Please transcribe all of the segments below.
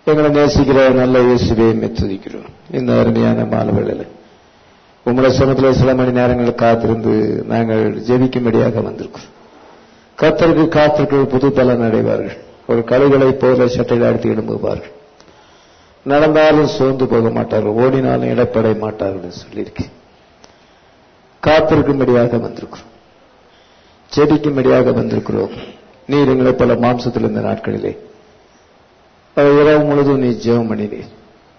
எங்களை நேசிக்கிற நல்ல இயேசுவே மெத்துதிக்கிறோம் இந்த அருமையான மாணவர்களில் உங்களுடைய சமத்தில் சில மணி நேரங்கள் காத்திருந்து நாங்கள் ஜெபிக்கும்படியாக வந்திருக்கிறோம் கத்தருக்கு காத்திருக்கு புது பலன் அடைவார்கள் ஒரு கழுகளை போல சட்டையில் அடித்து எழும்புவார்கள் நடந்தாலும் சோர்ந்து போக மாட்டார்கள் ஓடினாலும் இடப்பட மாட்டார்கள் சொல்லியிருக்கேன் காத்திருக்கும்படியாக வந்திருக்கிறோம் செடிக்கும்படியாக வந்திருக்கிறோம் நீர் எங்களை பல மாம்சத்தில் இருந்த நாட்களிலே இரவு முழுதும் நீ ஜெபம் பண்ணினீர்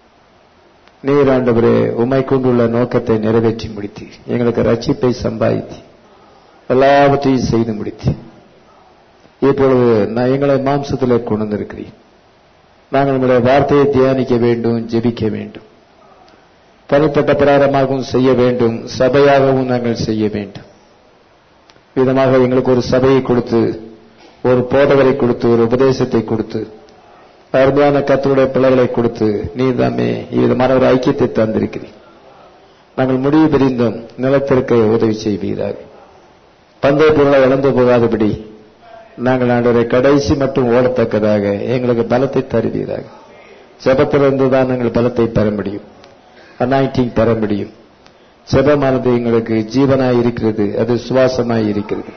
நீர் ஆண்டவரே உமை கொண்டுள்ள நோக்கத்தை நிறைவேற்றி முடித்தீர் எங்களுக்கு ரட்சிப்பை சம்பாதித்து எல்லாவற்றையும் செய்து முடித்தீர் இப்பொழுது நான் எங்களை மாம்சத்தில் கொண்டு வந்திருக்கிறேன் நாங்கள் நம்முடைய வார்த்தையை தியானிக்க வேண்டும் ஜெபிக்க வேண்டும் தனிப்பட்ட பிரகாரமாகவும் செய்ய வேண்டும் சபையாகவும் நாங்கள் செய்ய வேண்டும் விதமாக எங்களுக்கு ஒரு சபையை கொடுத்து ஒரு போதவரை கொடுத்து ஒரு உபதேசத்தை கொடுத்து அருமையான கத்தருடைய பிள்ளைகளை கொடுத்து நீ தாமே இவ்விதமான ஒரு ஐக்கியத்தை தந்திருக்கிறீர் நாங்கள் முடிவு பிரிந்தோம் நிலத்திற்கு உதவி செய்வீராக பந்தய பொருளை இழந்து போகாதபடி நாங்கள் ஆண்டவரை கடைசி மட்டும் ஓடத்தக்கதாக எங்களுக்கு பலத்தை தருவீராக ஜபத்திலிருந்து தான் நாங்கள் பலத்தை பெற முடியும் அனாயிட்டிங் பெற முடியும் ஜபமானது எங்களுக்கு ஜீவனாய் இருக்கிறது அது சுவாசமாய் இருக்கிறது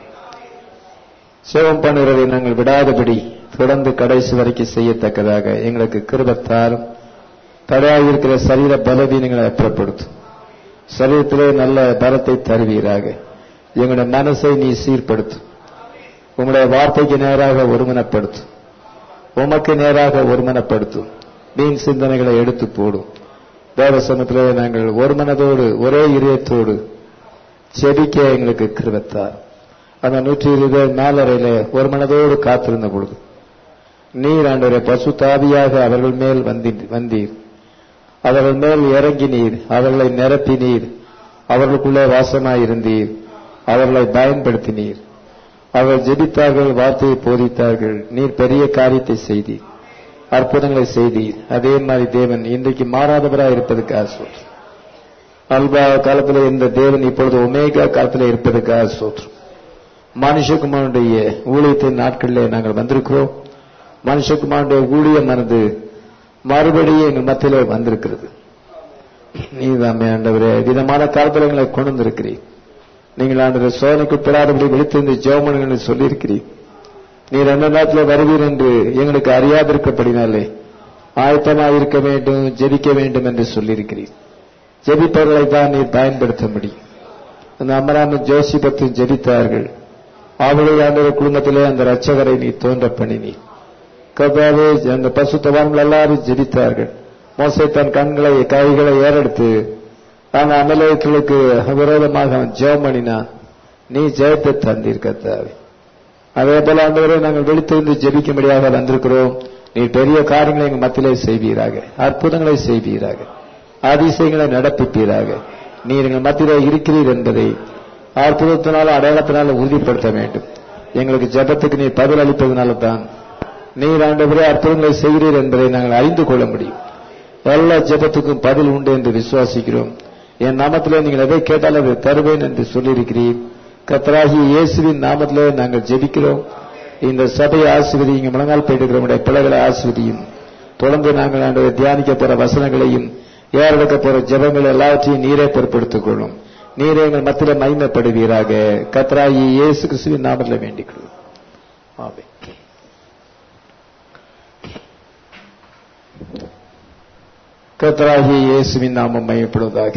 சேவம் பண்ணுறதை நாங்கள் விடாதபடி தொடர்ந்து கடைசி வரைக்கும் செய்யத்தக்கதாக எங்களுக்கு கிருபத்தாலும் தடையாக இருக்கிற சரீர பலவீனங்களை அப்புறப்படுத்தும் சரீரத்திலே நல்ல பலத்தை தருவீராக எங்களுடைய மனசை நீ சீர்படுத்தும் உங்களுடைய வார்த்தைக்கு நேராக ஒருமனப்படுத்தும் உமக்கு நேராக ஒருமனப்படுத்தும் வீண் சிந்தனைகளை எடுத்து போடும் தேவசனத்திலே நாங்கள் ஒரு மனதோடு ஒரே இதயத்தோடு செபிக்க எங்களுக்கு கிருபத்தார் அந்த நூற்றி இருபது நாலரையில ஒரு மனதோடு காத்திருந்த பொழுது நீர் ஆண்டவரை பசு தாவியாக அவர்கள் மேல் வந்தீர் அவர்கள் மேல் இறங்கினீர் அவர்களை நிரப்பினீர் அவர்களுக்குள்ளே வாசமாயிருந்தீர் அவர்களை பயன்படுத்தினீர் அவர்கள் ஜெபித்தார்கள் வார்த்தையை போதித்தார்கள் நீர் பெரிய காரியத்தை செய்தீர் அற்புதங்களை செய்தீர் அதே மாதிரி தேவன் இன்றைக்கு மாறாதவராக இருப்பதுக்காக சொல்றோம் அல்பா காலத்தில் இருந்த தேவன் இப்பொழுது ஒமேகா காலத்தில் இருப்பதுக்காக சொல்றோம் மனுஷகுமாருடைய ஊழியத்தின் நாட்களிலே நாங்கள் வந்திருக்கிறோம் மனுஷகுமாருடைய ஊழியமானது மறுபடியும் எங்கள் மத்தியிலே வந்திருக்கிறது நீதாமே ஆண்டவரே விதமான காலத்தில் எங்களை கொண்டு வந்திருக்கிறீர் நீங்கள் ஆண்டவர் சோதனைக்கு பெறாதபடி விழித்திருந்து ஜெவமன் சொல்லியிருக்கிறீர் நீர் எந்த நேரத்தில் வருவீர் என்று எங்களுக்கு அறியாதிருக்கப்படினாலே ஆயத்தமாக இருக்க வேண்டும் ஜெபிக்க வேண்டும் என்று சொல்லியிருக்கிறீர் ஜெபிப்பவர்களை தான் நீர் பயன்படுத்த முடியும் அந்த அமராம ஜோசிபத்து ஜெபித்தார்கள் அவளுடைய ஆண்டவர் குடும்பத்திலே அந்த ரட்சகரை நீ தோன்ற பண்ணினீர் கபாவே அந்த பசுத்தவான்கள் எல்லாரும் ஜெபித்தார்கள் மோசை தன் கண்களை கைகளை ஏறெடுத்து அந்த அமலேயர்களுக்கு விரோதமாக அவன் ஜெபம் பண்ணினான் நீ ஜெயத்தை தந்தீர் கத்தாவே அதே போல ஆண்டவரை நாங்கள் விழித்திருந்து ஜெபிக்கும்படியாக வந்திருக்கிறோம் நீ பெரிய காரியங்களை எங்கள் மத்தியிலே செய்வீராக அற்புதங்களை செய்வீராக அதிசயங்களை நடப்பிப்பீராக நீர் எங்கள் மத்தியிலே இருக்கிறீர் என்பதை அற்புதத்தினால அடையாளத்தினால உறுதிப்படுத்த வேண்டும் எங்களுக்கு ஜபத்துக்கு நீர் பதில் அளிப்பதனால தான் நீர் ஆண்டவரே அற்புதங்களை செய்கிறீர் என்பதை நாங்கள் அறிந்து கொள்ள முடியும் எல்லா ஜபத்துக்கும் பதில் உண்டு என்று விசுவாசிக்கிறோம் என் நாமத்திலே நீங்கள் எதை கேட்டாலும் அதை தருவேன் என்று சொல்லியிருக்கிறீர் கத்தராகி இயேசுவின் நாமத்திலே நாங்கள் ஜெபிக்கிறோம் இந்த சபையை ஆசிர்வதிங்க முழங்கால் போயிட்டு பிள்ளைகளை ஆசிர்வதியும் தொடர்ந்து நாங்கள் ஆண்டு தியானிக்க போற வசனங்களையும் ஏறெடுக்க போற ஜபங்கள் எல்லாவற்றையும் நீரே பொறுப்படுத்திக் கொள்ளும் நீரே எங்கள் மத்தியில மகிமைப்படுவீராக கத்ராயி இயேசு கிறிஸ்துவின் நாமத்தில் வேண்டிக் கொள்ளும் ஆமே கத்ராகி இயேசுவின் நாமம் மையப்படுவதாக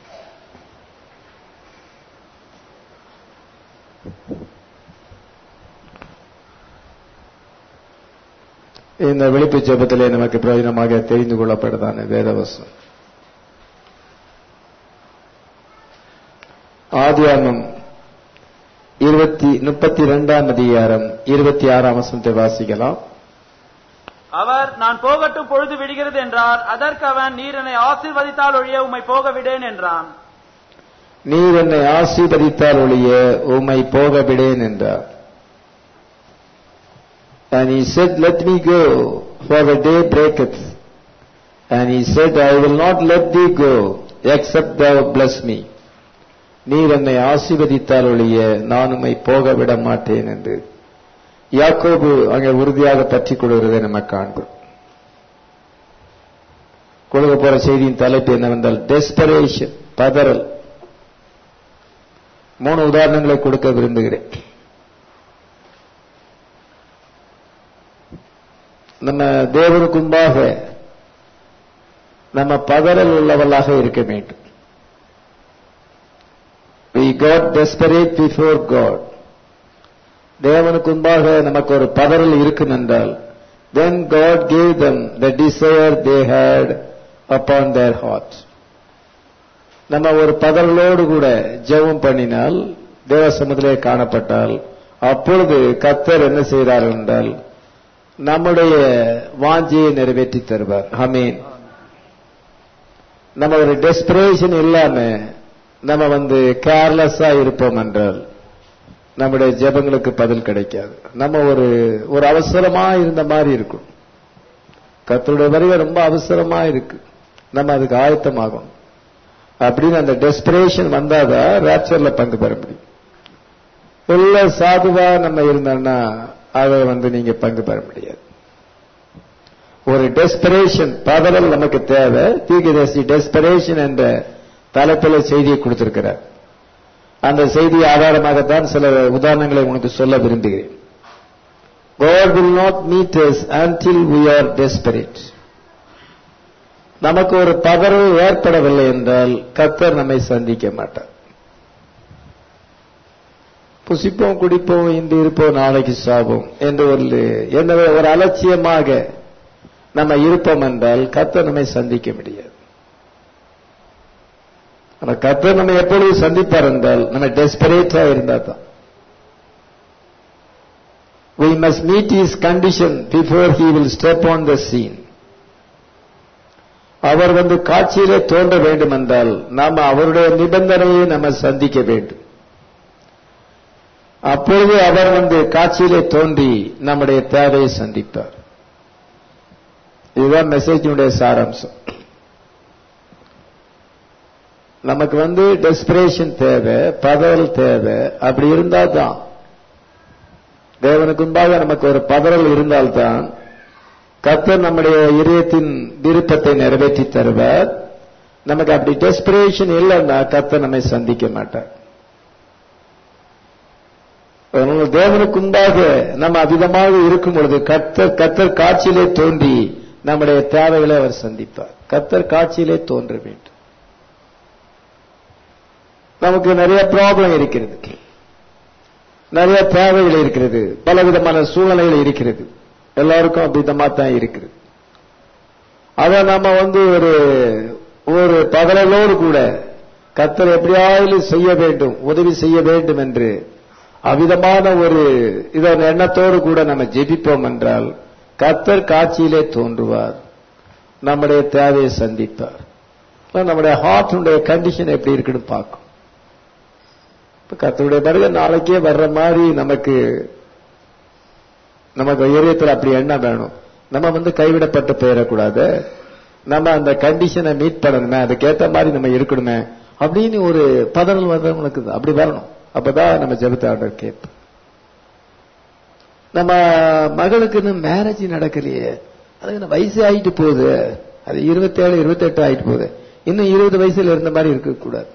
இந்த விழிப்பு ஜபத்திலே நமக்கு பிரயோஜனமாக தெரிந்து கொள்ளப்படுதான வேதவசம் ஆதியாமம் இருபத்தி முப்பத்தி இரண்டாம் அதிகாரம் இருபத்தி ஆறாம் வசனத்தை வாசிக்கலாம் அவர் நான் போகட்டும் பொழுது விடுகிறது என்றார் அதற்கு அவன் நீர் என்னை ஆசீர்வதித்தால் ஒழிய உம்மை போக விடேன் என்றான் நீர் என்னை ஆசீர்வதித்தால் ஒழிய உம்மை போக விடேன் என்றார் And he said, Let me go, for the day breaketh. And he said, I will not let thee go, except thou bless me. நீர் என்னை ஆசீர்வதித்தால் ஒழிய நான் உம்மை போக விட மாட்டேன் என்று யாக்கோபு அங்கே உறுதியாக பற்றிக் கொள்கிறதை நம்ம காண்கிறோம் கொடுக்க போற செய்தியின் தலைப்பு என்னவென்றால் டெஸ்பரேஷன் பதறல் மூணு உதாரணங்களை கொடுக்க விரும்புகிறேன் நம்ம தேவனுக்கு முன்பாக நம்ம பதறல் உள்ளவர்களாக இருக்க வேண்டும் we got desperate before God தேவனுக்கு முன்பாக நமக்கு ஒரு பதறல் இருக்கும் என்றால் then God gave them the desire they had upon their heart நம்ம ஒரு பதறலோடு கூட ஜெபம் பண்ணினால் தேவசமத்திலே காணப்பட்டால் அப்பொழுது கத்தர் என்ன செய்கிறார் என்றால் நம்முடைய வாஞ்சியை நிறைவேற்றி தருவார் அமீன் நம்ம ஒரு டெஸ்பிரேஷன் இல்லாம நம்ம வந்து கேர்லெஸ்ஸா இருப்போம் என்றால் நம்முடைய ஜெபங்களுக்கு பதில் கிடைக்காது நம்ம ஒரு ஒரு அவசரமா இருந்த மாதிரி இருக்கும் கத்தருடைய வருகை ரொம்ப அவசரமா இருக்கு நம்ம அதுக்கு ஆயத்தமாகும் அப்படின்னு அந்த டெஸ்பிரேஷன் வந்தாதான் ரேப்சர்ல பங்கு பெற முடியும் உள்ள சாதுவா நம்ம இருந்தோம்னா அதை வந்து நீங்க பங்கு பெற முடியாது ஒரு டெஸ்பிரேஷன் பதறல் நமக்கு தேவை தீர்க்கதரிசி டெஸ்பிரேஷன் என்ற தலைப்பில் செய்தியை கொடுத்திருக்கிறார் அந்த செய்தி ஆதாரமாகத்தான் சில உதாரணங்களை உனக்கு சொல்ல விரும்புகிறேன் God will not meet us until we are desperate. நமக்கு ஒரு பதறல் ஏற்படவில்லை என்றால் கத்தர் நம்மை சந்திக்க மாட்டார் புசிப்போம் குடிப்போம் இன்று இருப்போம் நாளைக்கு சாவோம் என்று ஒரு என்ன ஒரு அலட்சியமாக நம்ம இருப்போம் என்றால் கத்தர் நம்மை சந்திக்க முடியாது ஆனா கத்தர் நம்ம எப்பொழுது சந்திப்பார் என்றால் நம்ம டெஸ்பரேட்டா இருந்தா தான் we must meet his condition before he will step on the scene அவர் வந்து காட்சியிலே தோன்ற வேண்டும் என்றால் நாம அவருடைய நிபந்தனையை நம்ம சந்திக்க வேண்டும் அப்பொழுது அவர் வந்து காட்சியிலே தோன்றி நம்முடைய தேவையை சந்திப்பார் இதுதான் மெசேஜினுடைய சாராம்சம் நமக்கு வந்து டெஸ்பிரேஷன் தேவை பதறல் தேவை அப்படி இருந்தா தான் தேவனுக்கு முன்பாக நமக்கு ஒரு பதறல் இருந்தால்தான் கத்தர் நம்முடைய இதயத்தின் விருப்பத்தை நிறைவேற்றி தருவார் நமக்கு அப்படி டெஸ்பிரேஷன் இல்லைன்னா கத்தர் நம்மை சந்திக்க மாட்டார் தேவனுக்கு முன்பாக நம்ம அதிகமாக இருக்கும் பொழுது கத்தர் கத்தர் காட்சியிலே தோன்றி நம்முடைய தேவைகளை அவர் சந்திப்பார் கத்தர் காட்சியிலே தோன்ற வேண்டும் நமக்கு நிறைய ப்ராப்ளம் இருக்கிறது நிறைய தேவைகள் இருக்கிறது பல விதமான சூழ்நிலைகள் இருக்கிறது எல்லாருக்கும் அப்படிதமா தான் இருக்குது அத நம்ம வந்து ஒரு ஒரு பகலோடு கூட கத்தர் எப்படியாவது செய்ய வேண்டும் உதவி செய்ய வேண்டும் என்று அவ்விதமான ஒரு இதன் எண்ணத்தோடு கூட நம்ம ஜெபிப்போம் என்றால் கத்தர் காட்சியிலே தோன்றுவார் நம்முடைய தேவையை சந்திப்பார் நம்முடைய ஹார்ட்டுடைய கண்டிஷன் எப்படி இருக்குன்னு பார்க்கும் இப்ப கத்தருடைய வருகை நாளைக்கே வர்ற மாதிரி நமக்கு நமக்கு இதயத்தில் அப்படி எண்ணம் வேணும் நம்ம வந்து கைவிடப்பட்டு போயிடக்கூடாது நம்ம அந்த கண்டிஷனை மீட் பண்ணணுமே அதுக்கேற்ற மாதிரி நம்ம இருக்கணுமே அப்படின்னு ஒரு பதறல் வர்றவங்களுக்கு அப்படி வரணும் அப்பதான் நம்ம ஜெபத்தை ஆர்டர் கேட்போம் நம்ம மகளுக்கு இன்னும் மேரேஜ் நடக்கலையே அது வயசு ஆயிட்டு போகுது அது இருபத்தேழு இருபத்தெட்டு ஆயிட்டு போகுது இன்னும் இருபது வயசுல இருந்த மாதிரி இருக்கக்கூடாது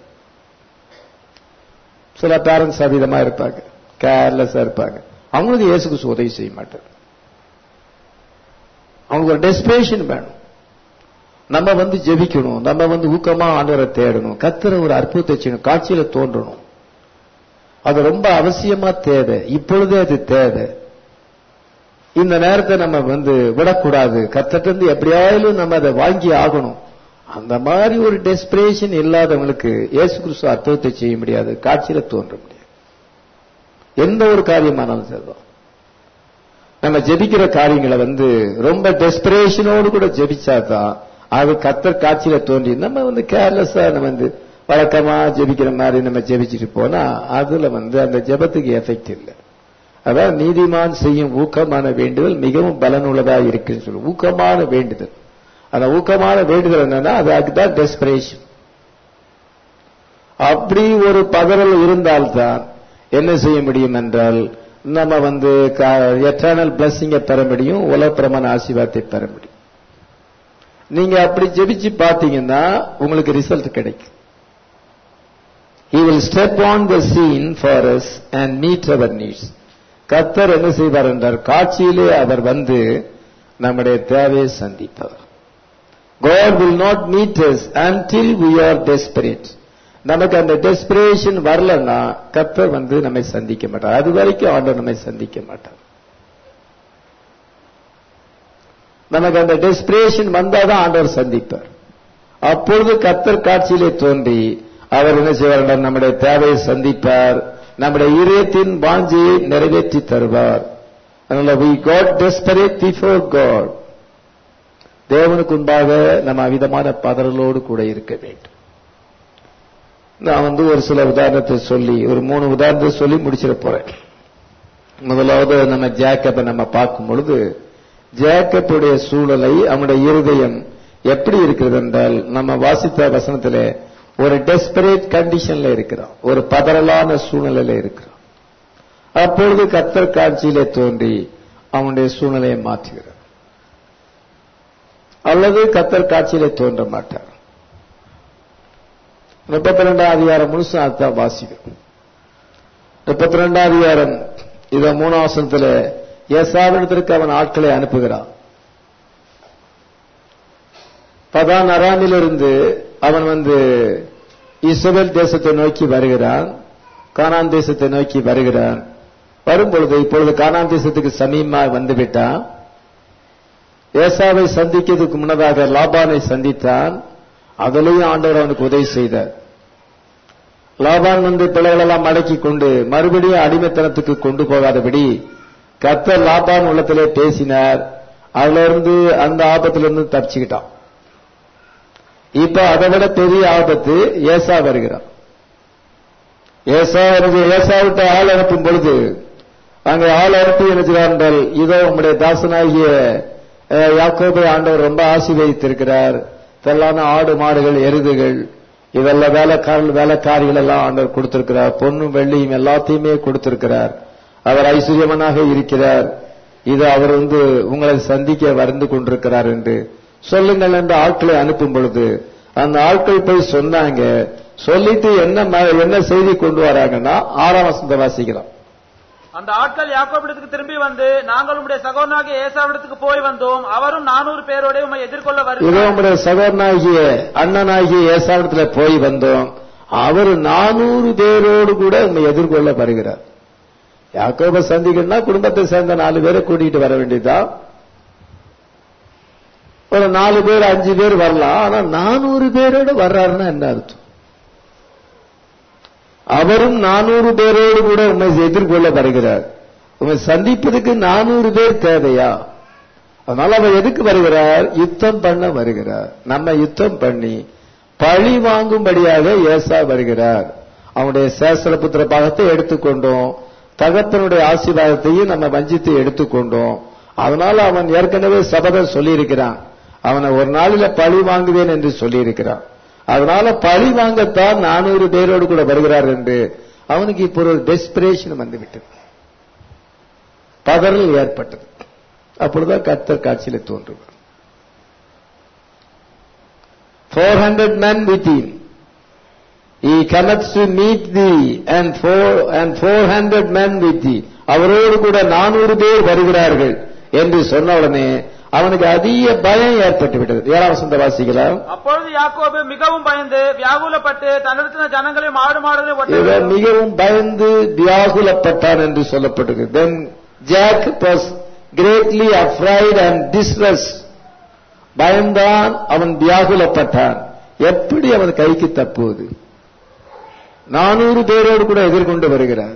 சில பேரண்ட்ஸ் அதீதமா இருப்பாங்க கேர்லெஸ்ஸா இருப்பாங்க அவங்களுக்கு இயேசுக்கு உதவி செய்ய மாட்டார் அவங்களுக்கு ஒரு டெஸ்பிரேஷன் வேணும் நம்ம வந்து ஜெபிக்கணும் நம்ம வந்து ஊக்கமா ஆண்டவரை தேடணும் கத்துற ஒரு அற்புதத்தை செய்யணும் காட்சியில தோன்றணும் அது ரொம்ப அவசியமா தேவை இப்பொழுதே அது தேவை இந்த நேரத்தை நம்ம வந்து விடக்கூடாது கத்திருந்து எப்படியாவது நம்ம அதை வாங்கி ஆகணும் அந்த மாதிரி ஒரு டெஸ்பிரேஷன் இல்லாதவங்களுக்கு இயேசு கிறிஸ்து அர்த்தத்தை செய்ய முடியாது காட்சியில தோன்ற முடியாது எந்த ஒரு காரியமானாலும் சரிதான் நம்ம ஜெபிக்கிற காரியங்களை வந்து ரொம்ப டெஸ்பிரேஷனோடு கூட ஜெபிச்சாதான் அது கத்தர் காட்சியில தோன்றி நம்ம வந்து கேர்லெஸ்ஸா நம்ம வந்து வழக்கமா ஜெபிக்கிற மாதிரி நம்ம ஜெபிச்சுட்டு போனா அதுல வந்து அந்த ஜெபத்துக்கு எஃபெக்ட் இல்லை அதான் நீதிமான் செய்யும் ஊக்கமான வேண்டுதல் மிகவும் பலனுள்ளதா இருக்குன்னு சொல்லுவோம் ஊக்கமான வேண்டுதல் அந்த ஊக்கமான வேண்டுதல் என்னன்னா அது அதுதான் டெஸ்பிரேஷன் அப்படி ஒரு பதறல் இருந்தால்தான் என்ன செய்ய முடியும் என்றால் நம்ம வந்து எட்டர்னல் பிளஸ்ஸிங்கை பெற முடியும் உலகப்பிரமான ஆசீர்வாதத்தை பெற முடியும் நீங்க அப்படி ஜெபிச்சு பார்த்தீங்கன்னா உங்களுக்கு ரிசல்ட் கிடைக்கும் He will step on the scene for us and meet our needs. கர்த்தர் என்ன செய்வார் என்றார் காட்சியிலே அவர் வந்து நம்முடைய தேவையை சந்திப்பார் God will not meet us until we are desperate. நமக்கு அந்த டெஸ்பிரேஷன் வரலன்னா கர்த்தர் வந்து நம்மை சந்திக்க மாட்டார் அது வரைக்கும் ஆண்டவர் நம்மை சந்திக்க மாட்டார் நமக்கு அந்த டெஸ்பிரேஷன் வந்தாதான் ஆண்டவர் சந்திப்பார் அப்பொழுது கர்த்தர் காட்சியிலே தோன்றி அவர் என்ன செய்வார் நம்முடைய தேவையை சந்திப்பார் நம்முடைய இதயத்தின் வாஞ்சியை நிறைவேற்றி தருவார் அதனால we got desperate before God தேவனுக்கு முன்பாக நம்ம அவிதமான பதறலோடு கூட இருக்க வேண்டும் நான் வந்து ஒரு சில உதாரணத்தை சொல்லி ஒரு மூணு உதாரணத்தை சொல்லி முடிச்சிட போறேன் முதலாவது நம்ம ஜேக்கப்பை நம்ம பார்க்கும் பொழுது ஜேக்கப்புடைய சூழலை அவனுடைய இருதயம் எப்படி இருக்கிறது என்றால் நம்ம வாசித்த வசனத்திலே ஒரு டெஸ்பரேட் கண்டிஷன்ல இருக்கிறோம் ஒரு பதறலான சூழ்நிலையில இருக்கிறோம் அப்பொழுது கத்தர் காட்சியிலே தோன்றி அவனுடைய சூழ்நிலையை மாற்றுகிறார் அல்லது கத்தர் காட்சியிலே தோன்ற மாட்டார் முப்பத்தி ரெண்டாம் அதிகாரம் முழுசும் அதுதான் வாசிக்கிறோம் முப்பத்தி ரெண்டாம் அதிகாரம் இத மூணாவசனத்துல ஏசாவிடத்திற்கு அவன் ஆட்களை அனுப்புகிறான் பதான் அராமிலிருந்து அவன் வந்து இஸ்ரேல் தேசத்தை நோக்கி வருகிறான் கானான் தேசத்தை நோக்கி வருகிறான் வரும்பொழுது இப்பொழுது கானான் தேசத்துக்கு சமீபமாக வந்து விட்டான் ஏசாவை சந்திக்கிறதுக்கு முன்னதாக லாபானை சந்தித்தான் அதிலையும் ஆண்டவர் அவனுக்கு உதவி செய்தார் லாபான் வந்து பிள்ளைகளெல்லாம் மடக்கி கொண்டு மறுபடியும் அடிமைத்தனத்துக்கு கொண்டு போகாதபடி கத்தர் லாபான் உள்ளத்திலே பேசினார் அதுல இருந்து அந்த ஆபத்திலிருந்து தப்பிச்சுக்கிட்டான் இப்ப அதை விட பெரிய ஆபத்து ஏசா வருகிறான் ஏசா ஏசாவிட்ட ஆள் அனுப்பும் பொழுது அங்கே ஆள் அனுப்பி இருக்கிறார்கள் இதோ உம்முடைய தாசனாகிய யாக்கோபை ஆண்டவர் ரொம்ப ஆசீர்வதித்திருக்கிறார் இதெல்லாம் ஆடு மாடுகள் எருதுகள் இதெல்லாம் வேலைக்காரர்கள் வேலைக்காரிகள் எல்லாம் ஆண்டவர் கொடுத்திருக்கிறார் பொண்ணும் வெள்ளியும் எல்லாத்தையுமே கொடுத்திருக்கிறார் அவர் ஐஸ்வர்யமனாக இருக்கிறார் இது அவர் வந்து உங்களை சந்திக்க வந்து கொண்டிருக்கிறார் என்று சொல்லுங்கள் என்று ஆட்களை அனுப்பும் பொழுது அந்த ஆட்கள் போய் சொன்னாங்க சொல்லிட்டு என்ன என்ன செய்தி கொண்டு வராங்கன்னா ஆறாம் வசந்த வாசிக்கலாம் அந்த ஆட்கள் யாக்கோபிடத்துக்கு திரும்பி வந்து நாங்கள் உடைய சகோதரனாகிய ஏசாவிடத்துக்கு போய் வந்தோம் அவரும் நானூறு பேரோட உண்மை எதிர்கொள்ள இதோ வருகிறார் உங்களுடைய சகோதரனாகிய அண்ணனாகிய ஏசாவிடத்துல போய் வந்தோம் அவர் நானூறு பேரோடு கூட உண்மை எதிர்கொள்ள வருகிறார் யாக்கோப சந்திக்கணும்னா குடும்பத்தை சேர்ந்த நாலு பேரை கூட்டிகிட்டு வர வேண்டியதுதான் ஒரு நாலு பேர் அஞ்சு பேர் வரலாம் ஆனா நானூறு பேரோட வர்றாருன்னா என்ன அர்த்தம் அவரும் நானூறு பேரோடு கூட உண்மை எதிர்கொள்ள வருகிறார் உண்மை சந்திப்பதற்கு நானூறு பேர் தேவையா அதனால அவர் எதுக்கு வருகிறார் யுத்தம் பண்ண வருகிறார் நம்ம யுத்தம் பண்ணி பழி வாங்கும்படியாக ஏசா வருகிறார் அவனுடைய சேசல புத்திர பாகத்தை எடுத்துக்கொண்டோம் தகப்பனுடைய ஆசீர்வாதத்தையும் நம்ம வஞ்சித்து எடுத்துக்கொண்டோம் அதனால அவன் ஏற்கனவே சபதம் சொல்லியிருக்கிறான் அவனை ஒரு நாளில பழி வாங்குவேன் என்று சொல்லியிருக்கிறான் அதனால பழி வாங்கத்தான் நானூறு பேரோடு கூட வருகிறார் என்று அவனுக்கு இப்போ ஒரு டெஸ்பிரேஷன் வந்துவிட்டது பதறல் ஏற்பட்டது அப்பொழுதுதான் கர்த்தர் காட்சியில தோன்றுவார் four hundred man with He cometh to meet thee and four and four hundred men with thee. அவரோடு கூட நானூறு பேர் வருகிறார்கள் என்று சொன்ன உடனே அவனுக்கு அதிக பயம் ஏற்பட்டு விட்டது ஏழாம் வசந்த வாசிக்கலாம் அப்பொழுது யாக்கோபு மிகவும் பயந்து வியாகுலப்பட்டு தன்னிடத்தின ஜனங்களையும் ஆடு மாடுகளையும் இவன் ஒட்டகங்களையும் மிகவும் பயந்து வியாகுலப்பட்டான் என்று சொல்லப்பட்டது then Jack was greatly afraid and distressed பயந்தான் அவன் வியாகுலப்பட்டான் எப்படி அவன் கைக்கு தப்புவது நானூறு பேரோடு கூட எதிர்கொண்டு வருகிறார்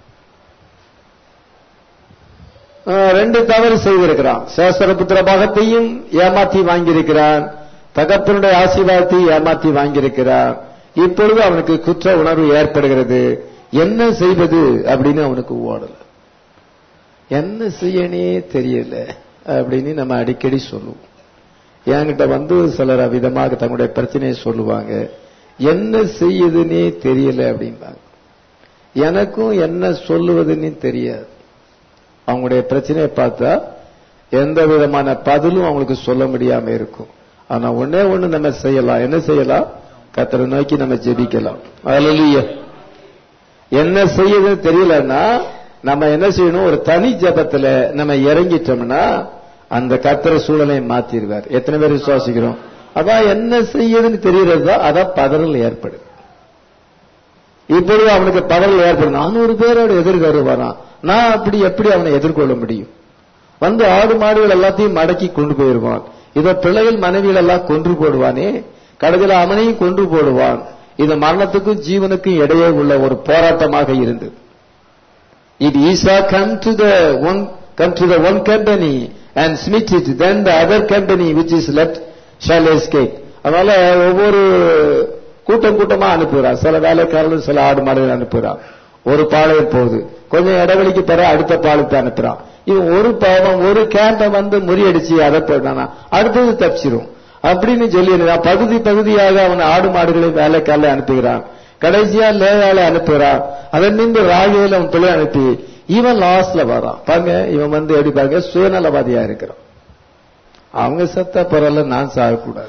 ஆஹ், ரெண்டு தவறு செய்திருக்கிறான் சேசரபுத்திர பாகத்தையும் ஏமாத்தி வாங்கியிருக்கிறான் தகப்பனுடைய ஆசீர்வாதத்தை ஏமாத்தி வாங்கியிருக்கிறான் இப்பொழுது அவனுக்கு குற்ற உணர்வு ஏற்படுகிறது என்ன செய்வது அப்படின்னு அவனுக்கு ஓடல என்ன செய்யனே தெரியல அப்படின்னு நம்ம அடிக்கடி சொல்லுவோம் என்கிட்ட வந்து சிலர் விதமாக தங்களுடைய பிரச்சனையை சொல்லுவாங்க என்ன செய்யுதுன்னே தெரியல அப்படிம்பாங்க எனக்கும் என்ன சொல்லுவதுன்னு தெரியாது அவங்களுடைய பிரச்சனையை பார்த்தா எந்த விதமான பதிலும் அவங்களுக்கு சொல்ல முடியாம இருக்கும் ஆனா ஒண்ணே ஒண்ணு நம்ம செய்யலாம் என்ன செய்யலாம் கத்தரை நோக்கி நம்ம ஜெபிக்கலாம் அல்ல என்ன செய்யுதுன்னு தெரியலன்னா நம்ம என்ன செய்யணும் ஒரு தனி ஜபத்துல நம்ம இறங்கிட்டோம்னா அந்த கத்திர சூழலை மாத்திடுவார் எத்தனை பேர் விசுவாசிக்கிறோம் அதான் என்ன செய்யுதுன்னு தெரியறது தான் அதான் பதறல் ஏற்படுது இப்பொழுது அவனுக்கு பதறல் ஏற்படும் நானூறு பேரோட எதிர்க்க வருவாரான் நான் அப்படி எப்படி அவனை எதிர்கொள்ள முடியும் வந்து ஆடு மாடுகள் எல்லாத்தையும் மடக்கி கொண்டு போயிருவான் இத பிள்ளைகள் மனைவிகள் எல்லாம் கொன்று போடுவானே கடைசியில் அவனையும் கொன்று போடுவான் இது மரணத்துக்கும் ஜீவனுக்கும் இடையே உள்ள ஒரு போராட்டமாக இருந்தது If Esau come to the one come to the one company and smite it, then the other company which is left shall escape. அதனால ஒவ்வொரு கூட்டம் கூட்டமா அனுப்புகிறார் சில வேலைக்காரர்கள் சில ஆடு மாடுகள் அனுப்புகிறார் ஒரு பாளையம் போகுது கொஞ்சம் இடைவெளிக்கு தர அடுத்த பாலத்தை அனுப்புறான் இவன் ஒரு பாவம் ஒரு கேம்பை வந்து முறியடிச்சு அதை போட்டானா அடுத்தது தப்பிச்சிரும் அப்படின்னு சொல்லி பகுதி பகுதியாக அவன் ஆடு மாடுகளை வேலைக்கால அனுப்புகிறான் கடைசியா லேயால அனுப்புகிறான் அதன் மீது ராகியில அவன் தொழில் அனுப்பி இவன் லாஸ்ட்ல வரான் பாருங்க இவன் வந்து எப்படி பாருங்க சுயநலவாதியா இருக்கிறான் அவங்க செத்த பரவாயில்ல நான் சாகக்கூடாது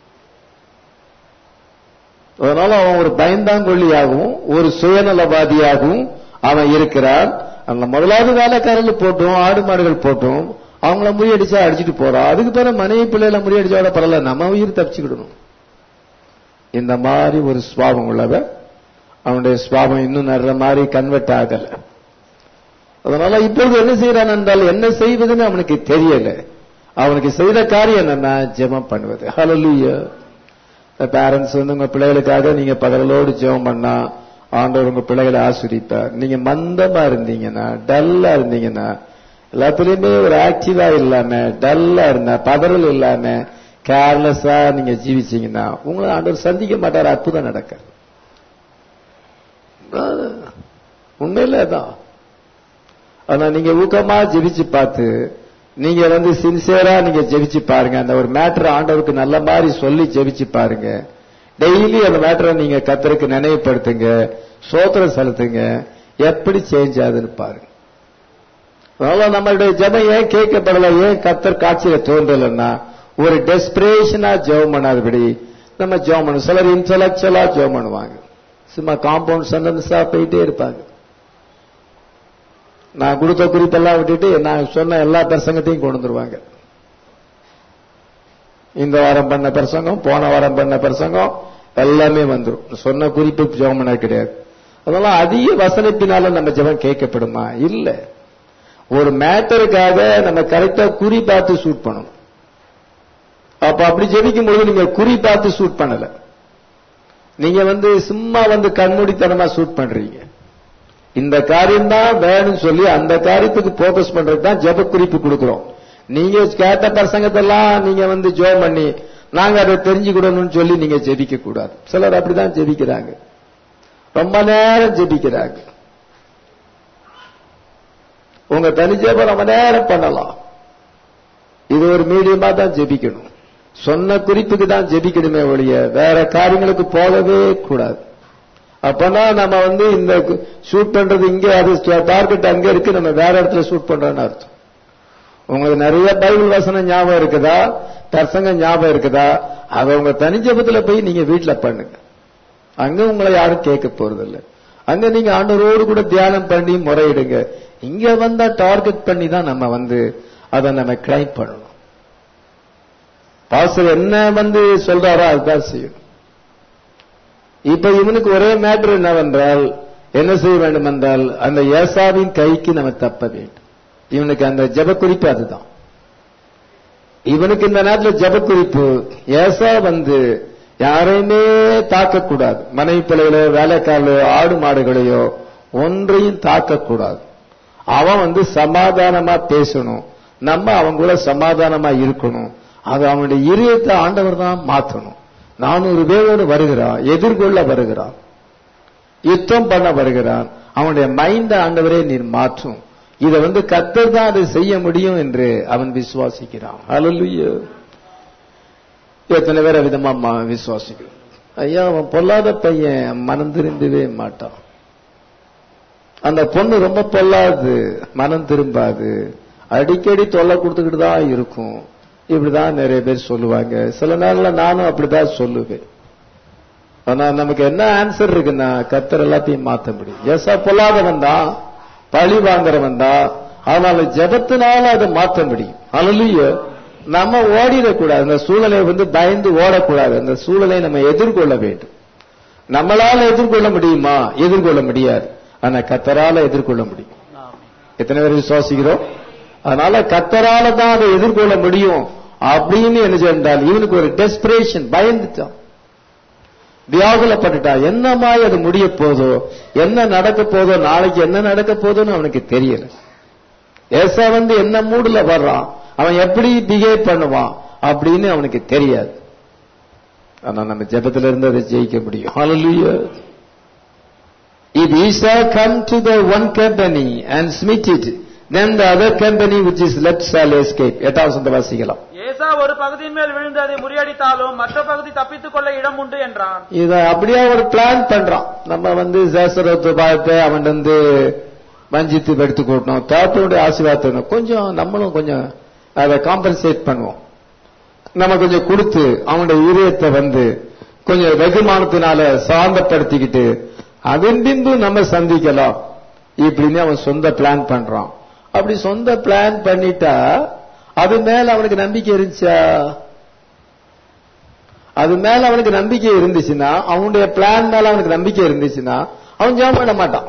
அதனால அவன் ஒரு பயந்தாங்கொல்லியாகவும் ஒரு சுயநலவாதியாகவும் அவன் இருக்கிறான் அந்த முதலாவது வேலைக்காரர்கள் போட்டும் ஆடு மாடுகள் போட்டும் அவங்கள முறியடிச்சா அடிச்சுட்டு போறான் அதுக்கு பிறகு மனைவி பிள்ளைகளை முறியடிச்சோட பரவாயில்ல நம்ம உயிர் தப்பிச்சுக்கிடணும் இந்த மாதிரி ஒரு சுவாபம் உள்ளவன் அவனுடைய சுவாபம் இன்னும் நிறைய மாதிரி கன்வெர்ட் ஆகல அதனால இப்பொழுது என்ன செய்யறான் என்றால் என்ன செய்வதுன்னு அவனுக்கு தெரியல அவனுக்கு செய்த காரியம் என்னன்னா ஜெபம் பண்ணுவது ஹலலுயா பேரண்ட்ஸ் வந்து உங்க பிள்ளைகளுக்காக நீங்க பகலோடு ஜெபம் பண்ணா ஆண்டவர் உங்க பிள்ளைகளை ஆஸ்வதிப்பார் நீங்க மந்தமா இருந்தீங்கன்னா டல்லா இருந்தீங்கன்னா எல்லாத்துலயுமே ஒரு ஆக்டிவா இல்லாம டல்லா இருந்தா பதறல் இல்லாம கேர்லெஸ்ஸா நீங்க ஜீவிச்சீங்கன்னா உங்களை ஆண்டவர் சந்திக்க மாட்டார் அற்புதம் நடக்க உண்மையில தான் ஆனா நீங்க ஊக்கமா ஜெபிச்சு பார்த்து நீங்க வந்து சின்சியரா நீங்க ஜெபிச்சு பாருங்க அந்த ஒரு மேட்டர் ஆண்டவருக்கு நல்ல மாதிரி சொல்லி ஜெபிச்சு பாருங்க டெய்லி அந்த மேட்டரை நீங்க கத்தருக்கு நினைவுபடுத்துங்க சோத்திரம் செலுத்துங்க எப்படி சேஞ்ச் ஆகுதுன்னு பாருங்க அதனால நம்மளுடைய ஜபம் ஏன் கேட்கப்படல ஏன் கத்தர் காட்சியில தோன்றலன்னா ஒரு டெஸ்பிரேஷனா ஜெபம் பண்ணாதபடி நம்ம ஜெபம் பண்ணுவோம் சிலர் இன்டலெக்சுவலா ஜெபம் பண்ணுவாங்க சும்மா காம்பவுண்ட் சென்டென்ஸா போயிட்டே இருப்பாங்க நான் கொடுத்த குறிப்பெல்லாம் விட்டுட்டு நான் சொன்ன எல்லா பிரசங்கத்தையும் கொண்டு வந்துருவாங்க இந்த வாரம் பண்ண பிரசங்கம் போன வாரம் பண்ண பிரசங்கம் எல்லாமே வந்துடும் சொன்ன குறிப்பு ஜெபம் பண்ண கிடையாது அதெல்லாம் அதிக வசனிப்பினால நம்ம ஜெபம் கேட்கப்படுமா இல்ல ஒரு மேட்டருக்காக நம்ம கரெக்டா குறி பார்த்து ஷூட் பண்ணணும் அப்ப அப்படி ஜெபிக்கும் பொழுது நீங்க குறி பார்த்து ஷூட் பண்ணல நீங்க வந்து சும்மா வந்து கண்மூடித்தனமா ஷூட் பண்றீங்க இந்த காரியம் தான் வேணும்னு சொல்லி அந்த காரியத்துக்கு போக்கஸ் பண்றதுக்கு தான் ஜெப குறிப்பு கொடுக்கிறோம் நீங்க கேட்ட பிரசங்கத்தெல்லாம் நீங்க வந்து ஜோம் பண்ணி நாங்க அதை தெரிஞ்சுக்கிடணும்னு சொல்லி நீங்க ஜெபிக்க கூடாது சிலர் அப்படிதான் ஜெபிக்கிறாங்க ரொம்ப நேரம் ஜெபிக்கிறாங்க உங்க தனி ஜெபம் ரொம்ப நேரம் பண்ணலாம் இது ஒரு மீடியமா தான் ஜெபிக்கணும் சொன்ன குறிப்புக்கு தான் ஜெபிக்கணுமே ஒழிய வேற காரியங்களுக்கு போகவே கூடாது அப்பனா நம்ம வந்து இந்த ஷூட் பண்றது இங்க அது டார்கெட் அங்க இருக்கு நம்ம வேற இடத்துல ஷூட் பண்றோம்னு அர்த்தம் உங்களுக்கு நிறைய பைபிள் வசனம் ஞாபகம் இருக்குதா பிரசங்கம் ஞாபகம் இருக்குதா அதை உங்க தனி ஜபத்துல போய் நீங்க வீட்டுல பண்ணுங்க அங்க உங்களை யாரும் கேட்க போறதில்ல அங்க நீங்க ஆண்டவரோடு கூட தியானம் பண்ணி முறையிடுங்க இங்க வந்தா டார்கெட் பண்ணி தான் நம்ம வந்து அதை நம்ம கிளைம் பண்ணணும் பாஸ்டர் என்ன வந்து சொல்றாரோ அதுதான் செய்யணும் இப்ப இவனுக்கு ஒரே மேட்டர் என்னவென்றால் என்ன செய்ய வேண்டும் என்றால் அந்த ஏசாவின் கைக்கு நம்ம தப்ப வேண்டும் இவனுக்கு அந்த ஜப குறிப்பு அதுதான் இவனுக்கு இந்த நேரத்தில் ஜப குறிப்பு ஏசா வந்து யாரையுமே தாக்கக்கூடாது மனைவி பிள்ளைகளோ வேலைக்காரர்களோ ஆடு மாடுகளையோ ஒன்றையும் தாக்கக்கூடாது அவன் வந்து சமாதானமா பேசணும் நம்ம அவங்க கூட சமாதானமா இருக்கணும் அது அவனுடைய இருதயத்தை ஆண்டவர் தான் மாற்றணும் நானூறு பேரோடு வருகிறான் எதிர்கொள்ள வருகிறான் யுத்தம் பண்ண வருகிறான் அவனுடைய மைண்ட ஆண்டவரே நீர் மாற்றும் இதை வந்து கத்தர் தான் அதை செய்ய முடியும் என்று அவன் விசுவாசிக்கிறான் அலலுய எத்தனை பேர் விதமா விசுவாசிக்கிறான் ஐயா அவன் பொல்லாத பையன் மனம் திரும்பவே மாட்டான் அந்த பொண்ணு ரொம்ப பொல்லாது மனம் திரும்பாது அடிக்கடி தொல்லை கொடுத்துக்கிட்டு தான் இருக்கும் இப்படிதான் நிறைய பேர் சொல்லுவாங்க சில நாள்ல நானும் அப்படிதான் சொல்லுவேன் ஆனா நமக்கு என்ன ஆன்சர் இருக்குன்னா கத்தர் எல்லாத்தையும் மாத்த முடியும் எசா பொல்லாதவன் தான் பழி வாங்குறவன் தான் அதனால ஜபத்தினால அதை மாத்த முடியும் அழலிய நம்ம ஓடிடக்கூடாது அந்த சூழலை வந்து பயந்து ஓடக்கூடாது அந்த சூழலை நம்ம எதிர்கொள்ள வேண்டும் நம்மளால எதிர்கொள்ள முடியுமா எதிர்கொள்ள முடியாது ஆனா கத்தரால எதிர்கொள்ள முடியும் எத்தனை பேர் விசுவாசிக்கிறோம் அதனால கத்தரால தான் அதை எதிர்கொள்ள முடியும் அப்படின்னு என்ன சென்றால் இவனுக்கு ஒரு டெஸ்பிரேஷன் பயந்துட்டான் வியாகுலப்பட்டுட்டா என்னமாய் அது முடிய போதோ என்ன நடக்க போதோ நாளைக்கு என்ன நடக்க போதோன்னு அவனுக்கு தெரியல ஏசா வந்து என்ன மூடுல வர்றான் அவன் எப்படி பிஹேவ் பண்ணுவான் அப்படின்னு அவனுக்கு தெரியாது ஆனா நம்ம ஜெபத்துல இருந்து அதை ஜெயிக்க முடியும் Hallelujah. If Esau come to the one company and smite it, then the other company which is left shall escape. எட்டாம் சொந்த வாசிக்கலாம் ஏசா ஒரு பகுதியின் மேல் விழுந்து அதை முறியடித்தாலும் மற்ற பகுதி தப்பித்துக் கொள்ள இடம் உண்டு என்றான் இத அப்படியே ஒரு பிளான் பண்றான் நம்ம வந்து சேசரத்து பார்த்து அவன் வந்து வஞ்சித்து எடுத்து கூட்டணும் தாத்தனுடைய ஆசீர்வாதம் கொஞ்சம் நம்மளும் கொஞ்சம் அதை காம்பன்சேட் பண்ணுவோம் நம்ம கொஞ்சம் கொடுத்து அவனுடைய இதயத்தை வந்து கொஞ்சம் வெகுமானத்தினால சாந்தப்படுத்திக்கிட்டு அதன் பின்பு நம்ம சந்திக்கலாம் இப்படின்னு அவன் சொந்த பிளான் பண்றான் அப்படி சொந்த பிளான் பண்ணிட்டா அது மேல அவனுக்கு நம்பிக்கை இருந்துச்சா அது மேல அவனுக்கு நம்பிக்கை இருந்துச்சுன்னா அவனுடைய பிளான் மேல அவனுக்கு நம்பிக்கை இருந்துச்சுன்னா அவன் ஜெபம் பண்ண மாட்டான்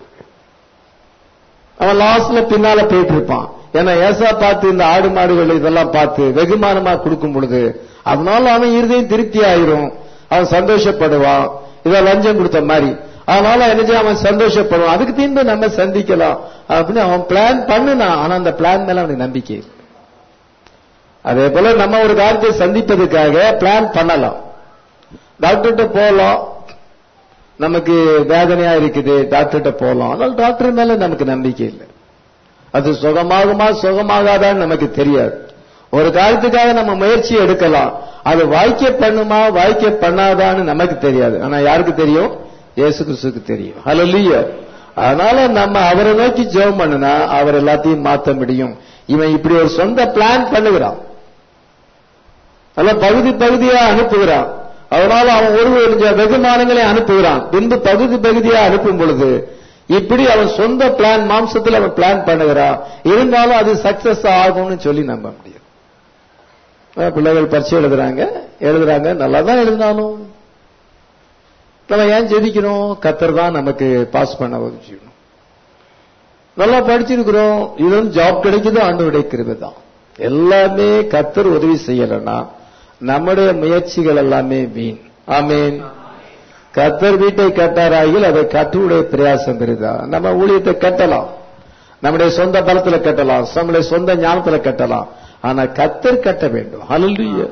அவன் லாஸ்ட்ல பின்னால போயிட்டு இருப்பான் ஏன்னா ஏசா பார்த்து இந்த ஆடு மாடுகள் இதெல்லாம் பார்த்து வெகுமானமா கொடுக்கும் பொழுது அதனால அவன் இருதயம் திருப்தி ஆயிரும் அவன் சந்தோஷப்படுவான் இதை லஞ்சம் கொடுத்த மாதிரி அதனால என்ன செய்ய அவன் சந்தோஷப்படுவான் அதுக்கு பின்பு நம்ம சந்திக்கலாம் அப்படின்னு அவன் பிளான் பண்ணுனான் ஆனா அந்த பிளான் மேல அவனுக்கு நம்பிக்கை இல்லை. அதே போல நம்ம ஒரு காரியத்தை சந்திப்பதற்காக பிளான் பண்ணலாம் டாக்டர்கிட்ட போகலாம் நமக்கு வேதனையா இருக்குது டாக்டர்கிட்ட போகலாம் ஆனால் டாக்டர் மேல நமக்கு நம்பிக்கை இல்லை அது சுகமாகுமா சுகமாகாதான்னு நமக்கு தெரியாது ஒரு காரியத்துக்காக நம்ம முயற்சி எடுக்கலாம் அது வாய்க்க பண்ணுமா வாய்க்க பண்ணாதான்னு நமக்கு தெரியாது ஆனா யாருக்கு தெரியும் இயேசு கிறிஸ்துக்கு தெரியும் ஹalleluya அதனால நம்ம அவரை நோக்கி ஜெபம் பண்ணுனா அவர் எல்லாத்தையும் மாத்த முடியும் இவன் இப்படி ஒரு சொந்த பிளான் பண்ணுகிறான் அதெல்லாம் பகுதி பகுதியா அனுப்புகிறான் அதனால அவன் ஒரு கொஞ்சம் வெகுமானங்களை அனுப்புகிறான் பின்பு பகுதி பகுதியா அனுப்பும் பொழுது இப்படி அவன் சொந்த பிளான் மாம்சத்தில் அவன் பிளான் பண்ணுகிறான் இருந்தாலும் அது சக்சஸ் ஆகும்னு சொல்லி நம்ப முடியும் அஹ் பிள்ளைகள் பரீட்சை எழுதுறாங்க எழுதுறாங்க நல்லா தான் எழுதினாலும் நம்ம ஏன் ஜெபிக்கிறோம் கத்தர் தான் நமக்கு பாஸ் பண்ண உதவி செய்யணும் நல்லா படிச்சிருக்கிறோம் இதுவும் ஜாப் கிடைக்குது ஆண்டவருடைய கிருபை தான் எல்லாமே கத்தர் உதவி செய்யலைன்னா நம்முடைய முயற்சிகள் எல்லாமே வீண் ஆமீன் கத்தர் வீட்டை கட்டாராயில் அதை கட்டுடைய பிரயாசம் பெரிதா நம்ம ஊழியத்தை கட்டலாம் நம்முடைய சொந்த பலத்துல கட்டலாம் நம்முடைய சொந்த ஞானத்துல கட்டலாம் ஆனா கத்தர் கட்ட வேண்டும் ஹalleluya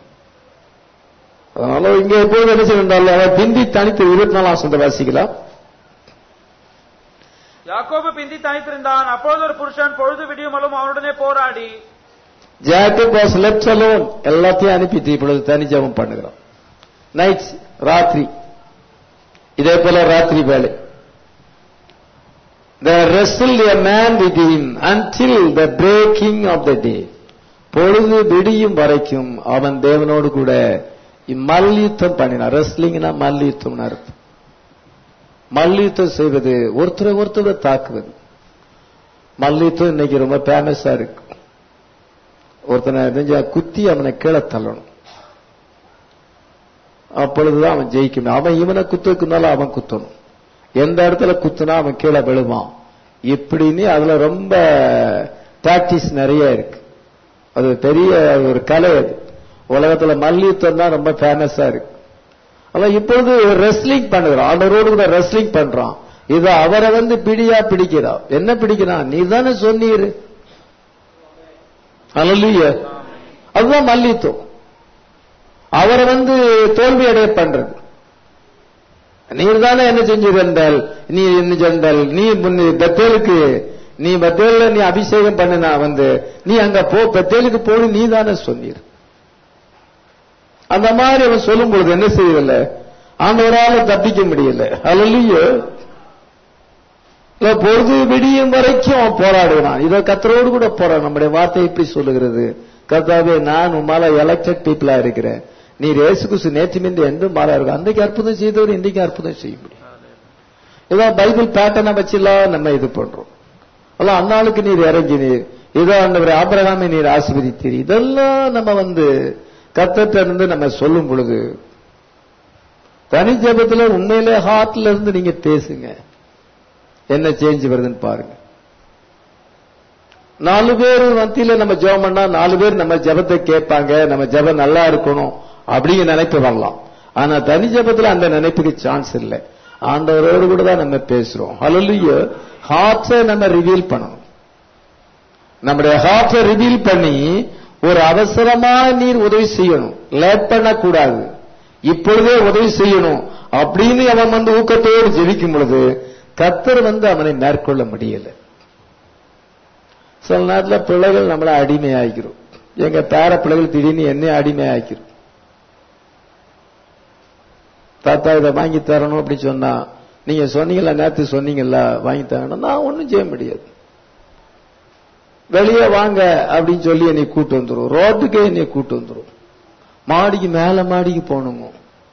அதனால இங்க எப்போது என்ன செய்யணும் அவர் பிந்தி தனித்து இருபத்தி நாலாம் சொந்த வாசிக்கலாம் யாக்கோபு பிந்தி தனித்திருந்தான் அப்பொழுது ஒரு புருஷன் பொழுது விடியுமலும் அவனுடனே போராடி ஜாக்கப் வாஸ் லெஃப்ட் அலோன் எல்லாத்தையும் அனுப்பிட்டு இப்பொழுது தனி ஜெபம் பண்ணுகிறோம் நைட்ஸ் ராத்திரி இதே போல ராத்திரி வேலை The wrestled a man with him until the breaking of the day. பொழுது விடியும் வரைக்கும் அவன் தேவனோடு கூட மல்யுத்தம் பண்ணினான் ரெஸ்லிங்னா மல்யுத்தம்னு அர்த்தம் மல்யுத்தம் செய்வது ஒருத்தரை ஒருத்தரை தாக்குவது மல்யுத்தம் இன்னைக்கு ரொம்ப ஃபேமஸா இருக்கு ஒருத்தனை நெஞ்ச குத்தி அவனை கீழே தள்ளணும் அப்பொழுதுதான் அவன் ஜெயிக்கணும் அவன் இவனை குத்துக்குனால அவன் குத்தணும் எந்த இடத்துல குத்துனா அவன் கீழே விழுவான் இப்படின்னு அதுல ரொம்ப டாக்டிஸ் நிறைய இருக்கு அது பெரிய ஒரு கலை அது உலகத்துல மல்யுத்தம் தான் ரொம்ப ஃபேமஸா இருக்கு அவன் இப்பொழுது ரெஸ்லிங் பண்ணுகிறான் ஆண்டவரோடு கூட ரெஸ்லிங் பண்றான் இது அவரை வந்து பிடியா பிடிக்கிறான் என்ன பிடிக்கிறான் நீ தானே சொன்னீரு அல்ல அதுதான் மல்யுத்தம் அவரை வந்து தோல்வி அடைய பண்றது நீர் தானே என்ன செஞ்சது என்றால் நீ என்ன சென்றால் நீ முன்ன பெத்தேலுக்கு நீ பெத்தேல நீ அபிஷேகம் பண்ணினா வந்து நீ அங்க போ பெத்தேலுக்கு போடு நீ தானே சொன்னீர் அந்த மாதிரி அவன் சொல்லும் பொழுது என்ன செய்யல ஆண்டவரால தப்பிக்க முடியல அல்லையோ பொழுது விடியும் வரைக்கும் அவன் போராடுகிறான் இதை கத்தரோடு கூட போறான் நம்முடைய வார்த்தை எப்படி சொல்லுகிறது கர்த்தாவே நான் உம்மால எலெக்டட் பீப்புளா இருக்கிறேன் நீர் இயேசு கிறிஸ்து நேற்று மிந்து எந்த மாறா இருக்கும் அன்றைக்கு அற்புதம் செய்தவர் இன்றைக்கு அற்புதம் செய்ய முடியும் இதோ பைபிள் பேட்டர்னை வச்சுலாம் நம்ம இது பண்றோம் எல்லாம் அந்நாளுக்கு நீர் இறங்கினீர் இதோ ஆண்டவர் ஆபிரகாமை நீர் ஆசீர்வதித்தீர் இதெல்லாம் நம்ம வந்து கத்தட்ட இருந்து நம்ம சொல்லும் பொழுது தனி ஜெபத்துல உண்மையிலே ஹார்ட்ல இருந்து நீங்க பேசுங்க என்ன சேஞ்ச் வருதுன்னு பாருங்க நாலு பேர் மத்தியில நம்ம ஜெபம் பண்ணா நாலு பேர் நம்ம ஜெபத்தை கேட்பாங்க நம்ம ஜெபம் நல்லா இருக்கணும் அப்படிங்கிற நினைப்பு வரலாம் ஆனா தனி ஜெபத்துல அந்த நினைப்புக்கு சான்ஸ் இல்லை ஆண்டவரோடு கூட தான் நம்ம பேசுறோம் ஹalleluya ஹார்ட்ஸை நம்ம ரிவீல் பண்ணணும் நம்முடைய ஹார்ட்டை ரிவீல் பண்ணி ஒரு அவசரமா நீர் உதவி செய்யணும் லேட் பண்ணக்கூடாது இப்பொழுதே உதவி செய்யணும் அப்படின்னு அவன் வந்து ஊக்கத்தோடு ஜெபிக்கும் பொழுது கத்தர் வந்து அவனை மேற்கொள்ள முடியல சில நேரத்தில் பிள்ளைகள் நம்மளை அடிமையாக்கிறோம் எங்க பேர பிள்ளைகள் திடீர்னு என்ன அடிமையாக்கிறோம் தாத்தா இதை வாங்கி தரணும் அப்படி சொன்னா நீங்க சொன்னீங்கல்ல நேத்து சொன்னீங்கல்ல வாங்கி தரணும் நான் ஒன்றும் செய்ய முடியாது வெளியே வாங்க அப்படின்னு சொல்லி என்னை கூட்டு வந்துரும் ரோட்டுக்கே என்னை கூட்டு வந்துரும் மாடிக்கு மேல மாடிக்கு போகணுங்க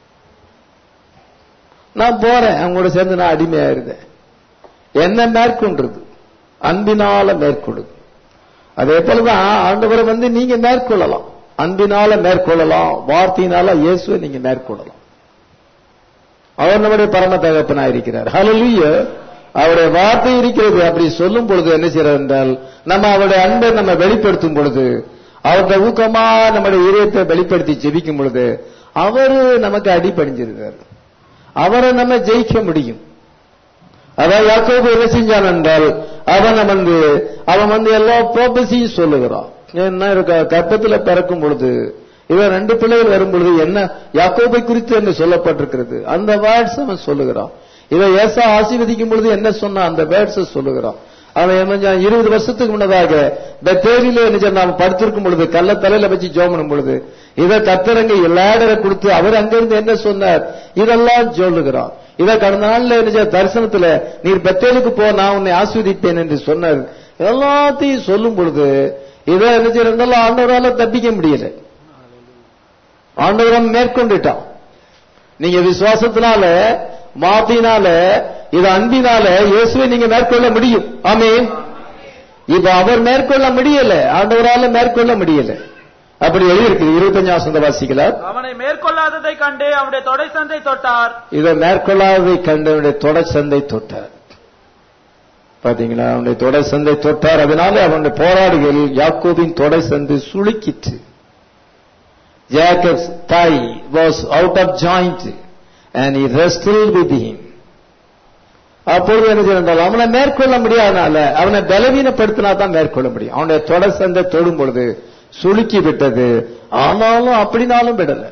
நான் போறேன் அவங்க கூட சேர்ந்து நான் அடிமையா இருந்தேன் என்ன மேற்கொன்றது அன்பினால மேற்கொள்ளுது அதே போலதான் ஆண்டவரை வந்து நீங்க மேற்கொள்ளலாம் அன்பினால மேற்கொள்ளலாம் வார்த்தையினால இயேசுவை நீங்க மேற்கொள்ளலாம் அவர் நம்முடைய பரம தகப்பனா இருக்கிறார் ஹalleluya அவருடைய வார்த்தை இருக்கிறது அப்படி சொல்லும் பொழுது என்ன செய்யறது என்றால் நம்ம அவருடைய அன்பை நம்ம வெளிப்படுத்தும் பொழுது அவருடைய ஊக்கமா நம்முடைய இதயத்தை வெளிப்படுத்தி ஜெபிக்கும் பொழுது அவரு நமக்கு அடிபணிஞ்சிருக்காரு அவரை நம்ம ஜெயிக்க முடியும் அதான் யாக்கோபு என்ன செஞ்சான் என்றால் அவன் வந்து அவன் வந்து எல்லா ப்ரோபஸையும் சொல்லுகிறான் என்ன இருக்க கர்ப்பத்துல பிறக்கும் பொழுது இவன் ரெண்டு பிள்ளைகள் வரும் பொழுது என்ன யாக்கோபை குறித்து என்று சொல்லப்பட்டிருக்கிறது அந்த வேர்ட்ஸ் அவன் சொல்லுகிறான் இவன் ஏசா ஆசீர்வதிக்கும் பொழுது என்ன சொன்னா அந்த வேர்ட்ஸ் சொல்லுகிறான் அவன் என்ன செஞ்சான், இருபது வருஷத்துக்கு முன்னதாக பெத்தேலியில என்ன செஞ்சான், அவன் படுத்திருக்கும் பொழுது கள்ள தலையில வச்சு ஜோம் பண்ணும் பொழுது இதை கத்தரங்க லேடரை கொடுத்து அவர் அங்கிருந்து என்ன சொன்னார் இதெல்லாம் சொல்லுகிறான் இதை கடந்த நாள்ல என்ன செய்ய, தரிசனத்துல நீர் பெத்தேலுக்கு போ நான் உன்னை ஆஸ்வதிப்பேன் என்று சொன்னார் எல்லாத்தையும் சொல்லும் பொழுது இதை என்ன செய்யறதால ஆண்டவரால தப்பிக்க முடியல ஆண்டவரம் மேற்கொண்டுட்டான் நீங்க விசுவாசத்தினால மாத்தினால இது அன்பினால இயேசுவை நீங்க மேற்கொள்ள முடியும் ஆமென் இப்ப அவர் மேற்கொள்ள முடியல ஆண்டவரால மேற்கொள்ள முடியல அப்படி எழுதியிருக்கு இருபத்தஞ்சாம் சந்த வாசிக்கலார் அவனை மேற்கொள்ளாததை கண்டு அவனுடைய தொடை சந்தை தொட்டார் இதை மேற்கொள்ளாததை கண்டவனுடைய தொடர் சந்தை தொட்டார் பாத்தீங்களா அவனுடைய தொடர் சந்தை தொட்டார் அதனால அவனுடைய போராடுகள் யாக்கோபின் தொடர் சந்தை சுளுக்கிற்று Jacob's thigh was out of joint and he wrestled with him. அப்பொழுது என்ன செய்தால் அவனை மேற்கொள்ள முடியாதனால அவனை பலவீனப்படுத்தினா தான் மேற்கொள்ள முடியும் அவனுடைய தொடர் சந்தை தொடும் பொழுது சுளுக்கி விட்டது ஆனாலும் அப்படினாலும் விடல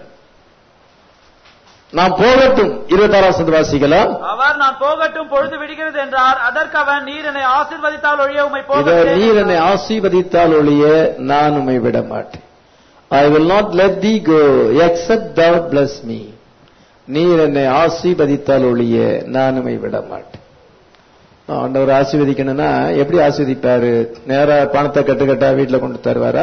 நான் போகட்டும் இருபத்தாறாம் சந்த வாசிக்கலாம் அவர் நான் போகட்டும் பொழுது விடுகிறது என்றார் அதற்கு அவன் நீர் என்னை ஆசீர்வதித்தால் ஒழிய உம்மை போக இதோ விட்டேன் நீர் என்னை ஆசீர்வதித்தால் ஒழிய நான் உம்மை விட மாட்டேன் I will not let thee go except thou bless me நீர் என்னை ஆசீர்வதித்தால் ஒழிய நான் உம்மை விட மாட்டேன் ஆண்டவர் ஆசீர்வதிக்கணும்னா எப்படி ஆசீர்வதிப்பாரு நேரா பணத்தை கட்டு கட்டா வீட்டுல கொண்டு தருவாரா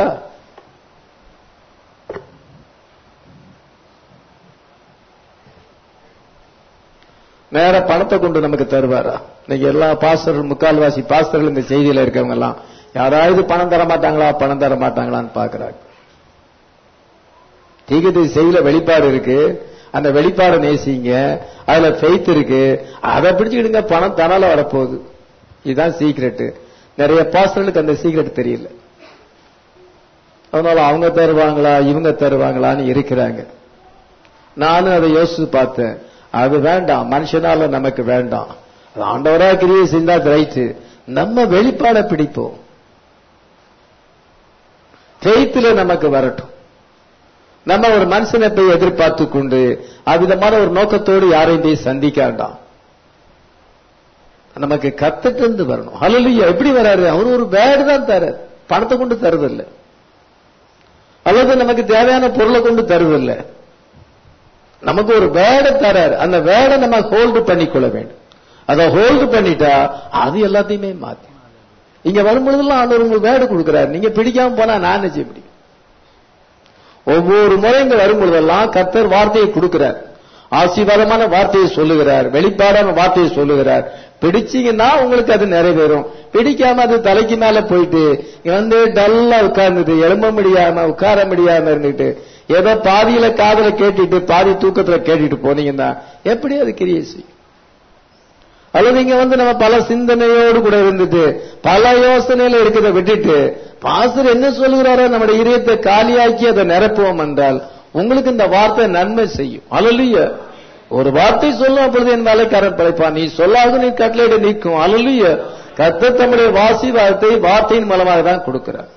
நேரா பணத்தை கொண்டு நமக்கு தருவாரா இன்னைக்கு எல்லா பாஸ்டர்கள் முக்கால்வாசி பாஸ்டர்கள் இந்த செய்தியில இருக்கவங்க எல்லாம் யாராவது பணம் தர மாட்டாங்களா பணம் தர மாட்டாங்களான்னு பாக்குறாங்க தீகத்தை செய்தியில வெளிப்பாடு இருக்கு அந்த வெளிப்பாடை நேசிங்க அதுல ஃபெய்த் இருக்கு அதை பிடிச்சுக்கிடுங்க பணம் தனால வரப்போகுது இதுதான் சீக்ரெட் நிறைய பாஸ்டர்களுக்கு அந்த சீக்ரெட் தெரியல அதனால அவங்க தருவாங்களா இவங்க தருவாங்களான்னு இருக்கிறாங்க நானும் அதை யோசிச்சு பார்த்தேன் அது வேண்டாம் மனுஷனால நமக்கு வேண்டாம் அது ஆண்டவரா கிரியை செஞ்சா ரைட்டு நம்ம வெளிப்பாட பிடிப்போம் ஃபெய்த்ல நமக்கு வரட்டும் நம்ம ஒரு மனுஷனை போய் எதிர்பார்த்து கொண்டு அவ்விதமான ஒரு நோக்கத்தோடு யாரையும் போய் சந்திக்க வேண்டாம் நமக்கு கத்துட்டு இருந்து வரணும் ஹalleluya எப்படி வராரு அவர் ஒரு வேர்டு தான் தர பணத்தை கொண்டு தருதில்ல அல்லது நமக்கு தேவையான பொருளை கொண்டு தருதில்ல நமக்கு ஒரு வேர்டை தராரு அந்த வேர்டை நம்ம ஹோல்டு பண்ணிக்கொள்ள வேண்டும் அதை ஹோல்டு பண்ணிட்டா அது எல்லாத்தையுமே மாத்தி இங்க வரும்பொழுதெல்லாம் ஆண்டவர் உங்களுக்கு வேர்டு கொடுக்கிறாரு நீங்க பிடிக்காம போனா நான் என்ன செய்ய முடியும் ஒவ்வொரு முறை இங்க வரும்பொழுதெல்லாம் கர்த்தர் வார்த்தையை கொடுக்கிறார் ஆசீர்வாதமான வார்த்தையை சொல்லுகிறார் வெளிப்பாடான வார்த்தையை சொல்லுகிறார் பிடிச்சீங்கன்னா உங்களுக்கு அது நிறைவேறும் பிடிக்காம அது தலைக்கு மேல போயிட்டு வந்து டல்லா உட்கார்ந்துட்டு எழும்ப முடியாம உட்கார முடியாம இருந்துட்டு ஏதோ பாதியில காதுல கேட்டுட்டு பாதி தூக்கத்துல கேட்டுட்டு போனீங்கன்னா எப்படி அது கிரியை செய்யும் அல்லது இங்க வந்து நம்ம பல சிந்தனையோடு கூட இருந்துட்டு பல யோசனையில இருக்கிறத விட்டுட்டு பாஸ்டர் என்ன சொல்லுகிறாரோ நம்முடைய இதயத்தை காலியாக்கி அதை நிரப்புவோம் என்றால் உங்களுக்கு இந்த வார்த்தை நன்மை செய்யும் அலலிய ஒரு வார்த்தை சொல்லும் அப்பொழுது என் வேலைக்காரன் படைப்பான் நீ சொல்லாத நீ கட்டளையிட நீக்கும் அலலிய கத்த தம்முடைய வாசி வார்த்தை வார்த்தையின் மூலமாக தான் கொடுக்கிறார்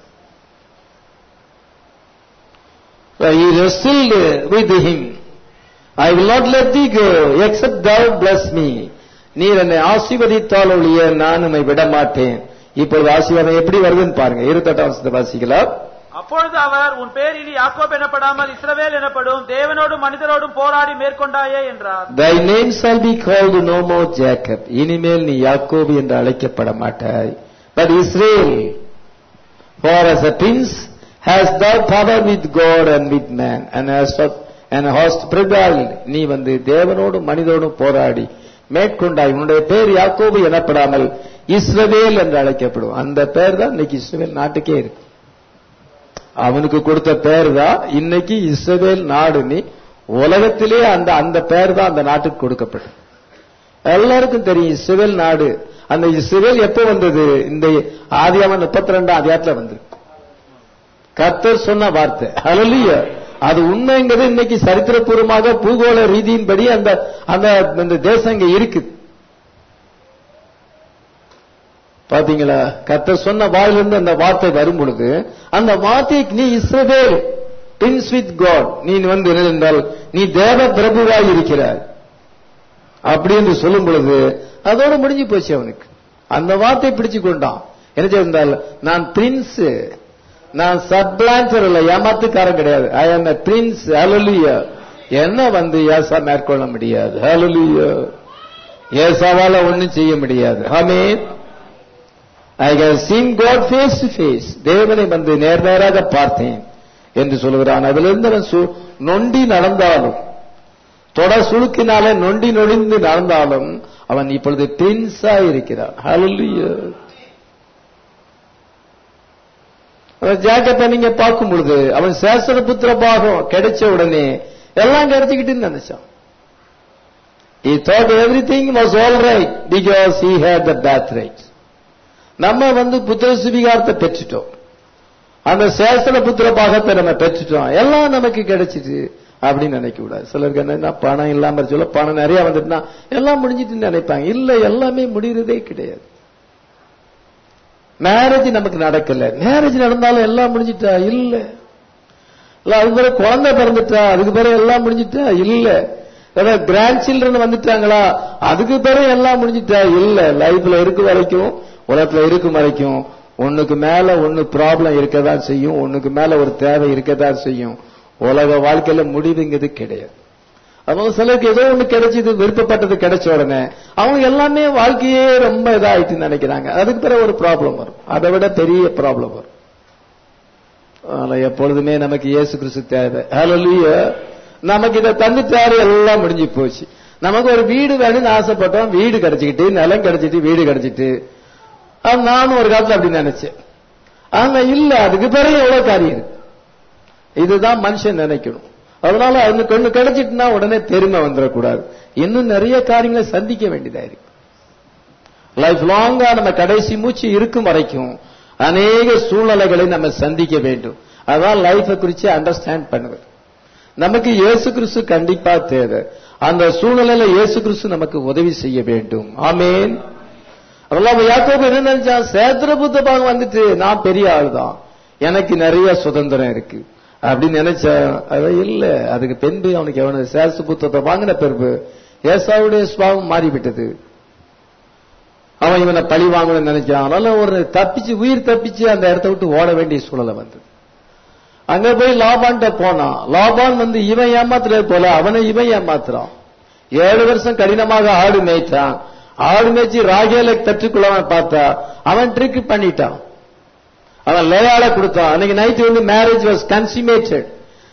He wrestled with him. I will not let thee go, except thou bless me. நீர் என்னை ஆசீர்வதித்தால் ஒழிய நான் உம்மை விட மாட்டேன் இப்பொழுது ஆசீர்வாதம் எப்படி வருதுன்னு பாருங்க இருபத்தெட்டாம் வசனத்தை வாசிக்கலாம் அப்பொழுது அவர் உன் பேர் இனி யாக்கோப் எனப்படாமல் இஸ்ரவேல் எனப்படும் தேவனோடும் மனிதரோடும் போராடி மேற்கொண்டாயே என்றார் Thy name shall be called no more Jacob. இனிமேல் நீ யாக்கோபு என்று அழைக்கப்பட மாட்டாய் but Israel. For as a prince hast thou power with God and with man and hast and hast prevailed. நீ வந்து தேவனோடும் மனிதனோடும் போராடி மேற்கொண்டாய் உன்னுடைய பேர் யாக்கோபு எனப்படாமல் இஸ்ரவேல் என்று அழைக்கப்படும் அந்த பேர் தான் இன்னைக்கு இஸ்ரவேல் நாட்டுக்கே இருக்கு அவனுக்கு கொடுத்த பேர் தான் இன்னைக்கு இஸ்ரவேல் நாடுன்னு உலகத்திலே அந்த அந்த பேர் தான் அந்த நாட்டுக்கு கொடுக்கப்படும் எல்லாருக்கும் தெரியும் இஸ்ரவேல் நாடு அந்த இஸ்ரவேல் எப்போ வந்தது இந்த ஆதியாம முப்பத்தி ரெண்டாம் அதிகாரத்துல வந்தது கர்த்தர் சொன்ன வார்த்தை ஹalleluya அது உண்மைங்கிறது இன்னைக்கு சரித்திரபூர்வமாக பூகோள ரீதியின்படி அந்த அந்த அந்த தேசம் இங்க இருக்குது பாத்தீங்களா கர்த்தர் சொன்ன வாயிலிருந்து அந்த வார்த்தை வரும் பொழுது அந்த வார்த்தை நீ இஸ்ரவேல் பின்ஸ் வித் காட் நீ வந்து என்றால் நீ தேவ பிரபுவாய் இருக்கிறாய் அப்படி என்று சொல்லும் பொழுது அதோட முடிஞ்சு போச்சு அவனுக்கு அந்த வார்த்தை பிடிச்சு கொண்டான் என்ன செய்தால் நான் பிரின்ஸ் நான் சப்லான்சர் இல்ல ஏமாத்துக்காரன் கிடையாது ஐ ஆம் பிரின்ஸ் ஹalleluya என்ன வந்து ஏசா மேற்கொள்ள முடியாது ஹalleluya ஏசாவால ஒண்ணும் செய்ய முடியாது amen I have seen God face to face தேவனை வந்து நேர் நேராக பார்த்தேன் என்று சொல்கிறான் அதிலிருந்து அவன் சு- நொண்டி நடந்தாலும் தொட சுழுக்கினாலே நொண்டி நொடிந்து நடந்தாலும் அவன் இப்பொழுது பிரின்ஸா இருக்கிறான் ஹalleluya அவன் ஜாக்கெட்டை நீங்க பார்க்கும் பொழுது அவன் சேசன புத்திர பாகம் கிடைச்ச உடனே எல்லாம் கிடைச்சுக்கிட்டு நினைச்சான் He thought everything was all right because he had the birthright. நம்ம வந்து புத்திர சுவிகாரத்தை பெற்றுட்டோம் அந்த சேசன புத்திர பாகத்தை நம்ம பெற்றுட்டோம் எல்லாம் நமக்கு கிடைச்சிட்டு அப்படின்னு நினைக்க கூடாது சிலருக்கு என்ன பணம் இல்லாம சொல்ல பணம் நிறைய வந்துட்டுனா எல்லாம் முடிஞ்சிட்டு நினைப்பாங்க இல்ல எல்லாமே முடிகிறதே கிடையாது மேரேஜ் நமக்கு நடக்கல மேரேஜ் நடந்தாலும் எல்லாம் முடிஞ்சிட்டா இல்ல இல்ல அது பிறகு குழந்தை பிறந்துட்டா அதுக்கு பிறகு எல்லாம் முடிஞ்சிட்டா இல்ல ஏதாவது கிராண்ட் சில்ட்ரன் வந்துட்டாங்களா அதுக்கு பிறகு எல்லாம் முடிஞ்சிட்டா இல்ல லைஃப்ல இருக்க வரைக்கும் உலகத்துல இருக்கும் வரைக்கும் ஒண்ணுக்கு மேல ஒண்ணு ப்ராப்ளம் இருக்கதான் செய்யும் ஒண்ணுக்கு மேல ஒரு தேவை இருக்கதான் செய்யும் உலக வாழ்க்கையில முடிவுங்கிறது கிடையாது அவங்க சிலருக்கு ஏதோ ஒண்ணு கிடைச்சது விருப்பப்பட்டது கிடைச்ச உடனே அவங்க எல்லாமே வாழ்க்கையே ரொம்ப இதாயிட்டு நினைக்கிறாங்க அதுக்கு பிறகு ஒரு ப்ராப்ளம் வரும் அதை விட பெரிய ப்ராப்ளம் வரும் அதனால எப்பொழுதுமே நமக்கு இயேசு கிறிஸ்து தேவை ஹalleluya நமக்கு இதை தந்துட்டாரு எல்லாம் முடிஞ்சு போச்சு நமக்கு ஒரு வீடு வேணும்னு ஆசைப்பட்டோம் வீடு கிடைச்சிக்கிட்டு நிலம் கிடைச்சிட்டு வீடு கிடைச்சிட்டு அது நானும் ஒரு காலத்துல அப்படி நினைச்சேன் ஆனா இல்ல அதுக்கு பிறகு எவ்வளவு காரியம் இருக்கு இதுதான் மனுஷன் நினைக்கணும் அதனால அவனுக்கு ஒண்ணு கிடைச்சிட்டுனா உடனே பெருமை வந்துடக்கூடாது இன்னும் நிறைய காரியங்களை சந்திக்க வேண்டியதா இருக்கு லைஃப் லாங்கா நம்ம கடைசி மூச்சு இருக்கும் வரைக்கும் அநேக சூழ்நிலைகளை நம்ம சந்திக்க வேண்டும் அதான் லைஃபை குறித்து அண்டர்ஸ்டாண்ட் பண்ணுவது நமக்கு இயேசு கிறிஸ்து கண்டிப்பா தேவை அந்த சூழ்நிலையில இயேசு கிறிஸ்து நமக்கு உதவி செய்ய வேண்டும் ஆமேன் அதெல்லாம் யாக்கோபு என்ன நினைச்சான் சேத்திர புத்த பாகம் வந்துட்டு நான் பெரிய ஆள் தான் எனக்கு நிறைய சுதந்திரம் இருக்கு அப்படின்னு நினைச்சா அது இல்ல அதுக்கு பின்பு அவனுக்கு எவனது சேசு புத்தத்தை வாங்கின பிறகு ஏசாவுடைய சுவாபம் மாறிவிட்டது அவன் இவனை பழி வாங்கணும்னு நினைச்சான் அதனால ஒரு தப்பிச்சு உயிர் தப்பிச்சு அந்த இடத்த விட்டு ஓட வேண்டிய சூழலை வந்தது அங்க போய் லாபான்ட்ட போனான் லாபான் வந்து இவன் ஏமாத்துறது போல அவனை இவன் ஏமாத்துறான் ஏழு வருஷம் கடினமாக ஆடு மேய்ச்சான் ஆடு மேய்ச்சி ராகேல தற்றுக்குள்ளவன் பார்த்தா அவன் ட்ரிக் பண்ணிட்டான் அவன் லேயால கொடுத்தான் அன்னைக்கு நைட்டு வந்து மேரேஜ் வாஸ் கன்சிமேட்டட்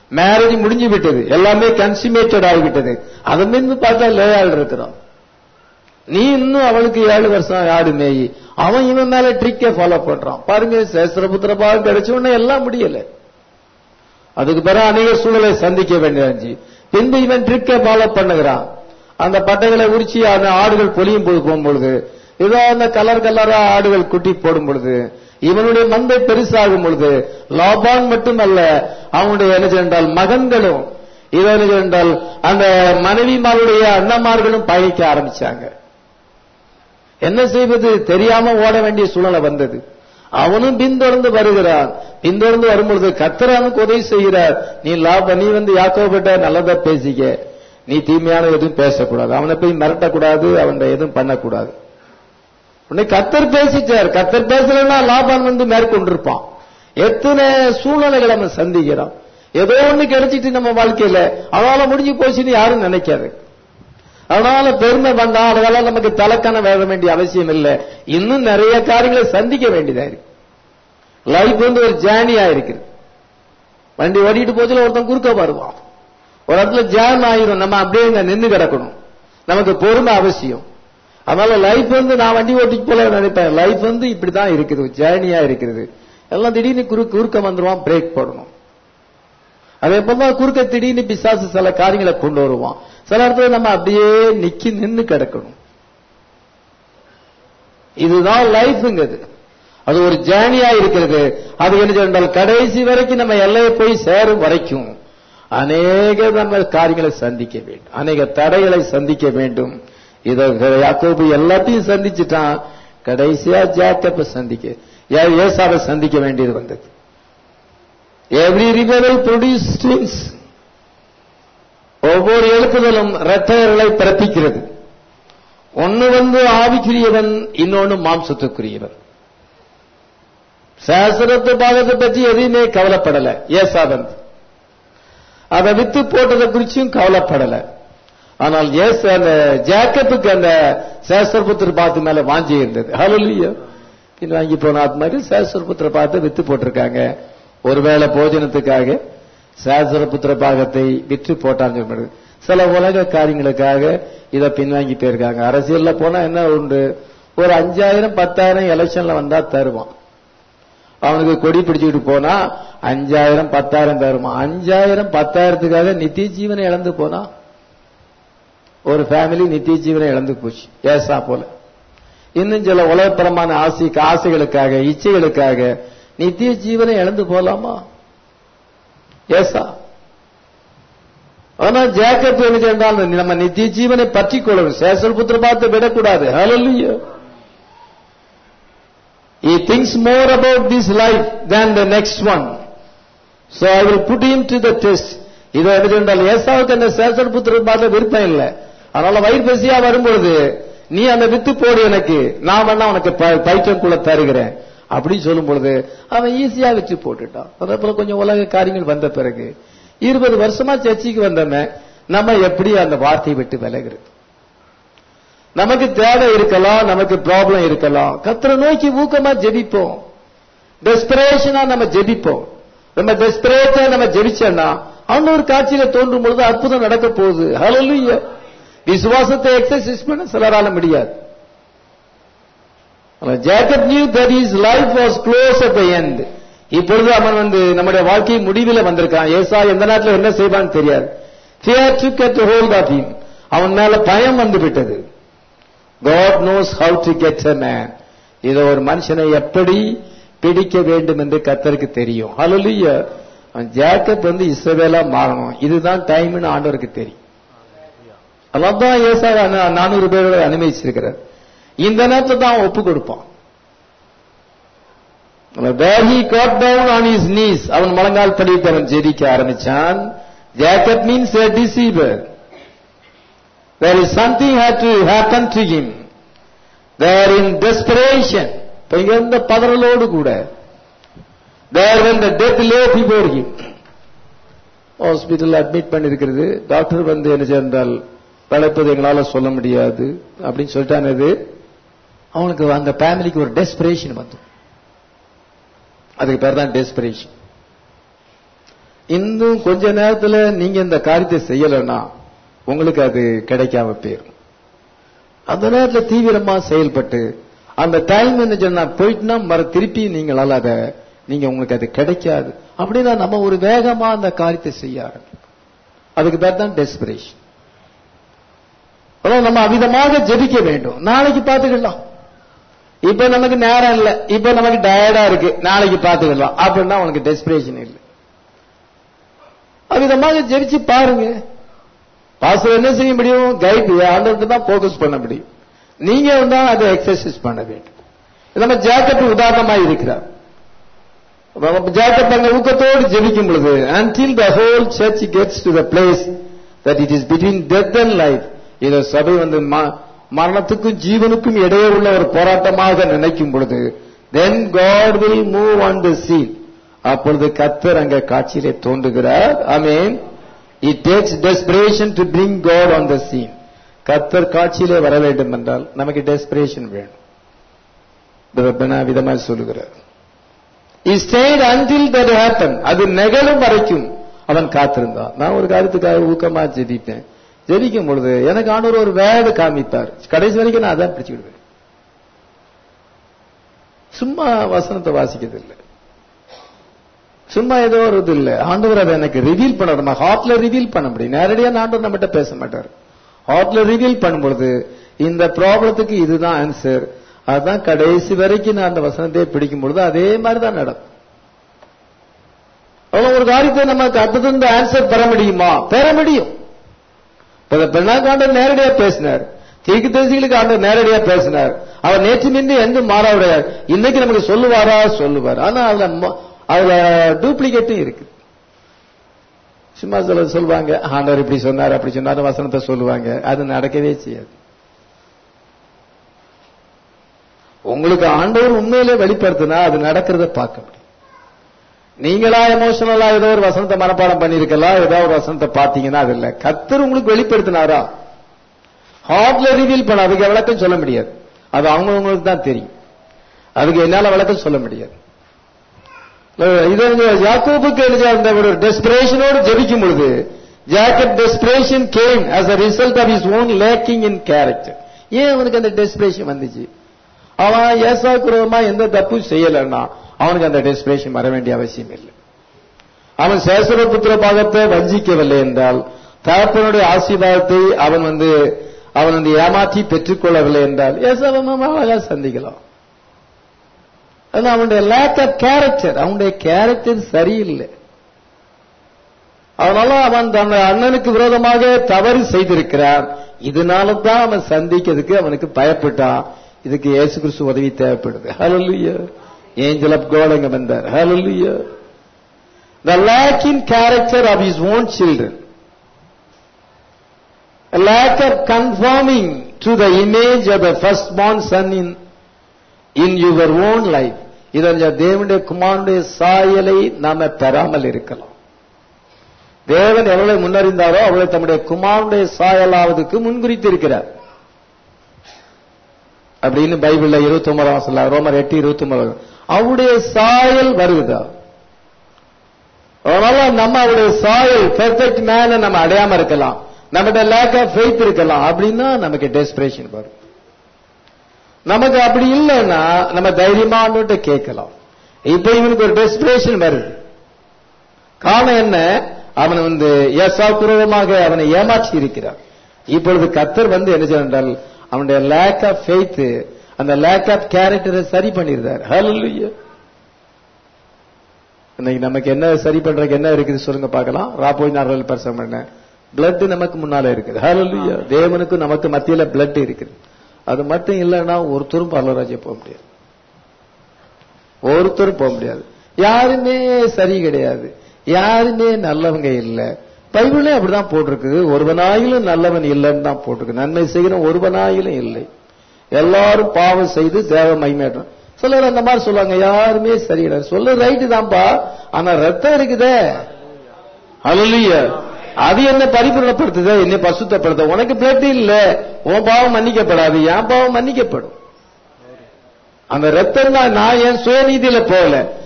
மேரேஜ் முடிஞ்சு விட்டது எல்லாமே கன்சுமேட்டட் ஆகிவிட்டது அதன் மீது பார்த்தா லேயாள் இருக்கிறான் நீ இன்னும் அவளுக்கு ஏழு வருஷம் ஆடு மேயி அவன் இவன் மேல ட்ரிக்கை ஃபாலோ பண்றான் பாருங்க சேஸ்திரபுத்திர பாகம் கிடைச்ச உடனே எல்லாம் முடியல அதுக்கு பிறகு அநேக சூழலை சந்திக்க வேண்டியதாச்சு பின்பு இவன் ட்ரிக்கை ஃபாலோ பண்ணுகிறான் அந்த பட்டைகளை உரிச்சி அந்த ஆடுகள் பொலியும் போது போகும்பொழுது ஏதோ அந்த கலர் கலரா ஆடுகள் குட்டி போடும் பொழுது இவனுடைய மந்தை பெருசாகும் பொழுது லாபான் மட்டுமல்ல அவனுடைய என்ன என்றால் மகன்களும் இதோ என்ன என்றால் அந்த மனைவிமாருடைய அண்ணமார்களும் பயணிக்க ஆரம்பிச்சாங்க என்ன செய்வது தெரியாம ஓட வேண்டிய சூழ்நிலை வந்தது அவனும் பின்தொடர்ந்து வருகிறான் பின்தொடர்ந்து வரும்பொழுது கத்தரானுக்கு உதவி செய்கிறார் நீ லாப நீ வந்து யாக்கோபிட்ட நல்லதா பேசிக்க நீ தீமையான எதுவும் பேசக்கூடாது அவனை போய் மிரட்டக்கூடாது அவனை எதுவும் பண்ணக்கூடாது உடனே கத்தர் பேசிட்டார் கத்தர் பேசலன்னா லாபான் வந்து மேற்கொண்டிருப்பான் எத்தனை சூழ்நிலைகளை நம்ம சந்திக்கிறோம் ஏதோ ஒண்ணு கிடைச்சிட்டு நம்ம வாழ்க்கையில அதனால முடிஞ்சு போச்சுன்னு யாரும் நினைக்காது அதனால பெருமை வேண்டாம் அதனால நமக்கு தலைக்கண வேற வேண்டிய அவசியம் இல்லை இன்னும் நிறைய காரியங்களை சந்திக்க வேண்டியதா இருக்கு லைஃப் வந்து ஒரு ஜேர்னியா இருக்குது வண்டி ஓடிட்டு போச்சுல ஒருத்தன் குறுக்க வருவான் ஒரு இடத்துல ஜாம் ஆயிரும் நம்ம அப்படியே இங்க நின்று கிடக்கணும் நமக்கு பொறுமை அவசியம் அதனால லைஃப் வந்து நான் வண்டி ஓட்டிக்கு போல நினைப்பேன் லைஃப் வந்து இப்படிதான் இருக்குது ஜேர்னியா இருக்குது எல்லாம் திடீர்னு குறு குறுக்க வந்துருவான் பிரேக் போடணும் அதே போலதான் குறுக்க திடீர்னு பிசாசு சில காரியங்களை கொண்டு வருவான் சில இடத்துல நம்ம அப்படியே நிக்கி நின்னு கிடக்கணும் இதுதான் லைஃப்ங்கிறது அது ஒரு ஜேர்னியா இருக்கிறது அது என்ன சொன்னால் கடைசி வரைக்கும் நம்ம எல்லையை போய் சேரும் வரைக்கும் அநேக நம்ம காரியங்களை சந்திக்க வேண்டும் அநேக தடைகளை சந்திக்க வேண்டும் இத யாக்கோபு எல்லாத்தையும் சந்திச்சுட்டான் கடைசியா ஜாக்கப்ப சந்திக்க ஏசாவை சந்திக்க வேண்டியது வந்தது எவ்ரி ரிவரல் ப்ரொடியூஸ் ட்வின்ஸ் ஒவ்வொரு எழுப்புதலும் இரட்டையர்களை பிறப்பிக்கிறது ஒன்னு வந்து ஆவிக்குரியவன் இன்னொன்னு மாம்சத்துக்குரியவன் சாஸ்திரத்து பாகத்தை பற்றி எதையுமே கவலைப்படல ஏசாவன் அதை வித்து போட்டதை குறிச்சும் கவலைப்படல ஆனால் ஏசு அந்த ஜேக்கப்புக்கு அந்த சேஸ்வரபுத்திர பாத்து மேல வாஞ்சி இருந்தது ஹலோலியா பின் வாங்கி போன அது மாதிரி சேஸ்வரபுத்திர பாத்தை வித்து போட்டிருக்காங்க ஒருவேளை போஜனத்துக்காக சேஸ்வரபுத்திர பாகத்தை விற்று போட்டாங்க சில உலக காரியங்களுக்காக இதை பின்வாங்கி போயிருக்காங்க அரசியல்ல போனா என்ன உண்டு ஒரு அஞ்சாயிரம் பத்தாயிரம் எலெக்ஷன்ல வந்தா தருவான் அவனுக்கு கொடி பிடிச்சுக்கிட்டு போனா அஞ்சாயிரம் பத்தாயிரம் தருமா அஞ்சாயிரம் பத்தாயிரத்துக்காக நித்திய ஜீவனை இழந்து போனா ஒரு ஃபேமிலி நித்திய ஜீவனை இழந்து போச்சு ஏசா போல இன்னும் சில உலகப்பரமான ஆசை ஆசைகளுக்காக இச்சைகளுக்காக நித்திய ஜீவனை இழந்து போலாமா ஏசா ஆனா ஜேக்கப் என்ன சென்றால் நம்ம நித்திய ஜீவனை பற்றி கொள்ளணும் சேசல் புத்திர பார்த்து விடக்கூடாது ஹalleluya he thinks more about this life than the next one so i will put him to the test இதை என்ன சொன்னால் ஏசாவுக்கு அந்த சேசல் புத்திரன் பார்த்த விருப்பம் இல்லை அதனால வயிறு பசியா வரும்பொழுது நீ அந்த வித்து போடு எனக்கு நான் வேணா உனக்கு பைக்கக்குள்ள தருகிறேன் அப்படின்னு சொல்லும் பொழுது அவன் ஈஸியா வச்சு போட்டுட்டான் அதே போல கொஞ்சம் உலக காரியங்கள் வந்த பிறகு இருபது வருஷமா சர்ச்சைக்கு வந்தவன் நம்ம எப்படி அந்த வார்த்தையை விட்டு விலகிறது நமக்கு தேவை இருக்கலாம் நமக்கு ப்ராப்ளம் இருக்கலாம் கத்திர நோக்கி ஊக்கமா ஜெபிப்போம் டெஸ்பிரேஷனா நம்ம ஜெபிப்போம் நம்ம டெஸ்பிரேட்டா நம்ம ஜெபிச்சோம்னா அவன் ஒரு காட்சியில தோன்றும் பொழுது அற்புதம் நடக்க போகுது ஹalleluya விசுவாசத்தை எக்ஸசைஸ் பண்ண சிலரால முடியாது Jacob knew that his life was close at the end இப்பொழுது அவன் வந்து நம்முடைய வாழ்க்கை முடிவில் வந்திருக்கான் ஏசா எந்த நேரத்தில் என்ன செய்வான்னு தெரியாது fear took at hold of him அவன் மேல பயம் வந்து விட்டது God knows how to get a man இதை ஒரு மனுஷனை எப்படி பிடிக்க வேண்டும் என்று கத்தருக்கு தெரியும் ஹalleluya அவன் ஜேக்கப் வந்து இஸ்ரவேலா மாறணும் இதுதான் டைம்னு ஆண்டவருக்கு தெரியும் அதான் ஏசா நானூறு பேரோட அனுமதிச்சிருக்கிறார் இந்த நேரத்தை தான் ஒப்பு கொடுப்பான் Where he got down on his knees, அவன் முழங்கால் படிட்டு அவன் ஜெபிக்க ஆரம்பிச்சான் Jacob means a deceiver. There is something had to happen to him. They are in desperation. இப்ப இங்க இருந்த பதறலோடு கூட There when the death lay before him. Hospital admit பண்ணிருக்கிறது டாக்டர் வந்து என்ன சென்றால் பழைப்பது எங்களால சொல்ல முடியாது அப்படின்னு சொல்லிட்டானது அவனுக்கு அந்த ஃபேமிலிக்கு ஒரு டெஸ்பிரேஷன் வந்து அதுக்கு பேர் தான் டெஸ்பிரேஷன் இன்னும் கொஞ்ச நேரத்துல நீங்க இந்த காரியத்தை செய்யலைன்னா உங்களுக்கு அது கிடைக்காம போயிரும் அந்த நேரத்துல தீவிரமா செயல்பட்டு அந்த டைம் என்ன சொன்னா போயிட்டுனா மறு திருப்பி நீங்களால அதை நீங்க உங்களுக்கு அது கிடைக்காது அப்படின்னா நம்ம ஒரு வேகமா அந்த காரியத்தை செய்ய ஆரம்பிக்கும் அதுக்கு பேர் தான் டெஸ்பிரேஷன் அதான் நம்ம அவிதமாக ஜெபிக்க வேண்டும் நாளைக்கு பார்த்துக்கலாம் இப்ப நமக்கு நேரம் இல்ல இப்ப நமக்கு டயர்டா இருக்கு நாளைக்கு பார்த்துக்கலாம் அப்படின்னா உனக்கு டெஸ்பிரேஷன் இல்லை அவிதமாக ஜெபிச்சு பாருங்க பாஸ்டர் என்ன செய்ய முடியும் கைட் ஆண்டவர்கிட்ட தான் போக்கஸ் பண்ண முடியும் நீங்க தான் அதை எக்ஸசைஸ் பண்ண வேண்டும் நம்ம ஜாக்கப் உதாரணமா இருக்கிறார் ஜாக்கப் அங்க ஊக்கத்தோடு ஜெபிக்கும் பொழுது until the whole church gets to the place that it is between death and life இத சபை வந்து ம- மரணத்துக்கும் ஜீவனுக்கும் இடையே உள்ள ஒரு போராட்டமாக நினைக்கும் பொழுது then God will move on the scene அப்பொழுது கத்தர் அங்க காட்சியிலே தோன்றுகிறார் I mean it takes desperation to bring God on the scene கத்தர் காட்சியிலே வர வேண்டும் என்றால் நமக்கு டெஸ்பிரேஷன் வேணும் பிரபனா விதமாக சொல்லுகிறார் He stayed until that happened. அது நிகழும் வரைக்கும் அவன் காத்திருந்தான் நான் ஒரு காரியத்துக்காக ஊக்கமா ஜெபிப்பேன் ஜெபிக்கும் பொழுது எனக்கு ஆண்டவர் ஒரு வேர்டு காமிப்பார் கடைசி வரைக்கும் நான் அதான் பிடிச்சுக்கிடுவேன் சும்மா வசனத்தை வாசிக்கிறது இல்லை சும்மா ஏதோ ஒரு இது இல்ல ஆண்டவர் அதை எனக்கு ரிவீல் பண்ண நம்ம ஹார்ட்ல ரிவீல் பண்ண முடியும் நேரடியா ஆண்டவர் நம்மகிட்ட பேச மாட்டார் ஹார்ட்ல ரிவீல் பண்ணும்பொழுது இந்த ப்ராப்ளத்துக்கு இதுதான் ஆன்சர் அதான் கடைசி வரைக்கும் நான் அந்த வசனத்தை பிடிக்கும் பொழுது அதே மாதிரி தான் நடக்கும் அவ்வளவு ஒரு காரியத்தை நமக்கு அப்பதிருந்து ஆன்சர் பெற முடியுமா பெற முடியும் பெண்ணாக்கு ஆண்டவர் நேரடியா பேசினார் தீர்க்கு தரிசிகளுக்கு ஆண்டவர் நேரடியா பேசினார் அவர் நேற்று நின்று எந்த மாறாவுடையார் இன்னைக்கு நமக்கு சொல்லுவாரா சொல்லுவார் ஆனா அதுல ம- அதுல டூப்ளிகேட்டும் இருக்கு சும்மா சொல்ல சொல்லுவாங்க ஆண்டவர் இப்படி சொன்னார் அப்படி சொன்னார் வசனத்தை சொல்லுவாங்க அது நடக்கவே செய்யாது உங்களுக்கு ஆண்டவர் உண்மையிலே வெளிப்படுத்தினா அது நடக்கிறத பார்க்க முடியும் நீங்களா எமோஷனலா ஏதோ ஒரு வசனத்தை மனப்பாடம் பண்ணிருக்கலாம் ஏதோ ஒரு வசனத்தை பார்த்தீங்கன்னா அது இல்ல கத்தர் உங்களுக்கு வெளிப்படுத்தினாரா ஹார்ட்ல ரிவீல் பண்ண அதுக்கு விளக்கம் சொல்ல முடியாது அது அவங்கவுங்களுக்கு தான் தெரியும் அதுக்கு என்னால விளக்கம் சொல்ல முடியாது இது வந்து யாக்கோபுக்கு எழுதிய அந்த ஒரு டெஸ்பிரேஷனோடு ஜெபிக்கும் பொழுது Jacob desperation came as a result of his own lacking in character ஏன் அவனுக்கு அந்த டெஸ்பிரேஷன் வந்துச்சு அவன் ஏசா குரமா எந்த தப்பும் செய்யலைன்னா அவனுக்கு அந்த டெஸ்பிரேஷன் வர வேண்டிய அவசியம் இல்லை அவன் சேசரபுத்திர பாகத்தை வஞ்சிக்கவில்லை என்றால் தகப்பனுடைய ஆசீர்வாதத்தை அவன் வந்து அவன் வந்து ஏமாற்றி பெற்றுக்கொள்ளவில்லை என்றால் ஏசாவன் அழகா சந்திக்கலாம் அது அவனுடைய லேக் ஆஃப் கேரக்டர் அவனுடைய கேரக்டர் சரியில்லை அதனால அவன் தன் அண்ணனுக்கு விரோதமாக தவறு செய்திருக்கிறான் இதனால தான் அவன் சந்திக்கிறதுக்கு அவனுக்கு பயப்பட்டான் இதுக்கு இயேசு கிறிஸ்து உதவி தேவைப்படுது ஹalleluya angel of god அங்க வந்தார் hallelujah the lack in character of his own children a lack of conforming to the image of the firstborn son in in your own life இதன் தேவனுடைய குமாரனுடைய சாயலை நாம பெறாமல் இருக்கலாம் தேவன் எவ்வளவு முன்னறிந்தாரோ அவளை தம்முடைய குமாரனுடைய சாயலாவதுக்கு முன்குறித்து இருக்கிறார் அப்படின்னு பைபிள்ல இருபத்தி ஒன்பதாம் சொல்ல ரோமர் எட்டு இருபத்தி ஒன்பது அவருடைய சாயல் வருகுதா அதனால நம்ம அவருடைய சாயல் பெர்ஃபெக்ட் மேல நம்ம அடையாம இருக்கலாம் நம்மகிட்ட லேக் ஆஃப் ஃபெய்த் இருக்கலாம் அப்படின்னா நமக்கு டெஸ்பிரேஷன் வரும் நமக்கு அப்படி இல்லைன்னா நம்ம தைரியமானுட்டு கேட்கலாம் இப்ப இவனுக்கு ஒரு டெஸ்பிரேஷன் வருது காரணம் என்ன அவன் வந்து ஏசா குரூபமாக அவனை ஏமாற்றி இருக்கிறார் இப்பொழுது கத்தர் வந்து என்ன செய்தால் அவனுடைய லேக் ஆஃப் ஃபெய்த் அந்த லேக் ஆஃப் கேரக்டரை சரி பண்ணிருந்தார் ஹalleluya இன்னைக்கு நமக்கு என்ன சரி பண்றதுக்கு என்ன இருக்குது சொல்லுங்க பார்க்கலாம் ராப்போய் நார்கள் பரிசம் பண்ண பிளட் நமக்கு முன்னால இருக்குது ஹalleluya தேவனுக்கு நமக்கு மத்தியில பிளட் இருக்குது அது மட்டும் இல்லைன்னா ஒருத்தரும் பரலராஜ்யம் போக முடியாது ஒருத்தரும் போக முடியாது யாருமே சரி கிடையாது யாருமே நல்லவங்க இல்ல பைபிளே அப்படிதான் போட்டிருக்குது ஒருவனாயிலும் நல்லவன் இல்லைன்னு தான் போட்டிருக்கு நன்மை செய்கிற ஒருவனாயிலும் இல்லை எல்லாரும் பாவம் செய்து தேவ மைமேற்றம் சிலர் அந்த மாதிரி சொல்லுவாங்க யாருமே சரியில்லை சொல்ல ரைட்டு தான்ப்பா ஆனா ரத்தம் இருக்குதே ஹalleluya அது என்ன பரிபூர்ணப்படுத்துது என்ன பசுத்தப்படுத்த உனக்கு பிளட் இல்ல உன் பாவம் மன்னிக்கப்படாது என் பாவம் மன்னிக்கப்படும் அந்த ரத்தம் தான் நான் என் சுயநீதியில போகல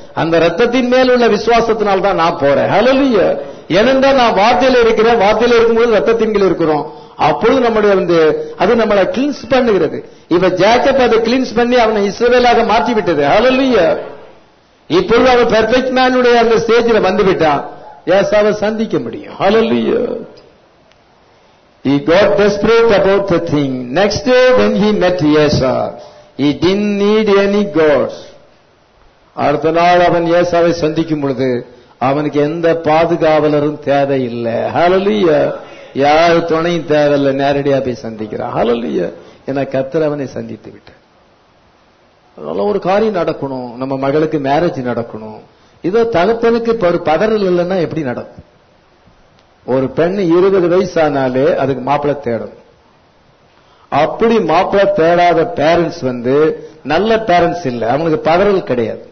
அந்த ரத்தத்தின் மேல் உள்ள விசுவாசத்தினால் தான் நான் போறேன் ஹalleluya ஏனென்றால் நான் வார்த்தையில இருக்கிறேன் வார்த்தையில இருக்கும்போது ரத்தத்தின் கீழ் இருக்கிறோம் அப்பொழுது நம்முடைய வந்து அது நம்மளை கிளீன்ஸ் பண்ணுகிறது இப்ப ஜேக்கப் அதை கிளீன்ஸ் பண்ணி அவனை இஸ்ரவேலாக மாற்றி விட்டது ஹalleluya இப்பொழுது அவன் பெர்ஃபெக்ட் மேனுடைய அந்த ஸ்டேஜில் வந்து விட்டான் ஏசாவை சந்திக்க முடியும் ஹalleluya He got desperate about the thing. Next day when he met Asa, he didn't need any gods. அடுத்த நாள் அவன் ஏசாவை சந்திக்கும் பொழுது அவனுக்கு எந்த பாதுகாவலரும் தேவையில்லை ஹalleluya யார் துணையும் தேவையில்லை நேரடியா போய் சந்திக்கிறான் ஹalleluya என கத்தர் அவனை சந்தித்து விட்டார் அதனால ஒரு காரியம் நடக்கணும் நம்ம மகளுக்கு மேரேஜ் நடக்கணும் இதோ தகப்பனுக்கு இப்ப ஒரு பதறல் இல்லைன்னா எப்படி நடக்கும் ஒரு பெண் இருபது வயசானாலே அதுக்கு மாப்பிள்ளை தேடும் அப்படி மாப்பிள்ளை தேடாத பேரண்ட்ஸ் வந்து நல்ல பேரண்ட்ஸ் இல்ல அவங்களுக்கு பதறல் கிடையாது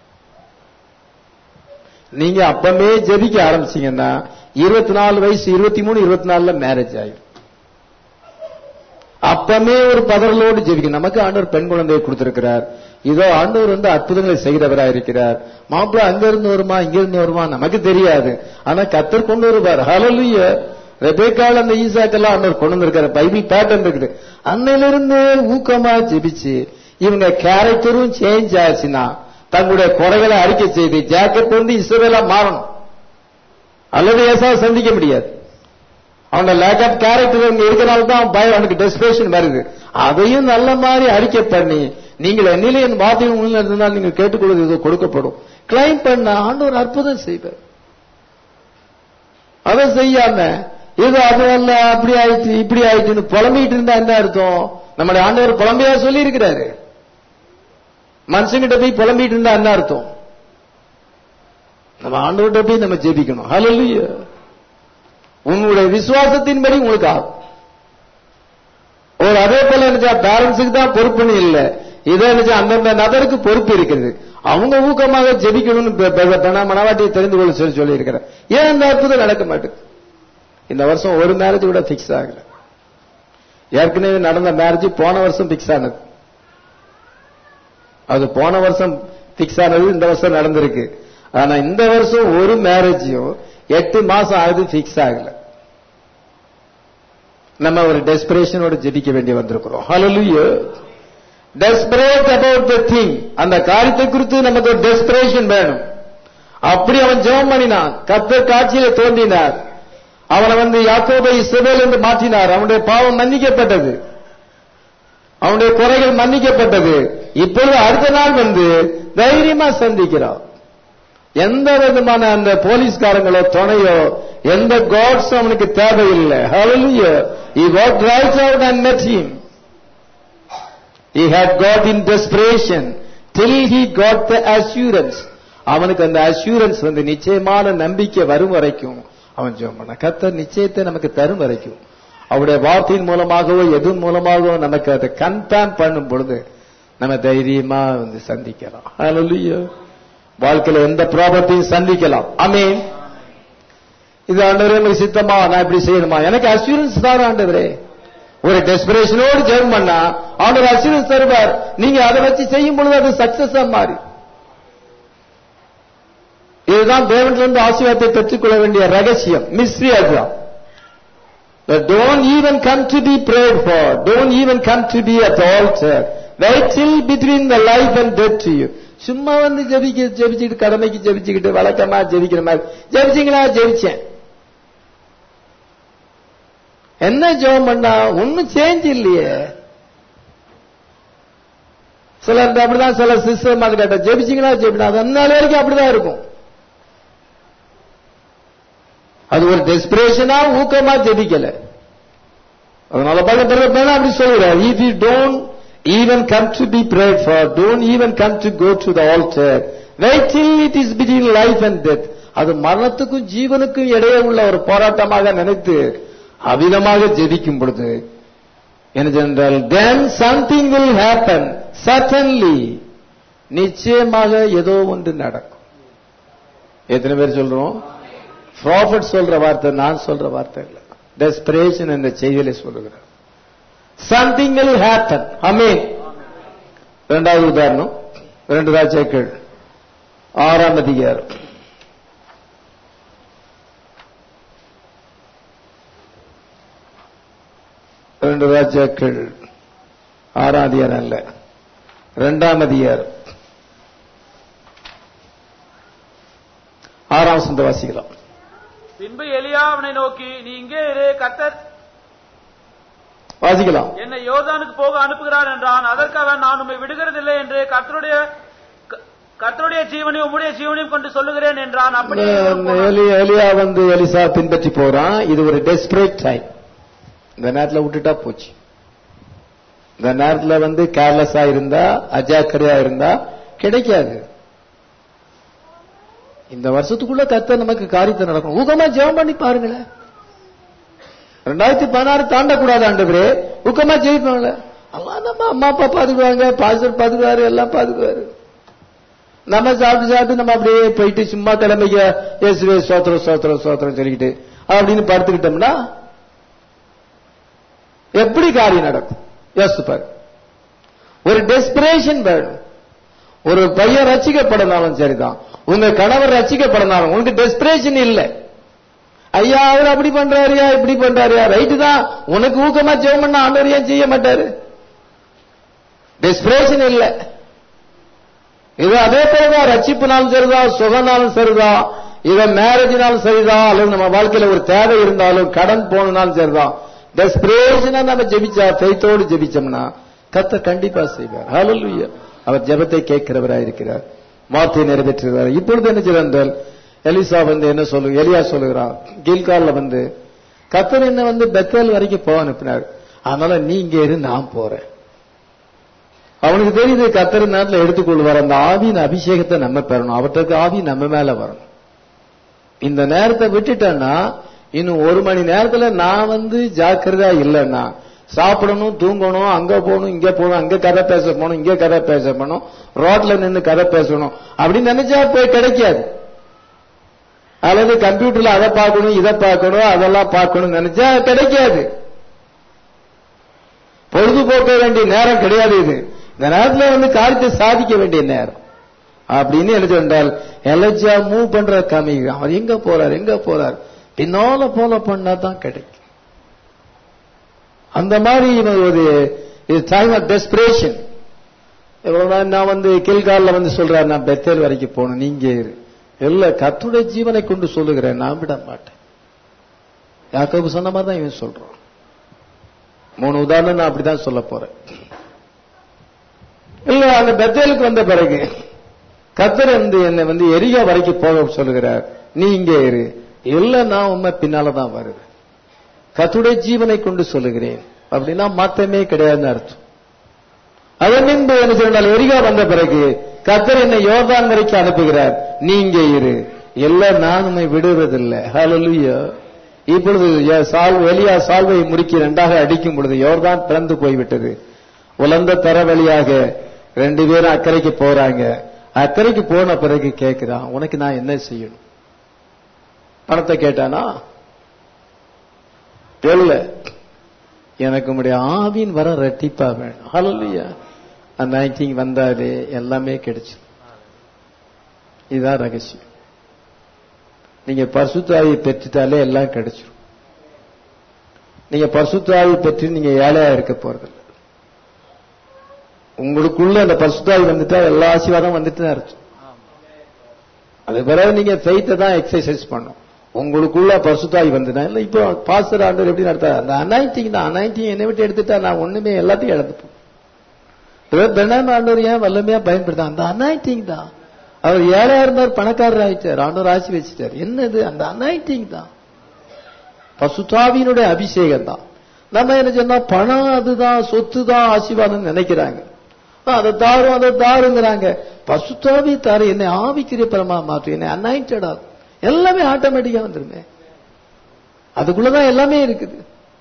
நீங்க அப்பமே ஜெபிக்க ஆரம்பிச்சீங்கன்னா இருபத்தி நாலு வயசு இருபத்தி மூணு இருபத்தி நாலுல மேரேஜ் ஆயிடும் அப்பமே ஒரு பதறலோடு ஜெபிக்கணும் நமக்கு ஆண்டவர் பெண் குழந்தையை கொடுத்திருக்கிறார் இதோ ஆண்டவர் வந்து அற்புதங்களை செய்கிறவராக இருக்கிறார் மாப்பிள்ளை அங்க இருந்து வருமா இங்க இருந்து வருமா நமக்கு தெரியாது ஆனா கத்தர் கொண்டு வருவார் ஹalleluya ரெபேக்கால் அந்த ஈசாக்கெல்லாம் ஆண்டவர் கொண்டு வந்திருக்காரு பைபிள் பேட்டர்ன் இருக்குது அன்னையிலிருந்து ஊக்கமா ஜெபிச்சு இவங்க கேரக்டரும் சேஞ்ச் ஆச்சுன்னா தங்களுடைய குறைகளை அறிக்கை செய்து ஜாக்கெட் வந்து இஸ்ரவேலா மாறணும் அல்லது ஏசா சந்திக்க முடியாது அவனோட லேக் ஆஃப் கேரக்டர் இங்க இருக்கிறனால தான் பயம் அவனுக்கு டெஸ்பிரேஷன் வருது அதையும் நல்ல மாதிரி அறிக்கை பண்ணி நீங்கள் என்னிலே என் வார்த்தை உள்ள இருந்தால் நீங்கள் கேட்டுக்கொள்வது இது கொடுக்கப்படும் கிளைம் பண்ண ஆண்டவர் அற்புதம் செய்வார் அதை செய்யாம இது அது அல்ல அப்படி ஆயிடுச்சு இப்படி ஆயிடுச்சுன்னு புலம்பிட்டு இருந்தா என்ன அர்த்தம் நம்முடைய ஆண்டவர் புலம்பியா சொல்லி இருக்கிறாரு மனுஷங்கிட்ட போய் புலம்பிட்டு இருந்தா என்ன அர்த்தம் நம்ம ஆண்டவர்கிட்ட போய் நம்ம ஜெபிக்கணும் ஹalleluya உங்களுடைய விசுவாசத்தின்படி உங்களுக்கு ஆகும் ஒரு அதே போல நினைச்சா பேரண்ட்ஸுக்கு தான் பொறுப்புன்னு இல்ல இதே நினைச்சா அந்தந்த நபருக்கு பொறுப்பு இருக்குது அவங்க ஊக்கமாக ஜெபிக்கணும்னு பெ- பெ- பெண மனவாட்டியை தெரிந்து கொள்ள சொல்லி சொல்லி இருக்கிறேன் ஏன் இந்த அற்புதம் நடக்க மாட்டேங்குது இந்த வருஷம் ஒரு மேரேஜ் கூட பிக்ஸ் ஆகல ஏற்கனவே நடந்த மேரேஜ் போன வருஷம் பிக்ஸ் ஆனது அது போன வருஷம் பிக்ஸ் ஆனது இந்த வருஷம் நடந்திருக்கு ஆனா இந்த வருஷம் ஒரு மேரேஜையும் எட்டு மாசம் ஆகுது பிக்ஸ் ஆகல நம்ம ஒரு டெஸ்பிரேஷனோட ஜெபிக்க வேண்டி வந்திருக்கிறோம் hallelujah desperate about the thing அந்த காரியத்தை குறித்து நமக்கு ஒரு டெஸ்பிரேஷன் வேணும் அப்படி அவன் ஜெபம் பண்ணினான் கர்த்தர் காட்சியில தோன்றினார் அவனை வந்து யாக்கோபை இஸ்ரவேல் என்று மாற்றினார் அவனுடைய பாவம் மன்னிக்கப்பட்டது அவனுடைய குறைகள் மன்னிக்கப்பட்டது இப்பொழுது அடுத்த நாள் வந்து தைரியமா சந்திக்கிறான் எந்த விதமான அந்த போலீஸ்காரங்களோ துணையோ எந்த காட்ஸ் அவனுக்கு தேவையில்லை hallelujah he walked right out and met him he had got in desperation till he got the assurance அவனுக்கு அந்த அஷூரன்ஸ் வந்து நிச்சயமான நம்பிக்கை வரும் வரைக்கும் அவன் ஜெபம் பண்ண கர்த்தர் நிச்சயத்தை நமக்கு தரும் வரைக்கும் அவருடைய வார்த்தையின் மூலமாகவோ எது மூலமாகவோ நமக்கு அதை கன்ஃபார்ம் பண்ணும் பொழுது நம்ம தைரியமா வந்து சந்திக்கலாம் hallelujah வாழ்க்கையில எந்த ப்ராபர்ட்டியும் சந்திக்கலாம் ஆமென் இது ஆண்டவரே எனக்கு சித்தமா நான் இப்படி செய்யணுமா எனக்கு அசூரன்ஸ் தான் ஆண்டவரே ஒரு டெஸ்பிரேஷனோடு ஜெபம் பண்ணா ஆண்டவர் அசூரன்ஸ் தருவார் நீங்க அதை வச்சு செய்யும் பொழுது அது சக்சஸா மாறி இதுதான் தேவனிலிருந்து ஆசீர்வாதத்தை பெற்றுக்கொள்ள வேண்டிய ரகசியம் மிஸ்ரி அதுதான் don't even come to be prayed for don't even come to be at the altar wait till between the life and death to you சும்மா வந்து ஜெபிக்க ஜெபிச்சுக்கிட்டு கடமைக்கு ஜெபிச்சுக்கிட்டு வழக்கமா ஜெபிக்கிற மாதிரி ஜெபிச்சீங்களா ஜெபிச்சேன் என்ன ஜெபம் பண்ணா ஒன்னும் சேஞ்ச் இல்லையே சிலர் அப்படிதான் சில சிஸ்டம் அது கேட்ட ஜெபிச்சீங்களா ஜெபினா அது அந்த நாள் வரைக்கும் அப்படிதான் இருக்கும் அது ஒரு டெஸ்பிரேஷனா ஊக்கமா ஜெபிக்கல அதனால பக்கத்துல பேனா அப்படி சொல்லுறார் if you don't even come to be prayed for don't even come to go to the altar wait till it is between life and death அது மரணத்துக்கும் ஜீவனுக்கும் இடையே உள்ள ஒரு போராட்டமாக நினைத்து அவிதமாக ஜெபிக்கும் பொழுது என்றால் then something will happen certainly நிச்சயமாக ஏதோ ஒன்று நடக்கும் எத்தனை பேர் சொல்றோம் ப்ராஃபட் சொல்ற வார்த்தை நான் சொல்ற வார்த்தை இல்ல டெஸ்பிரேஷன் என்ற செய்தியில சொல்லுகிறார் சம்திங் வில் ஹேப்பன் அமீன் இரண்டாவது உதாரணம் இரண்டு ராஜாக்கள் ஆறாம் அதிகாரம் ரெண்டு ராஜாக்கள் ஆறாம் அதிகாரம் அல்ல ரெண்டாம் அதிகாரம் ஆறாம் வசந்த வாசிக்கலாம் பின்பு எலியா அவனை நோக்கி நீ இங்கே இரு கர்த்தர் வாசிக்கலாம் என்னை யோர்தானுக்கு போக அனுப்புகிறார் என்றான் அதற்கு அவன் நான் உம்மை விடுகிறதில்லை என்று கர்த்தருடைய க- கர்த்தருடைய ஜீவனையும் உம்முடைய ஜீவனையும் கொண்டு சொல்லுகிறேன் என்றான் அப்படியே இவன் போனான். எலி- எலியா வந்து எலிசா பின்பற்றி போறான் இது ஒரு டெஸ்பரேட் டைம் இந்த நேரத்துல விட்டுட்டா போச்சு இந்த நேரத்துல வந்து கேர்லெஸ்ஸா இருந்தா அஜாக்கிரதையா இருந்தா கிடைக்காது இந்த வருஷத்துக்குள்ள கத்த நமக்கு காரியத்தை நடக்கும் ஊக்கமா ஜெபம் பண்ணி பாருங்களேன் ரெண்டாயிரத்தி பதினாறு தாண்டக்கூடாது ஆண்டவரே ஊக்கமா ஜெயிப்பாங்க அம்மா நம்ம அம்மா அப்பா பாத்துக்குவாங்க பாஸ்டர் பாத்துக்குவாரு எல்லாம் பாத்துக்குவாரு நம்ம சாப்பிட்டு சாப்பிட்டு நம்ம அப்படியே போயிட்டு சும்மா கிளம்பிக்க இயேசுவே சோத்திரம் சோத்திரம் சோத்திரம் சொல்லிக்கிட்டு அப்படின்னு படுத்துக்கிட்டோம்னா எப்படி காரியம் நடக்கும் யோசித்து பாரு ஒரு டெஸ்பிரேஷன் வேணும் ஒரு பையன் ரசிக்கப்படனாலும் சரிதான் உங்க கணவர் ரசிக்கப்படனாலும் உங்களுக்கு டெஸ்பிரேஷன் இல்ல ஐயா அவர் அப்படி பண்றாருயா இப்படி பண்றாருயா ரைட்டு தான் உனக்கு ஊக்கமா ஜெபம் பண்ண ஆண்டவர் ஏன் செய்ய மாட்டாரு டெஸ்பிரேஷன் இல்லை இது அதே போலதான் ரட்சிப்புனாலும் சரிதான் சுகனாலும் சரிதான் இத மேரேஜ்னாலும் சரிதான் அல்லது நம்ம வாழ்க்கையில ஒரு தேவை இருந்தாலும் கடன் போனாலும் சரிதான் டெஸ்பிரேஷனா நம்ம ஜெபிச்சா ஃபெய்த்தோடு ஜெபிச்சோம்னா கத்த கண்டிப்பா செய்வார் ஹalleluya அவர் ஜெபத்தை கேட்கிறவராய் இருக்கிறார் வார்த்தையை நிறைவேற்றுகிறார் இப்பொழுது என்ன செய்தால் எலிசா வந்து என்ன சொல்லு எலியா சொல்லுகிறான் கீழ்கால்ல வந்து கத்தர் என்ன வந்து பெத்தேல் வரைக்கும் போக அனுப்பினார் அதனால நீ இங்க இரு நான் போறேன் அவனுக்கு தெரியுது கத்தர் நேரத்தில் எடுத்துக்கொள்வார் அந்த ஆவியின் அபிஷேகத்தை நம்ம பெறணும் அவற்றுக்கு ஆவி நம்ம மேல வரணும் இந்த நேரத்தை விட்டுட்டேன்னா இன்னும் ஒரு மணி நேரத்துல நான் வந்து ஜாக்கிரதா இல்லைன்னா சாப்பிடணும் தூங்கணும் அங்க போகணும் இங்க போகணும் அங்க கதை பேச போகணும் இங்க கதை பேச போகணும் ரோட்ல நின்னு கதை பேசணும் அப்படின்னு நினைச்சா போய் கிடைக்காது அல்லது கம்ப்யூட்டர்ல அதை பார்க்கணும் இதை பார்க்கணும் அதெல்லாம் பார்க்கணும் நினைச்சா கிடைக்காது பொழுதுபோக்க வேண்டிய நேரம் கிடையாது இது இந்த நேரத்துல வந்து காரியத்தை சாதிக்க வேண்டிய நேரம் அப்படின்னு என்ன சொன்னால் எலஜா மூவ் பண்ற கம்மி அவர் எங்க போறார் எங்க போறார் பின்னால போல பண்ணா தான் கிடைக்கும் அந்த மாதிரி இவன் ஒரு இது டைம் ஆஃப் டெஸ்பிரேஷன் நான் வந்து கில்கால்ல வந்து சொல்றாரு நான் பெத்தேல் வரைக்கும் போகணும் நீங்க இரு இல்ல கத்துடைய ஜீவனை கொண்டு சொல்லுகிறேன் நான் விட மாட்டேன் யாக்கோபு சொன்ன மாதிரி தான் இவன் சொல்றான் மூணு உதாரணம் நான் அப்படிதான் சொல்ல போறேன் இல்ல அந்த பெத்தேலுக்கு வந்த பிறகு கத்தர் வந்து என்னை வந்து எரிகா வரைக்கும் போக சொல்லுகிறார் நீ இங்கே இரு இல்ல நான் உண்மை பின்னாலதான் வருவேன் கத்துடைய ஜீவனை கொண்டு சொல்லுகிறேன் அப்படின்னா மாத்தமே கிடையாதுன்னு அர்த்தம் அதன் பின்பு என்ன சொன்னால் எரிகா வந்த பிறகு கத்தர் என்னை யோர்தான் வரைக்கும் அனுப்புகிறார் நீ இங்கே இரு எல்லாம் நான் உண்மை விடுவதில்லை ஹalleluya இப்பொழுது ய- சால் எலியா சால்வை முறுக்கி இரண்டாக அடிக்கும் பொழுது யோர்தான் பிறந்து போய்விட்டது உலர்ந்த தர வழியாக ரெண்டு பேரும் அக்கறைக்கு போறாங்க அக்கறைக்கு போன பிறகு கேட்கிறான் உனக்கு நான் என்ன செய்யணும் பணத்தை கேட்டானா இல்ல எனக்கு உடைய ஆவின் வர ரெட்டிப்பா வேணும் ஹalleluya அந்த நைட்டிங் வந்தாலே எல்லாமே கிடைச்சு இதுதான் ரகசியம் நீங்க பரிசுத்தாவி பெற்றுட்டாலே எல்லாம் கிடைச்சிடும் நீங்க பரிசுத்தாவி பெற்று நீங்க ஏழையா இருக்க போறதில்லை உங்களுக்குள்ள அந்த பரிசுத்தாவி வந்துட்டா எல்லா ஆசீர்வாதம் வந்துட்டு தான் அர்த்தம் அது பிறகு நீங்க ஃபெய்த்தை தான் எக்ஸசைஸ் பண்ணும் உங்களுக்குள்ள பரிசுத்தாவி வந்துட்டா இல்ல இப்போ பாஸ்டர் ஆண்டவர் எப்படி நடத்தாரு அந்த அனாயிட்டிங் தான் அனாயிட்டிங் என்னை விட்டு எடுத்துட்டா நான் ஒண்ணுமே எல்லாத்தையும் இழந்துப்போம் பெண்ணாம் ஆண்டவர் ஏன் வல்லமையா பயன்படுத்த அந்த அனாயிட்டிங் தான் அவர் ஏழையா இருந்தார் பணக்காரர் ஆயிட்டார் ஆண்டவர் ஆட்சி வச்சுட்டார் என்னது அந்த அனாயிட்டிங் தான் பசுத்தாவியினுடைய அபிஷேகம் தான் நம்ம என்ன சொன்னா பணம் அதுதான் சொத்து தான் ஆசீர்வாதம் நினைக்கிறாங்க ஆ, அதை தாரும் அதை தாருங்கிறாங்க பசுத்தாவி தாரு என்னை ஆவிக்கிரிய பரமா மாற்றும் என்னை அனாயிண்டடா எல்லாமே ஆட்டோமேட்டிக்கா வந்துருமே அதுக்குள்ளதான் எல்லாமே இருக்குது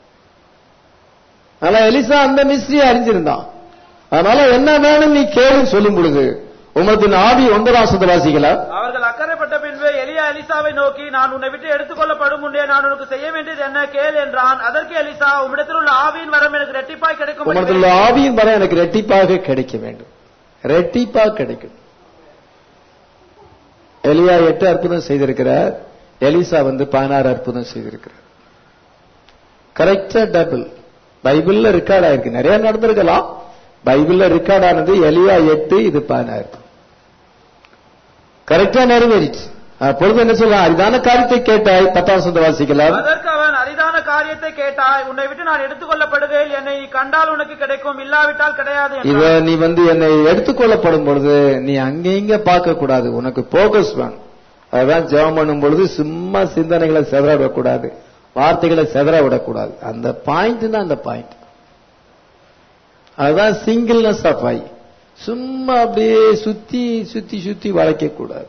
ஆனா எலிசா அந்த மிஸ்ட்ரியை அறிஞ்சிருந்தான் அதனால என்ன வேணும் நீ கேளுன்னு சொல்லும் பொழுது உமது ஆவி ஒன்பதாம் சத வாசிக்கலாம் அவர்கள் அக்கறைப்பட்ட பின்பு எலியா எலிசாவை நோக்கி நான் உன்னை விட்டு எடுத்துக்கொள்ளப்படும் முன்னே நான் உனக்கு செய்ய வேண்டியது என்ன கேள் என்றான் அதற்கு எலிசா உம்மிடத்தில் உள்ள ஆவியின் வரம் எனக்கு ரெட்டிப்பாய் கிடைக்கும் உமது ஆவியின் வர எனக்கு ரெட்டிப்பாக கிடைக்க வேண்டும் ரெட்டிப்பா கிடைக்கும் எலியா எட்டு அற்புதம் செய்திருக்கிறார் எலிசா வந்து பதினாறு அற்புதம் செய்திருக்கிறார் கரெக்டா டபுள் பைபிள்ல ரெக்கார்ட் ஆயிருக்கு நிறைய நடந்திருக்கலாம் பைபிள்ல ரெக்கார்ட் ஆனது எலியா எட்டு இது பதினாறு கரெக்டா நிறைவேறிச்சு அப்பொழுது என்ன சொல்லலாம் அரிதான காரியத்தை கேட்டாய் பத்தாம் சொந்த வாசிக்கலாம் அதற்கு அவன் அரிதான காரியத்தை கேட்டாய் உன்னை விட்டு நான் எடுத்துக்கொள்ளப்படுகையில் என்னை நீ கண்டால் உனக்கு கிடைக்கும் இல்லாவிட்டால் கிடையாது இத என்றான். நீ வந்து என்னை எடுத்துக்கொள்ளப்படும் பொழுது நீ அங்க இங்க பார்க்க கூடாது உனக்கு போக்கஸ் வேணும் அதான் ஜெபம் பண்ணும் பொழுது சும்மா சிந்தனைகளை செதற விடக்கூடாது வார்த்தைகளை செதற விடக்கூடாது அந்த பாயிண்ட் தான் அந்த பாயிண்ட் அதுதான் சிங்கிள்னஸ் ஆஃப் ஐ சும்மா அப்படியே சுத்தி சுத்தி சுத்தி வளைக்க கூடாது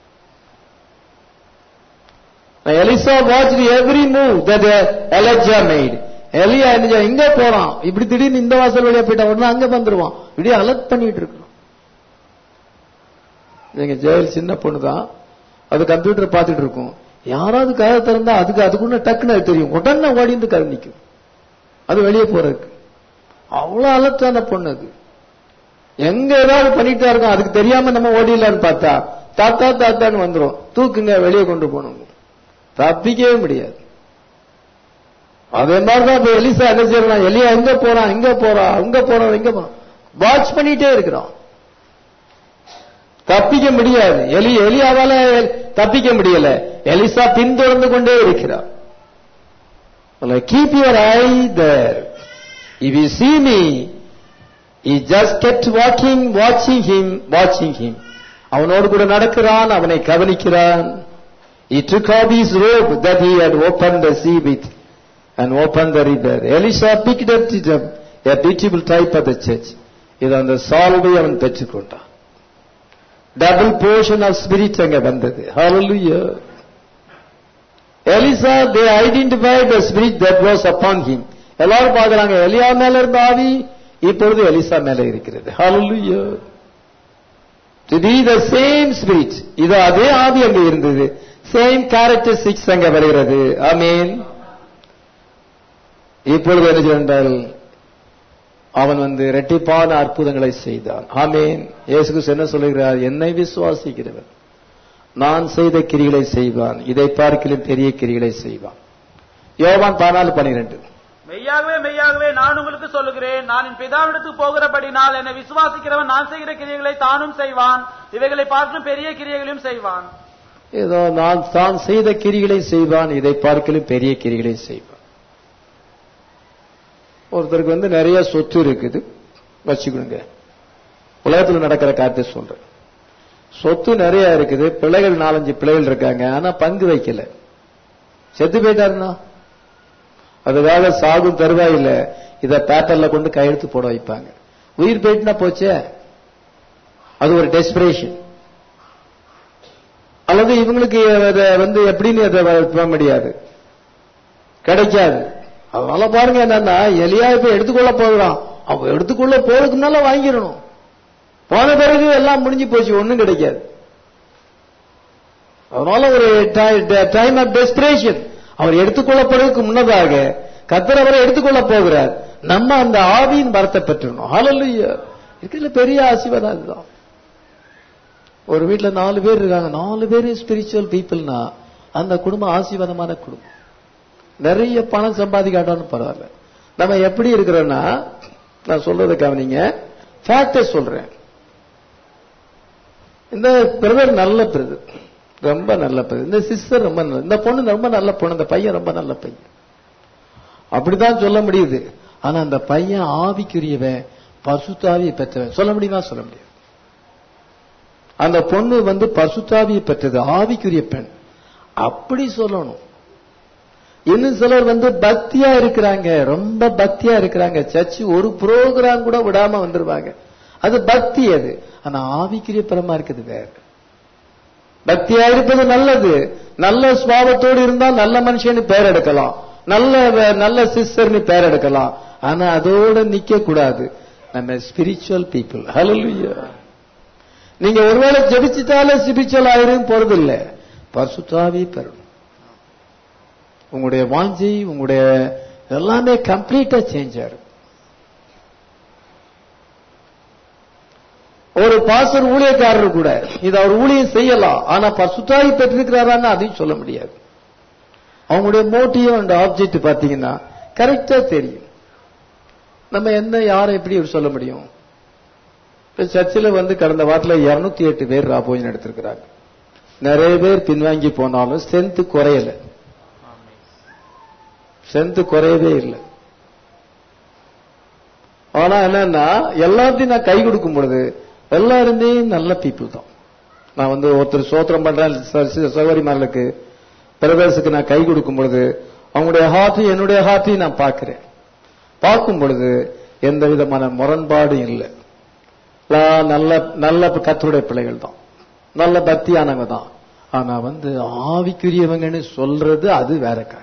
Elisha watch every move that Elijah made எலியா என்ன இங்க போறான் இப்படி திடீர்னு இந்த வாசல் வழியா போயிட்டா உடனே அங்க வந்துருவான் இப்படி அலர்ட் பண்ணிட்டு இருக்கணும் எங்க ஜெயல் சின்ன பொண்ணு தான் அது கம்ப்யூட்டர் பார்த்துட்டு இருக்கும் யாராவது கதை திறந்தா அதுக்கு அதுக்குள்ள டக்குன்னு அது தெரியும் உடனே ஓடி வந்து கதை நிக்கும் அது வெளியே போறதுக்கு அவ்வளவு அலர்ட்டான பொண்ணு அது எங்க ஏதாவது பண்ணிட்டா இருக்கும் அதுக்கு தெரியாம நம்ம ஓடிடலான்னு பார்த்தா தாத்தா தாத்தான்னு வந்துரும் தூக்குங்க வெளியே கொண்டு போகணும் தப்பிக்கவே முடியாது அதே மாதிரிதான் இப்ப எலிசா என்ன செய்யறான் எலியா எங்க போறான் எங்க போறான் அங்க போறான் எங்க போறான் வாட்ச் பண்ணிட்டே இருக்கிறான் தப்பிக்க முடியாது எலி எலியாவால தப்பிக்க முடியல எலிசா பின்தொடர்ந்து கொண்டே இருக்கிறார் keep your eye there if you see me he just kept walking watching him watching him அவனோடு கூட நடக்கிறான் அவனை கவனிக்கிறான் he took off his robe that he had opened the sea with and opened the river elisha picked up it up a beautiful type of the church இது அந்த சால்வை அவன் பெற்றுக்கொண்டான் double portion of spirit அங்க வந்தது hallelujah Elisha they identify the spirit that was upon him எல்லாரும் பாக்குறாங்க எலியா மேல இருந்த ஆவி இப்பொழுது எலிசா மேல இருக்கிறது hallelujah to be the same spirit இது அதே ஆவி அங்க இருந்தது சேம் கேரக்டரிஸ்டிக்ஸ் அங்க வருகிறது ஆமீன் இப்பொழுது என்ன செய்தால் அவன் வந்து இரட்டிப்பான அற்புதங்களை செய்தான் ஆமீன் இயேசு கிறிஸ்து என்ன சொல்லுகிறார் என்னை விசுவாசிக்கிறவன் நான் செய்த கிரிகளை செய்வான் இதை பார்க்கிலும் பெரிய கிரிகளை செய்வான் யோவான் பதினாலு பனிரெண்டு மெய்யாகவே மெய்யாகவே நான் உங்களுக்கு சொல்லுகிறேன் நான் என் பிதாவிடத்துக்கு போகிறபடினால் என்னை விசுவாசிக்கிறவன் நான் செய்கிற கிரியைகளை தானும் செய்வான் இவைகளை பார்க்கும் பெரிய கிரியைகளையும் செய்வான் ஏதோ நான் தான் செய்த கிரிகளை செய்வான் இதை பார்க்கலும் பெரிய கிரிகளை செய்வான் ஒருத்தருக்கு வந்து நிறைய சொத்து இருக்குது வச்சுக்கணுங்க உலகத்துல நடக்கிற காரியத்தை சொல்றேன் சொத்து நிறைய இருக்குது பிள்ளைகள் நாலஞ்சு பிள்ளைகள் இருக்காங்க ஆனா பங்கு வைக்கல செத்து போயிட்டாருன்னா அதுக்காக சாகும் தருவாயில்ல இத பேப்பர்ல கொண்டு கையெழுத்து போட வைப்பாங்க உயிர் போயிட்டுனா போச்சே அது ஒரு டெஸ்பிரேஷன் அல்லது இவங்களுக்கு அதை வந்து எப்படின்னு அதை பண்ண முடியாது கிடைக்காது அதனால பாருங்க என்னன்னா எலியா இப்ப எடுத்துக்கொள்ள போகிறான் அவன் எடுத்துக்கொள்ள போறதுக்கு முன்னால வாங்கிடணும் போன பிறகு எல்லாம் முடிஞ்சு போச்சு ஒண்ணும் கிடைக்காது அதனால ஒரு டைம் ஆஃப் டெஸ்பிரேஷன் அவர் எடுத்துக்கொள்ளப்படுவதற்கு முன்னதாக கத்தர் அவரை எடுத்துக்கொள்ள போகிறார் நம்ம அந்த ஆவியின் வரத்தை பெற்றணும் ஹalleluya இதுல பெரிய ஆசீர்வாதம் அதுதான் ஒரு வீட்ல நாலு பேர் இருக்காங்க நாலு பேர் ஸ்பிரிச்சுவல் பீப்புள்னா அந்த குடும்பம் ஆசீர்வாதமான குடும்பம் நிறைய பணம் சம்பாதிக்காட்டாலும் பரவாயில்ல நம்ம எப்படி இருக்கிறோம்னா நான் சொல்றதை கவனிங்க ஃபேக்டர் சொல்றேன் இந்த பிரதர் நல்ல பிரதர் ரொம்ப நல்ல பிரதர் இந்த சிஸ்டர் ரொம்ப நல்ல இந்த பொண்ணு ரொம்ப நல்ல பொண்ணு இந்த பையன் ரொம்ப நல்ல பையன் அப்படிதான் சொல்ல முடியுது ஆனா அந்த பையன் ஆவிக்குரியவன் பசுத்தாவியை பெற்றவன் சொல்ல முடியுமா சொல்ல முடியாது அந்த பொண்ணு வந்து பசுத்தாவியை பெற்றது ஆவிக்குரிய பெண் அப்படி சொல்லணும் இன்னும் சிலர் வந்து பக்தியா இருக்கிறாங்க ரொம்ப பக்தியா இருக்கிறாங்க சர்ச்சு ஒரு ப்ரோக்ராம் கூட விடாம வந்துருவாங்க அது பக்தி அது ஆனா ஆவிக்குரிய பரமா இருக்குது வேற பக்தியா இருப்பது நல்லது நல்ல சுவாபத்தோடு இருந்தா நல்ல மனுஷன்னு பேர் எடுக்கலாம் நல்ல நல்ல சிஸ்டர்னு பேர் எடுக்கலாம் ஆனா அதோட நிக்க கூடாது நம்ம ஸ்பிரிச்சுவல் பீப்புள் ஹalleluya நீங்க ஒருவேளை ஜெபிச்சிட்டாலே ஸ்பிரிச்சுவல் ஆயிரும் போறது இல்ல பரிசுத்தாவி பெறணும் உங்களுடைய வாஞ்சி உங்களுடைய எல்லாமே கம்ப்ளீட்டா சேஞ்ச் ஆகும் ஒரு பாசர் ஊழியக்காரர் கூட இது அவர் ஊழியம் செய்யலாம் ஆனா பசுத்தாய் பெற்றிருக்கிறாரான்னு அதையும் சொல்ல முடியாது அவங்களுடைய மோட்டிவ் அண்ட் ஆப்ஜெக்ட் பாத்தீங்கன்னா கரெக்டா தெரியும் நம்ம என்ன யாரை எப்படி சொல்ல முடியும் இப்ப சர்ச்சில் வந்து கடந்த வாரத்தில் இருநூத்தி எட்டு பேர் ராபோஜன் எடுத்திருக்கிறாங்க நிறைய பேர் பின்வாங்கி போனாலும் ஸ்ட்ரென்த் குறையல ஸ்ட்ரென்த் குறையவே இல்லை ஆனா என்னன்னா எல்லாத்தையும் நான் கை கொடுக்கும் பொழுது எல்லாருமே நல்ல பீப்புள் தான் நான் வந்து ஒருத்தர் சோத்திரம் பண்றேன் சகோதரிமார்களுக்கு பிரதேசத்துக்கு நான் கை கொடுக்கும் பொழுது அவங்களுடைய ஹார்ட்டையும் என்னுடைய ஹார்ட்டையும் நான் பார்க்கிறேன் பார்க்கும் பொழுது எந்த விதமான முரண்பாடும் இல்லை எல்லாம் நல்ல நல்ல கத்தருடைய பிள்ளைகள் தான் நல்ல பக்தியானவங்க தான் ஆனா வந்து ஆவிக்குரியவங்கன்னு சொல்றது அது வேற காரியம்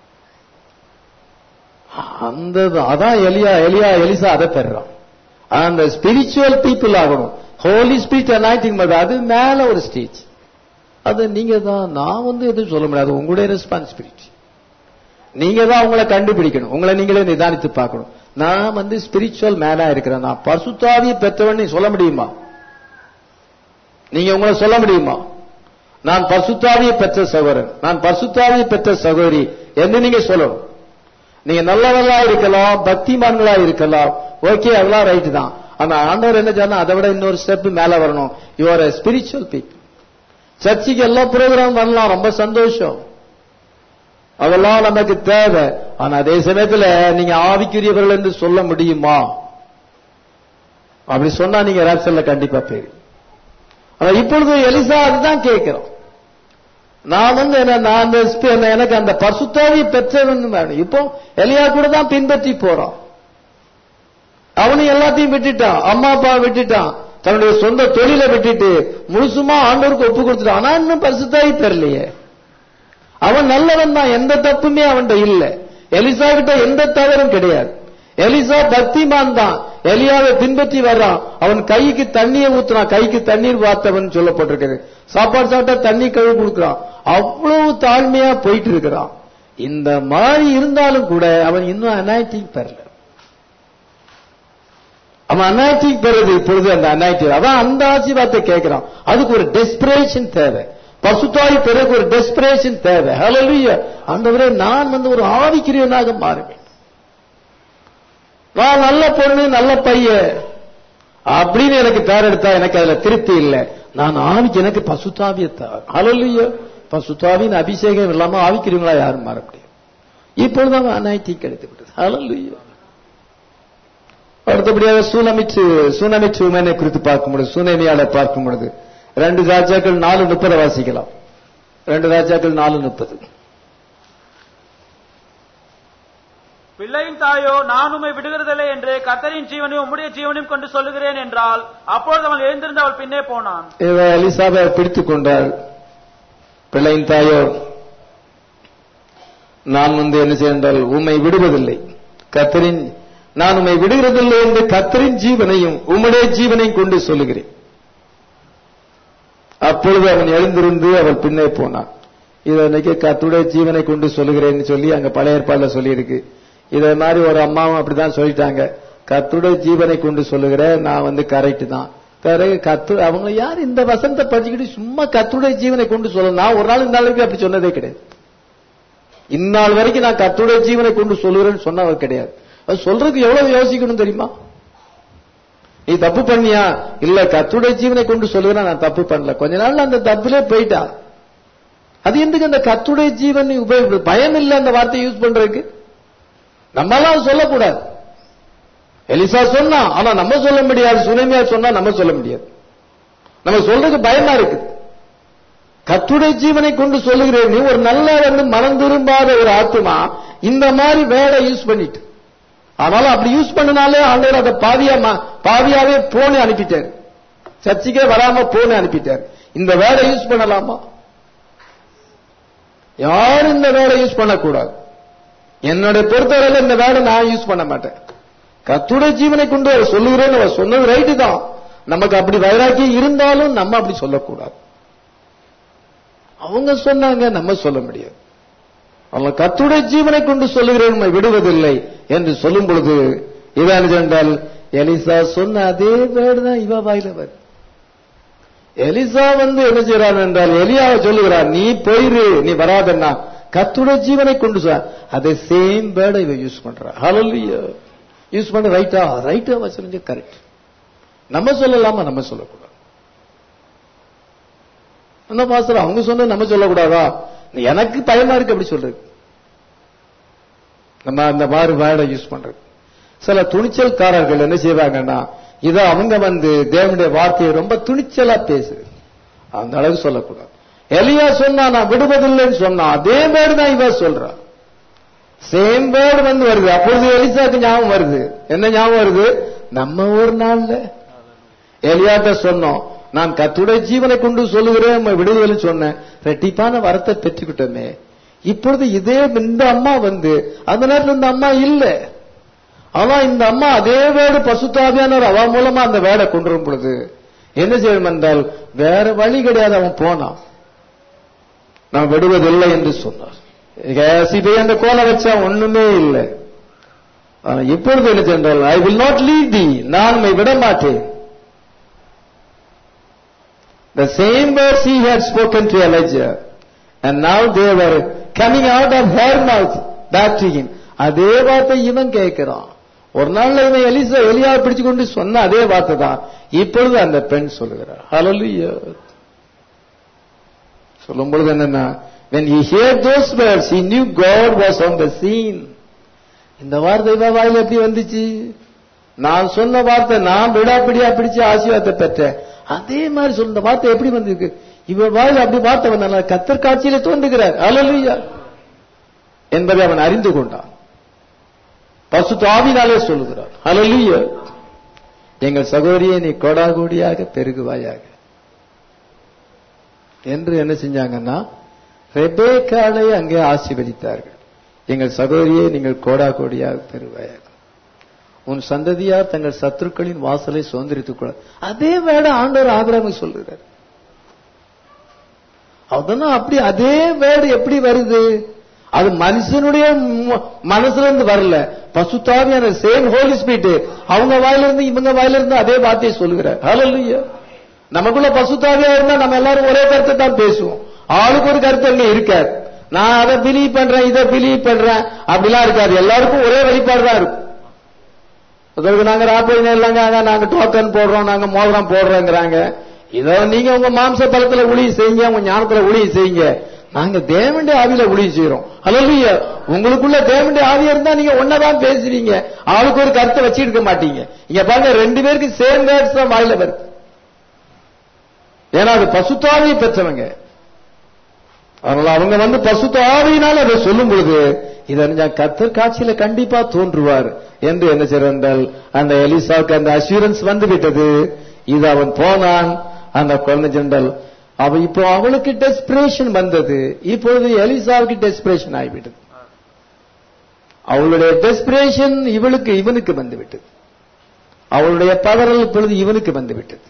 அந்த அதான் எலியா எலியா எலிசா அதை பெறான் அந்த ஸ்பிரிச்சுவல் பீப்புள் ஆகணும் ஹோலி ஸ்பிரிட் அனாய்டிங் அது மேல ஒரு ஸ்டேஜ் அது நீங்க தான் நான் வந்து எதுவும் சொல்ல முடியாது உங்களுடைய ரெஸ்பான்சிபிலிட்டி நீங்க தான் உங்களை கண்டுபிடிக்கணும் உங்களை நீங்களே நிதானித்து பார்க்கணும் நான் வந்து ஸ்பிரிச்சுவல் மேனா இருக்கிறேன் நான் பசுத்தாவியை பெற்றவன் சொல்ல முடியுமா நீங்க உங்களை சொல்ல முடியுமா நான் பசுத்தாவியை பெற்ற சகோதரன் நான் பசுத்தாவியை பெற்ற சகோதரி என்று நீங்க சொல்லணும் நீங்க நல்லவர்களா இருக்கலாம் பக்திமான்களா இருக்கலாம் ஓகே அதெல்லாம் ரைட் தான் ஆனா ஆண்டவர் என்ன சொன்னா அதை விட இன்னொரு ஸ்டெப் மேல வரணும் யுவர் ஸ்பிரிச்சுவல் பீப்புள் சர்ச்சுக்கு எல்லா ப்ரோக்ராம் வரலாம் ரொம்ப சந்தோஷம் அதெல்லாம் நமக்கு தேவை ஆனா அதே சமயத்துல நீங்க ஆவிக்குரியவர்கள் என்று சொல்ல முடியுமா அப்படி சொன்னா நீங்க ராப்சல்ல கண்டிப்பா பேரு ஆனா இப்பொழுது எலிசா அதுதான் கேட்கிறோம் நான் வந்து என்ன நான் அந்த ஸ்பி- எனக்கு அந்த பசுத்தாவி பெற்றவன் வேணும் இப்போ எலியா கூட தான் பின்பற்றி போறான் அவனும் எல்லாத்தையும் விட்டுட்டான் அம்மா அப்பா விட்டுட்டான் தன்னுடைய சொந்த தொழிலை விட்டுட்டு முழுசுமா ஆண்டவருக்கு ஒப்பு கொடுத்துட்டான் ஆனா இன்னும் பரிசுத்தாவி பெறலையே அவன் நல்லவன் தான் எந்த தப்புமே அவன்கிட்ட இல்ல எலிசா கிட்ட எந்த தவறும் கிடையாது எலிசா பக்திமான் தான் எலியாவை பின்பற்றி வர்றான் அவன் கைக்கு தண்ணியை ஊத்துறான் கைக்கு தண்ணீர் வார்த்தவன் சொல்லப்பட்டிருக்கிறது சாப்பாடு சாப்பிட்டா தண்ணி கழுவி கொடுக்குறான் அவ்வளவு தாழ்மையா போயிட்டு இருக்கிறான் இந்த மாதிரி இருந்தாலும் கூட அவன் இன்னும் அனாய்டிங் பெறல அவன் அனாய்டிங் பெறது இப்பொழுது அந்த அனாய்டிங் அவன் அந்த ஆசீர்வாதத்தை கேட்கிறான் அதுக்கு ஒரு டெஸ்பிரேஷன் தேவை பசுத்தாய் பிறகு ஒரு டெஸ்பிரேஷன் தேவை ஹalleluya ஆண்டவரே நான் வந்து ஒரு ஆவிக்கிரியனாக மாறுவேன் நான் நல்ல பொண்ணு நல்ல பையன் அப்படின்னு எனக்கு பேர் எடுத்தா எனக்கு அதுல திருப்தி இல்லை நான் ஆவிக்கு எனக்கு பசுத்தாவியத்தார் ஹalleluya பசுத்தாவின் அபிஷேகம் இல்லாம ஆவிக்கிறவங்களா யாரும் மாற முடியும் இப்பொழுது அவன் அனாய்டி கிடைத்து விட்டது ஹalleluya அடுத்தபடியாக சூனமிச்சு சூனமிச்சு உமனை குறித்து பார்க்கும் பொழுது சூனமியால பார்க்கும் பொழுது ரெண்டு ராஜாக்கள் நாலு முப்பதை வாசிக்கலாம் ரெண்டு ராஜாக்கள் நாலு முப்பது பிள்ளையின் தாயோ நான் உம்மை விடுகிறதில்லை என்று கர்த்தரின் ஜீவனையும் உம்முடைய ஜீவனையும் கொண்டு சொல்லுகிறேன் என்றால் அப்பொழுது அவன் எழுந்திருந்து அவள் பின்னே போனான் இவ எலிசாபை பிடித்துக் கொண்டாள் பிள்ளையின் தாயோ நான் வந்து என்ன செய்தால் உம்மை விடுவதில்லை கத்தரின் நான் உம்மை விடுகிறதில்லை என்று கத்தரின் ஜீவனையும் உம்முடைய ஜீவனையும் கொண்டு சொல்லுகிறேன் அப்பொழுது அவன் எழுந்திருந்து அவள் பின்னே போனான் இதை இன்னைக்கு கத்துடைய ஜீவனை கொண்டு சொல்லுகிறேன்னு சொல்லி அங்க பழைய ஏற்பாடுல சொல்லியிருக்கு இதை மாதிரி ஒரு அம்மாவும் அப்படிதான் சொல்லிட்டாங்க கத்துடைய ஜீவனை கொண்டு சொல்லுகிற நான் வந்து கரெக்ட் தான் பிறகு கத்து அவங்க யார் இந்த வசனத்தை படிச்சுக்கிட்டு சும்மா கத்துடைய ஜீவனை கொண்டு சொல்ல நான் ஒரு நாள் இந்த நாளைக்கு அப்படி சொன்னதே கிடையாது இந்நாள் வரைக்கும் நான் கத்துடைய ஜீவனை கொண்டு சொல்லுகிறேன்னு சொன்னவர் கிடையாது அது சொல்றதுக்கு எவ்வளவு யோசிக்கணும் தெரியுமா நீ தப்பு பண்ணியா இல்ல கத்துடைய ஜீவனை கொண்டு சொல்லுகிறேன் நான் தப்பு பண்ணல கொஞ்ச நாள்ல அந்த தப்புலே போயிட்டா அது எதுக்கு அந்த கத்துடைய ஜீவன் உபயோகப்படுது பயம் இல்ல அந்த வார்த்தையை யூஸ் பண்றதுக்கு நம்மளாம் அது சொல்லக்கூடாது எலிசா சொன்னா ஆனா நம்ம சொல்ல முடியாது சுனமியா சொன்னா நம்ம சொல்ல முடியாது நம்ம சொல்றதுக்கு பயமா இருக்கு கத்துடைய ஜீவனை கொண்டு சொல்லுகிறேன் நீ ஒரு நல்ல வந்து மனம் திரும்பாத ஒரு ஆத்துமா இந்த மாதிரி வேலை யூஸ் பண்ணிட்டு அதனால அப்படி யூஸ் பண்ணனாலே ஆண்டவர் அதை பாவியா மா- பாவியாவே போன அனுப்பிட்டாரு சர்ச்சுக்கே வராம போன அனுப்பிட்டாரு இந்த வேலை யூஸ் பண்ணலாமா யாரும் இந்த வேலை யூஸ் பண்ணக்கூடாது என்னுடைய பொறுத்தவரையில இந்த வேலை நான் யூஸ் பண்ண மாட்டேன் கத்துடைய ஜீவனை கொண்டு அவர் சொல்லுகிறேன்னு அவர் சொன்னது ரைட்டு தான் நமக்கு அப்படி வைராக்கியம் இருந்தாலும் நம்ம அப்படி சொல்லக்கூடாது அவங்க சொன்னாங்க நம்ம சொல்ல முடியாது அவங்க கத்துடைய ஜீவனை கொண்டு சொல்லுகிறேன் உம்மை விடுவதில்லை என்று சொல்லும் பொழுது இவன் என்றால் எலிசா சொன்ன அதே வேர்டு தான் இவ வாயில வருது எலிசா வந்து என்ன செய்யறான் என்றால் எலியாவை சொல்லுகிறார் நீ போயிரு நீ வராதன்னா கத்துடைய ஜீவனை கொண்டு சார் அதே சேம் வேர்டை இவ யூஸ் பண்றா ஹalleluya யூஸ் பண்ண ரைட்டா ரைட்டா வசனம் கரெக்ட் நம்ம சொல்லலாமா நம்ம சொல்லக்கூடாது என்ன பாஸ்டர் அவங்க சொன்ன நம்ம சொல்லக்கூடாதா எனக்கு பயமா இருக்கு அப்படி சொல்றது நம்ம அந்த மாதிரி வேர்டை யூஸ் பண்றது சில துணிச்சல்காரர்கள் என்ன செய்வாங்கன்னா இத அவங்க வந்து தேவனுடைய வார்த்தையை ரொம்ப துணிச்சலா பேசுது அந்த அளவுக்கு சொல்லக்கூடாது எலியா சொன்னா நான் விடுவதில்லைன்னு சொன்னா அதே வேர்டு தான் இவ சொல்றா சேம் வேர்டு வந்து வருது அப்பொழுது எலிசாக்கு ஞாபகம் வருது என்ன ஞாபகம் வருது நம்ம ஒரு நாள்ல எலியாட்ட சொன்னோம் நான் கத்துடைய ஜீவனை கொண்டு சொல்லுகிறேன் உம்மை விடுதலை சொன்னேன் ரெட்டிப்பான வரத்தை பெற்றுக்கிட்டோமே இப்பொழுது இதே இந்த அம்மா வந்து அந்த நேரத்தில் இந்த அம்மா இல்ல ஆனா இந்த அம்மா அதே வேடு பசுத்தாவியானவர் அவ மூலமா அந்த வேடை கொண்டு வரும் பொழுது என்ன செய்யணும் என்றால் வேற வழி கிடையாது அவன் போனான் நான் விடுவதில்லை என்று சொன்னார் சிபை அந்த கோலை வச்சா ஒண்ணுமே இல்லை ஆனா இப்பொழுது என்ன சென்றால் I will not leave the நான் உம்மை விட மாட்டேன் The same words he had spoken to Elijah, and now they were coming out of her mouth back to him. அதே வார்த்தை இவன் கேட்கிறான் ஒரு நாள்ல இவன் எலிசா எலியா பிடிச்சு கொண்டு சொன்ன அதே வார்த்தை தான் இப்பொழுது அந்த பெண் சொல்லுகிறார் ஹalleluya சொல்லும் பொழுது என்னன்னா when he heard those words he knew God was on the scene இந்த வார்த்தை இவ வாயில எப்படி வந்துச்சு நான் சொன்ன வார்த்தை நான் விடாப்பிடியா பிடிச்சு ஆசீர்வாதத்தை பெற்றேன் அதே மாதிரி சொன்ன வார்த்தை எப்படி வந்திருக்கு இவ வாயில அப்படி வார்த்தை வந்தால கத்தர் காட்சியில தோன்றுகிறார் ஹalleluya என்பதை அவன் அறிந்து கொண்டான் பசுத்த ஆவினாலே சொல்லுகிறார் ஹalleluya எங்கள் சகோதரியை நீ கோடாகோடியாக பெருகுவாயாக என்று என்ன செஞ்சாங்கன்னா ரெபேக்காலை அங்கே ஆசீர்வதித்தார்கள் எங்கள் சகோதரியை நீங்கள் கோடா கோடியாக பெறுவாயாக உன் சந்ததியார் தங்கள் சத்துருக்களின் வாசலை சுதந்திரித்துக் கொள்ள அதே வேட ஆண்டவர் ஆபிரகாமுக்கு சொல்லுகிறார் அதெல்லாம் அப்படி அதே வேர்டு எப்படி வருது அது மனுஷனுடைய ம- மனசுல இருந்து வரல பசுத்தாவியான சேம் ஹோலி ஸ்பீட் அவங்க வாயில இருந்து இவங்க வாயில இருந்து அதே வார்த்தையை சொல்லுகிறார் ஹalleluya நமக்குள்ள பசுத்தாவியா இருந்தா நம்ம எல்லாரும் ஒரே கருத்தை தான் பேசுவோம் ஆளுக்கு ஒரு கருத்து அங்க இருக்காது நான் அதை பிலீவ் பண்றேன் இதை பிலீவ் பண்றேன் அப்படிலாம் இருக்காது எல்லாருக்கும் ஒரே வெளிப்பாடு தான் இருக்கும் அதற்கு நாங்க ராப்போயின இல்லைங்க நாங்க டோக்கன் போடுறோம் நாங்க மோதிரம் போடுறோங்கிறாங்க இதோ நீங்க உங்க மாம்ச பலத்துல ஊழியம் செய்யுங்க உங்க ஞானத்துல ஊழியம் செய்யுங்க நாங்க தேவனுடைய ஆவியில ஊழியம் செய்யறோம் அல்ல உங்களுக்குள்ள தேவனுடைய ஆவியா இருந்தா நீங்க ஒன்னதான் பேசுவீங்க ஆளுக்கு ஒரு கருத்தை வச்சு இருக்க மாட்டீங்க இங்க பாருங்க ரெண்டு பேருக்கு சேம் வேர்ட்ஸ் தான் வாயில வருது ஏன்னா அது பசுத்தாவியை பெற்றவங்க அதனால அவங்க வந்து பசுத்த ஆவியினால் அதை சொல்லும் பொழுது இதை நான் கத்தர் காட்சியில கண்டிப்பா தோன்றுவார் என்று என்ன செய்றால் அந்த எலிசாவுக்கு அந்த அஷூரன்ஸ் வந்து விட்டது இது அவன் போனான் அந்த குழந்தை ஜெண்டல் அவ இப்போ அவளுக்கு டெஸ்பிரேஷன் வந்தது இப்பொழுது எலிசாவுக்கு டெஸ்பிரேஷன் ஆகிவிட்டது அவளுடைய டெஸ்பிரேஷன் இவளுக்கு இவனுக்கு வந்து விட்டது அவளுடைய பதறல் இப்பொழுது இவனுக்கு வந்து விட்டது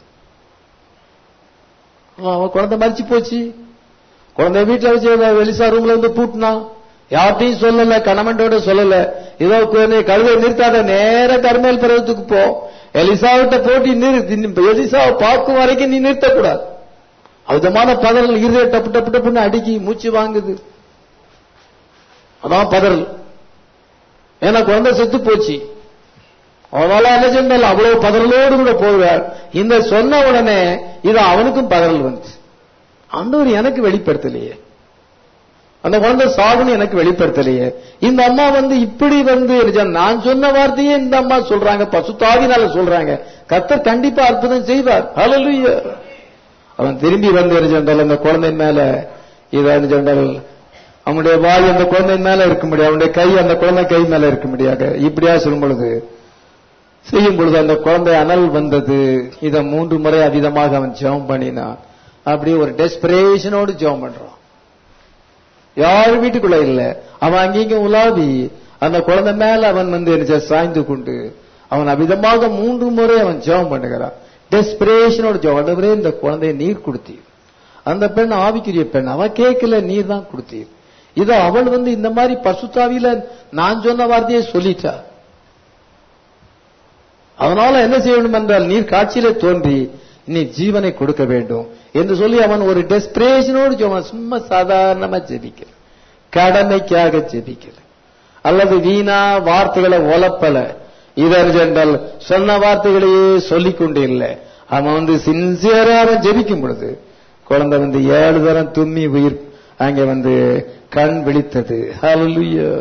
அவன் குழந்தை மறிச்சு போச்சு குழந்தை வீட்டுல வச்சு வெளிசா ரூம்ல வந்து பூட்டினா யார்ட்டையும் சொல்லல கணவன்டோட சொல்லல இதோ குழந்தை கழுதை நிறுத்தாத நேர கர்மேல் பருவத்துக்கு போ எலிசாவிட்ட போட்டி நிறுத்தி எலிசாவை பார்க்கும் வரைக்கும் நீ நிறுத்தக்கூடாது விதமான பதறல் இருதய டப்பு டப்பு டப்புன்னு அடிக்கி மூச்சு வாங்குது அதான் பதறல் ஏன்னா குழந்தை செத்து போச்சு அதனால என்ன செஞ்சால் அவ்வளவு பதறலோடு கூட போகிறார் இந்த சொன்ன உடனே இது அவனுக்கும் பதறல் வந்துச்சு ஆண்டவர் எனக்கு வெளிப்படுத்தலையே அந்த குழந்தை சாகுன்னு எனக்கு வெளிப்படுத்தலையே இந்த அம்மா வந்து இப்படி வந்து இருந்துச்சா, நான் சொன்ன வார்த்தையே இந்த அம்மா சொல்றாங்க பசுத்தாவினால சொல்றாங்க கத்தர் கண்டிப்பா அற்புதம் செய்வார் ஹalleluya அவன் திரும்பி வந்து இருந்தால் அந்த குழந்தையின் மேல இதை சொன்னால் அவனுடைய வாய் அந்த குழந்தையின் மேல இருக்க முடியாது அவனுடைய கை அந்த குழந்தை கை மேல இருக்க முடியாது இப்படியா சொல்லும் பொழுது செய்யும் பொழுது அந்த குழந்தை அனல் வந்தது இதை மூன்று முறை அதிகமாக அவன் ஜெபம் பண்ணினான் அப்படியே ஒரு டெஸ்பிரேஷனோடு ஜெபம் பண்றான் யார் வீட்டுக்குள்ள இல்ல அவன் அங்கீங்க உலாவி அந்த குழந்தை மேல அவன் வந்து என்ன செய்ய, சாய்ந்து கொண்டு அவன் அவிதமாக மூன்று முறை அவன் ஜெபம் பண்ணுகிறான் டெஸ்பிரேஷனோட ஜெபம் ஆண்டவரே இந்த குழந்தையை நீர் கொடுத்தீர் அந்த பெண் ஆவிக்குரிய பெண் அவ கேட்கல நீர் தான் கொடுத்தீர் இது அவள் வந்து இந்த மாதிரி பசுத்தாவியில நான் சொன்ன வார்த்தையை சொல்லிட்டா அதனால என்ன செய்யணும் என்றால் நீர் காட்சியில தோன்றி நீ ஜீவனை கொடுக்க வேண்டும் என்று சொல்லி அவன் ஒரு டெஸ்பிரேஷனோடு ஜெபம் சும்மா சாதாரணமா ஜெபிக்கல கடமைக்காக ஜெபிக்கல அல்லது வீணா வார்த்தைகளை ஒலப்பல இதர் ஜென்றால் சொன்ன வார்த்தைகளையே சொல்லிக் கொண்டு இல்லை அவன் வந்து சின்சியரா அவன் ஜெபிக்கும் பொழுது குழந்தை வந்து ஏழு தரம் தும்மி உயிர் அங்கே வந்து கண் விழித்தது ஹalleluya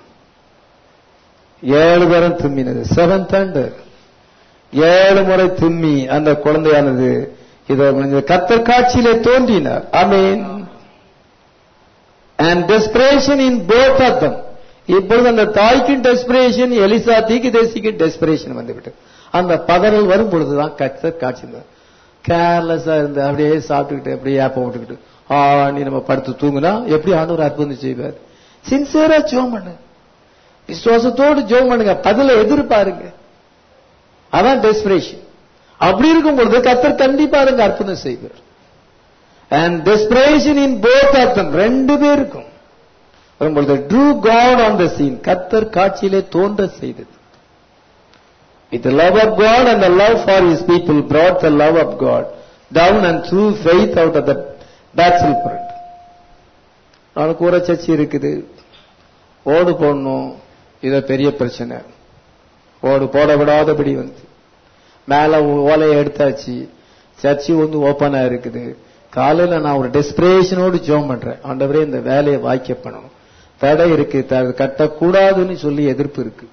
ஏழு தரம் தும்மினது செவன் தண்டர் ஏழு முறை தும்மி அந்த குழந்தையானது இதை கத்தர் காட்சியிலே தோன்றினார் அமீன் and desperation in both of them இப்பொழுது அந்த தாய்க்கும் டெஸ்பிரேஷன் எலிசா தீக்கு தேசிக்கும் டெஸ்பிரேஷன் வந்துவிட்டது அந்த பதறல் வரும் பொழுதுதான் கத்தர் காட்சி கேர்லெஸ்ஸா இருந்து அப்படியே சாப்பிட்டுக்கிட்டு அப்படியே ஏப்ப விட்டுக்கிட்டு ஆ நீ நம்ம படுத்து தூங்குனா எப்படி ஆண்டவர் அற்புதம் செய்வார் சின்சியரா ஜோம் பண்ணு விசுவாசத்தோடு ஜோம் பண்ணுங்க பதில எதிர்பாருங்க அதான் டெஸ்பிரேஷன் அப்படி இருக்கும் பொழுது கத்தர் கண்டிப்பா அதுங்க அற்புதம் செய்வார் அண்ட் டெஸ்பிரேஷன் இன் போத் அர்த்தம் ரெண்டு பேருக்கும் வரும்பொழுது drew God on the scene கத்தர் காட்சியிலே தோன்ற செய்தது With the love of God and the love for his people brought the love of God down and through faith out of the battle front. அவனுக்கு ஒரு சர்ச்சை இருக்குது ஓடு போடணும் இத பெரிய பிரச்சனை ஓடு போட விடாதபடி வந்து மேல ஓலையை எடுத்தாச்சு சர்ச்சு வந்து ஓப்பனா இருக்குது காலையில நான் ஒரு டெஸ்பிரேஷனோடு ஜோம் பண்றேன் ஆண்டவரே இந்த வேலையை வாய்க்க பண்ணணும் தடை இருக்கு த- கட்டக்கூடாதுன்னு சொல்லி எதிர்ப்பு இருக்கு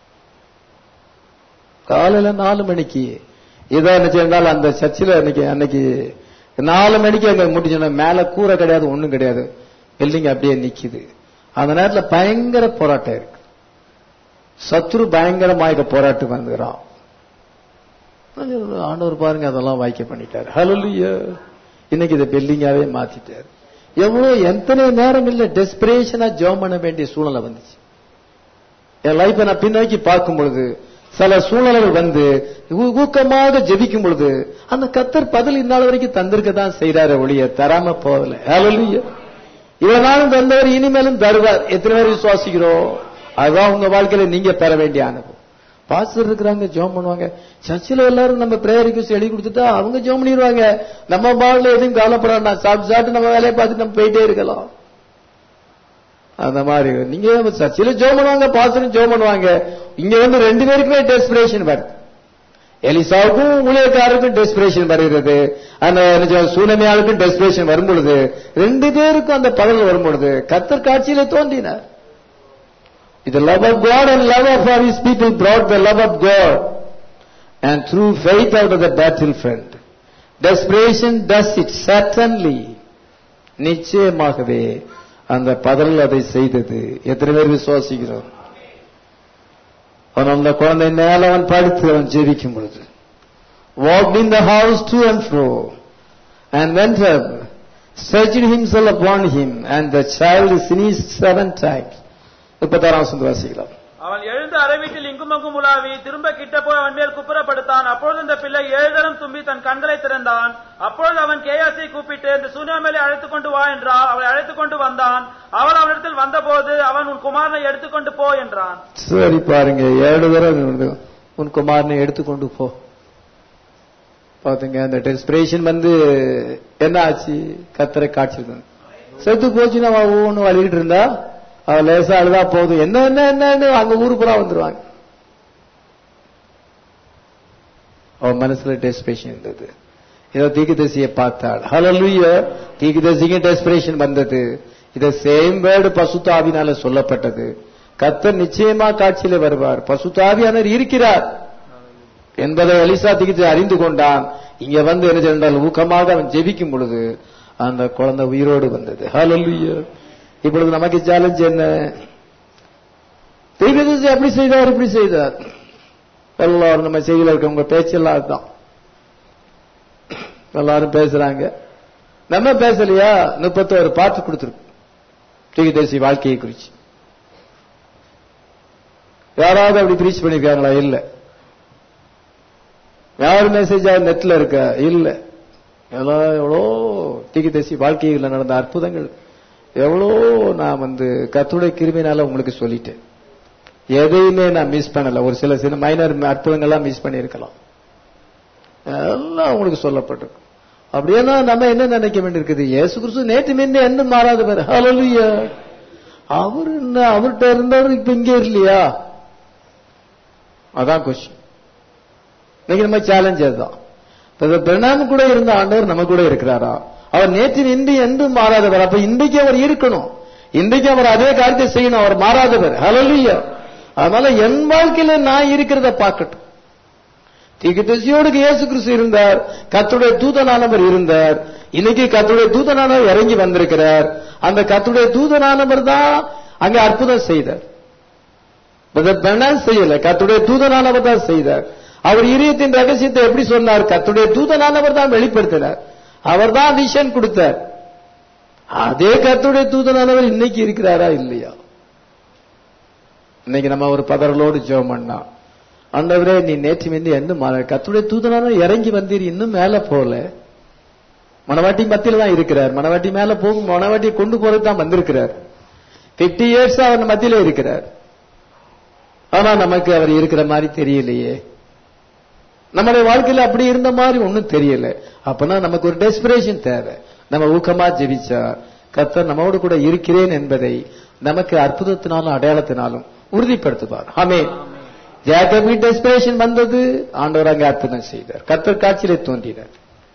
காலையில நாலு மணிக்கு இதை என்ன செய்யறால் அந்த சர்ச்சில் அன்னைக்கு அன்னைக்கு நாலு மணிக்கு அங்க முடிஞ்சோன்னா மேல கூரை கிடையாது ஒண்ணும் கிடையாது பில்டிங் அப்படியே நிக்குது அந்த நேரத்துல பயங்கர போராட்டம் இருக்கு சத்ரு பயங்கரமாக போராட்டம் வந்துகிறான் ஆண்டவர் பாருங்க அதெல்லாம் வாய்க்க பண்ணிட்டாரு ஹalleluya இன்னைக்கு இதை பில்டிங்காவே மாத்திட்டாரு எவ்வளவு எத்தனை நேரம் இல்ல டெஸ்பிரேஷனா ஜெபம் பண்ண வேண்டிய சூழ்நிலை வந்துச்சு என் லைஃப்பை நான் பின்னோக்கி பார்க்கும் பொழுது சில சூழ்நிலைகள் வந்து ஊ- ஊக்கமாக ஜெபிக்கும் பொழுது அந்த கத்தர் பதில் இந்நாள் வரைக்கும் தந்திருக்க தான் செய்யறாரு ஒழிய தராம போகல ஹalleluya இவ்வளவு நாளும் தந்தவர் இனிமேலும் தருவார் எத்தனை பேர் விசுவாசிக்கிறோம் அதுதான் உங்க வாழ்க்கையில நீங்க பெற வேண்டிய அனுபவம் பாஸ்டர் இருக்கிறாங்க ஜெபம் பண்ணுவாங்க சர்ச்சில் எல்லாரும் நம்ம பிரேயர் ரிக்வஸ்ட் எழுதி கொடுத்துட்டா அவங்க ஜெபம் பண்ணிடுவாங்க நம்ம பாடல எதுவும் கவலைப்படாம சாப்பிட்டு சாப்பிட்டு நம்ம வேலையை பார்த்துட்டு நம்ம போயிட்டே இருக்கலாம் அந்த மாதிரி நீங்க சர்ச்சில் ஜெபம் பண்ணுவாங்க பாஸ்டரும் ஜெபம் பண்ணுவாங்க இங்க வந்து ரெண்டு பேருக்குமே டெஸ்பிரேஷன் வருது எலிசாவுக்கும் ஊழியக்காரருக்கும் டெஸ்பிரேஷன் வருகிறது அந்த என்ன சொல்றது, சூனமியாளுக்கும் டெஸ்பிரேஷன் வரும் பொழுது ரெண்டு பேருக்கும் அந்த பகல் வரும் பொழுது கத்தர் காட்சியிலே தோன்றினார் இது love of God and love of our his people brought the love of God and through faith out of the battle front desperation does it certainly நிச்சயமாகவே அந்த பதல் அதை செய்தது எத்தனை பேர் விசுவாசிக்கிறோம் அவன் அந்த குழந்தை மேல அவன் படுத்து அவன் ஜெபிக்கும் பொழுது walked in the house to and fro and went up stretched himself upon him and the child sneezed seven times முப்பத்தாறாம் வசந்த வாசிக்கலாம் அவன் எழுந்து அறை வீட்டில் இங்கும் அங்கும் உலாவி திரும்ப கிட்ட போய் அவன் மேல் குப்புறப்படுத்தான் அப்பொழுது இந்த பிள்ளை ஏழு தரம் தும்பி தன் கண்களை திறந்தான் அப்பொழுது அவன் கேயாசை கூப்பிட்டு இந்த சூனியாமேலை அழைத்துக் கொண்டு வா என்றான் அவளை அழைத்துக் கொண்டு வந்தான் அவள் அவனிடத்தில் வந்தபோது அவன் உன் குமாரனை எடுத்துக்கொண்டு போ என்றான் சரி பாருங்க ஏழு தடவை வந்து உன் குமாரனை எடுத்துக்கொண்டு போ பாத்துங்க அந்த டெஸ்பிரேஷன் வந்து என்ன ஆச்சு கத்தரை காய்ச்சிருக்கணும் செத்து போச்சுன்னா அவ ஒவ்வொன்று அழுகிட்டு இருந்தா அவ லேசா அழுதா போதும் என்ன என்ன என்னன்னு அங்க ஊரு பூரா வந்துருவாங்க அவ மனசுல டெஸ்பிரேஷன் இருந்தது ஏதோ தீக்குதசியை பார்த்தாள் ஹalleluya தீக்குதசிக்கு டெஸ்பிரேஷன் வந்தது இத சேம் வேர்டு பசுத்தாவினால சொல்லப்பட்டது கத்தர் நிச்சயமா காட்சியில வருவார் பசுத்தாவியானவர் இருக்கிறார் என்பதை எலிசா திகித்து அறிந்து கொண்டான் இங்க வந்து என்ன சென்றால் ஊக்கமாக அவன் ஜெபிக்கும் பொழுது அந்த குழந்தை உயிரோடு வந்தது ஹalleluya இப்பொழுது நமக்கு சேலஞ்ச் என்ன தீர்க்கதரிசி அப்படி செய்தார் இப்படி செய்தார் எல்லாரும் நம்ம செய்தியில் இருக்கவங்க பேச்செல்லாம் அதுதான் எல்லாரும் பேசுறாங்க நம்ம பேசலையா முப்பத்தோரு பாட்டு கொடுத்துருக்கு தீர்க்கதரிசி வாழ்க்கையை குறிச்சு யாராவது அப்படி பிரீச் பண்ணிருக்காங்களா இல்ல யார் மெசேஜ் நெட்ல இருக்க இல்ல எல்லாம் எவ்வளோ தீர்க்கதரிசி வாழ்க்கையில் நடந்த அற்புதங்கள் எவ்வளோ நான் வந்து கத்துடைய கிருமினால உங்களுக்கு சொல்லிட்டேன் எதையுமே நான் மிஸ் பண்ணல ஒரு சில சில மைனர் அற்புதங்கள்லாம் மிஸ் பண்ணியிருக்கலாம் எல்லாம் உங்களுக்கு சொல்லப்பட்டிருக்கும் அப்படியேனா நம்ம என்ன நினைக்க வேண்டியிருக்குது இயேசு கிறிஸ்து நேற்று மின்ன என்ன மாறாதவர் ஹalleluya அவர் என்ன அவர்கிட்ட இருந்தவர் இப்ப இங்க இல்லையா அதான் கொஸ்டின் இன்னைக்கு நம்ம சேலஞ்ச் அதுதான் இப்ப பிரணாம் கூட இருந்த ஆண்டவர் நம்ம கூட இருக்கிறாரா அவர் நேற்று இன்று என்று மாறாதவர் அப்ப இன்றைக்கு அவர் இருக்கணும் இன்றைக்கு அவர் அதே காரியத்தை செய்யணும் அவர் மாறாதவர் ஹalleluya அதனால என் வாழ்க்கையில நான் இருக்கிறத பார்க்கட்டும் தீர்க்கதரிசியோடு இயேசு கிறிஸ்து இருந்தார் கத்துடைய தூதனானவர் இருந்தார் இன்னைக்கு கத்துடைய தூதனானவர் இறங்கி வந்திருக்கிறார் அந்த கத்துடைய தூதனானவர் தான் அங்க அற்புதம் செய்தார் பெர்னான் செய்யல கத்துடைய தூதனானவர் தான் செய்தார் அவர் இதயத்தின் ரகசியத்தை எப்படி சொன்னார் கத்துடைய தூதனானவர் தான் வெளிப்படுத்தினார் அவர் தான் விஷன் கொடுத்தார் அதே கத்துடைய தூதனானவர் இன்னைக்கு இருக்கிறாரா இல்லையா இன்னைக்கு நம்ம ஒரு பதறலோடு ஜெபம் பண்ணா ஆண்டவரே நீ நேற்று மிந்தி எந்த மா- கர்த்தருடைய தூதனான இறங்கி வந்தீர் இன்னும் மேல போல மணவாட்டி மத்தியில தான் இருக்கிறார் மணவாட்டி மேல போகும் மணவாட்டியை கொண்டு போறது தான் வந்திருக்கிறார் பிப்டி இயர்ஸ் அவர் மத்தியில இருக்கிறார் ஆனா நமக்கு அவர் இருக்கிற மாதிரி தெரியலையே நம்மளுடைய வாழ்க்கையில அப்படி இருந்த மாதிரி ஒண்ணும் தெரியல அப்பனா நமக்கு ஒரு டெஸ்பிரேஷன் தேவை நம்ம ஊக்கமா ஜெபிச்சா கர்த்தர் நம்மோடு கூட இருக்கிறேன் என்பதை நமக்கு அற்புதத்தினாலும் அடையாளத்தினாலும் உறுதிப்படுத்துவார் ஆமே ஜேக்கபி டெஸ்பிரேஷன் வந்தது ஆண்டவர் அங்கே அற்புதம் செய்தார் கர்த்தர் காட்சியிலே தோன்றினார்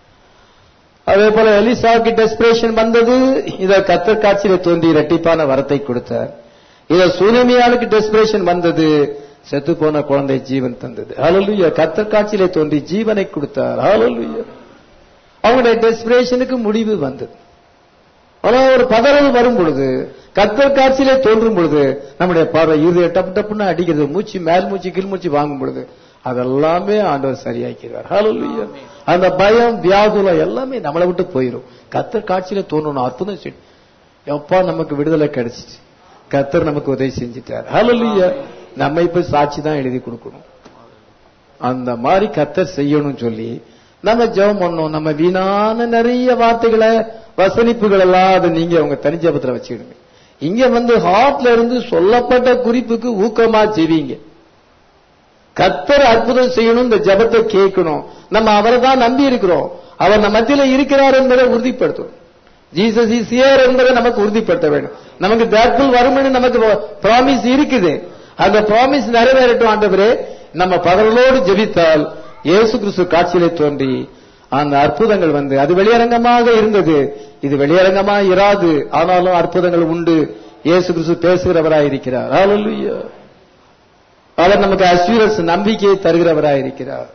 அதே போல எலிசாவுக்கு டெஸ்பிரேஷன் வந்தது இத கர்த்தர் காட்சியிலே தோன்றி இரட்டிப்பான வரத்தை கொடுத்தார் இத சூரியமியாளுக்கு டெஸ்பிரேஷன் வந்தது செத்து போன குழந்தை ஜீவன் தந்தது ஹalleluya கர்த்தர் காட்சியிலே தோன்றி ஜீவனை கொடுத்தார் ஹalleluya அவங்களுடைய டெஸ்பிரேஷனுக்கு முடிவு வந்தது ஆனா ஒரு பதறல் வரும் பொழுது கத்தர் காட்சியிலே தோன்றும் பொழுது நம்முடைய பார்வை இருதய டப்பு டப்புன்னு அடிக்கிறது மூச்சு மேல் மூச்சு கீழ் மூச்சு வாங்கும் பொழுது அதெல்லாமே ஆண்டவர் சரியாக்கிறார் ஹalleluya அந்த பயம் வியாகுலம் எல்லாமே நம்மளை விட்டு போயிடும் கத்தர் காட்சியில தோன்றணும் அற்புதம் செய்யும் எப்பா நமக்கு விடுதலை கிடைச்சிச்சு கத்தர் நமக்கு உதவி செஞ்சிட்டார் ஹalleluya நம்ம இப்ப சாட்சி தான் எழுதி கொடுக்கணும் அந்த மாதிரி கத்தர் செய்யணும் சொல்லி நம்ம ஜெபம் பண்ணோம் நம்ம வீணான நிறைய வார்த்தைகளை வசனிப்புகள் எல்லாம் அதை நீங்க உங்க தனி ஜெபத்துல வச்சுக்கிடுங்க இங்க வந்து ஹார்ட்ல இருந்து சொல்லப்பட்ட குறிப்புக்கு ஊக்கமா ஜெபிங்க கத்தர் அற்புதம் செய்யணும் இந்த ஜெபத்தை கேட்கணும் நம்ம அவரை தான் நம்பி இருக்கிறோம் அவர் நம்ம மத்தியில இருக்கிறார் என்பதை உறுதிப்படுத்தணும் ஜீசஸ் இஸ் ஹியர் என்பதை நமக்கு உறுதிப்படுத்த வேண்டும் நமக்கு தேட்புல் வரும்னு நமக்கு ப்ராமிஸ் இருக்குது அந்த ப்ராமிஸ் நிறைவேறட்டும் ஆண்டவரே நம்ம பகலோடு ஜெபித்தால் இயேசு கிறிஸ்து காட்சியிலே தோன்றி அந்த அற்புதங்கள் வந்து அது வெளியரங்கமாக இருந்தது இது வெளியரங்கமா இராது ஆனாலும் அற்புதங்கள் உண்டு இயேசு கிறிஸ்து பேசுகிறவராய் இருக்கிறார் ஹalleluya அவர் நமக்கு அஸ்யூரன்ஸ் நம்பிக்கையை தருகிறவராய் இருக்கிறார்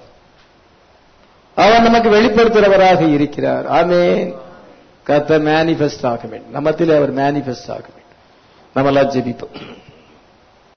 அவர் நமக்கு வெளிப்படுத்துகிறவராக இருக்கிறார் ஆமென் கர்த்தர் மேனிஃபெஸ்ட் ஆக வேண்டும் நம்மத்திலே அவர் மேனிஃபெஸ்ட் ஆக வேண்டும் நம்ம எல்லாம் ஜெபிப்போம்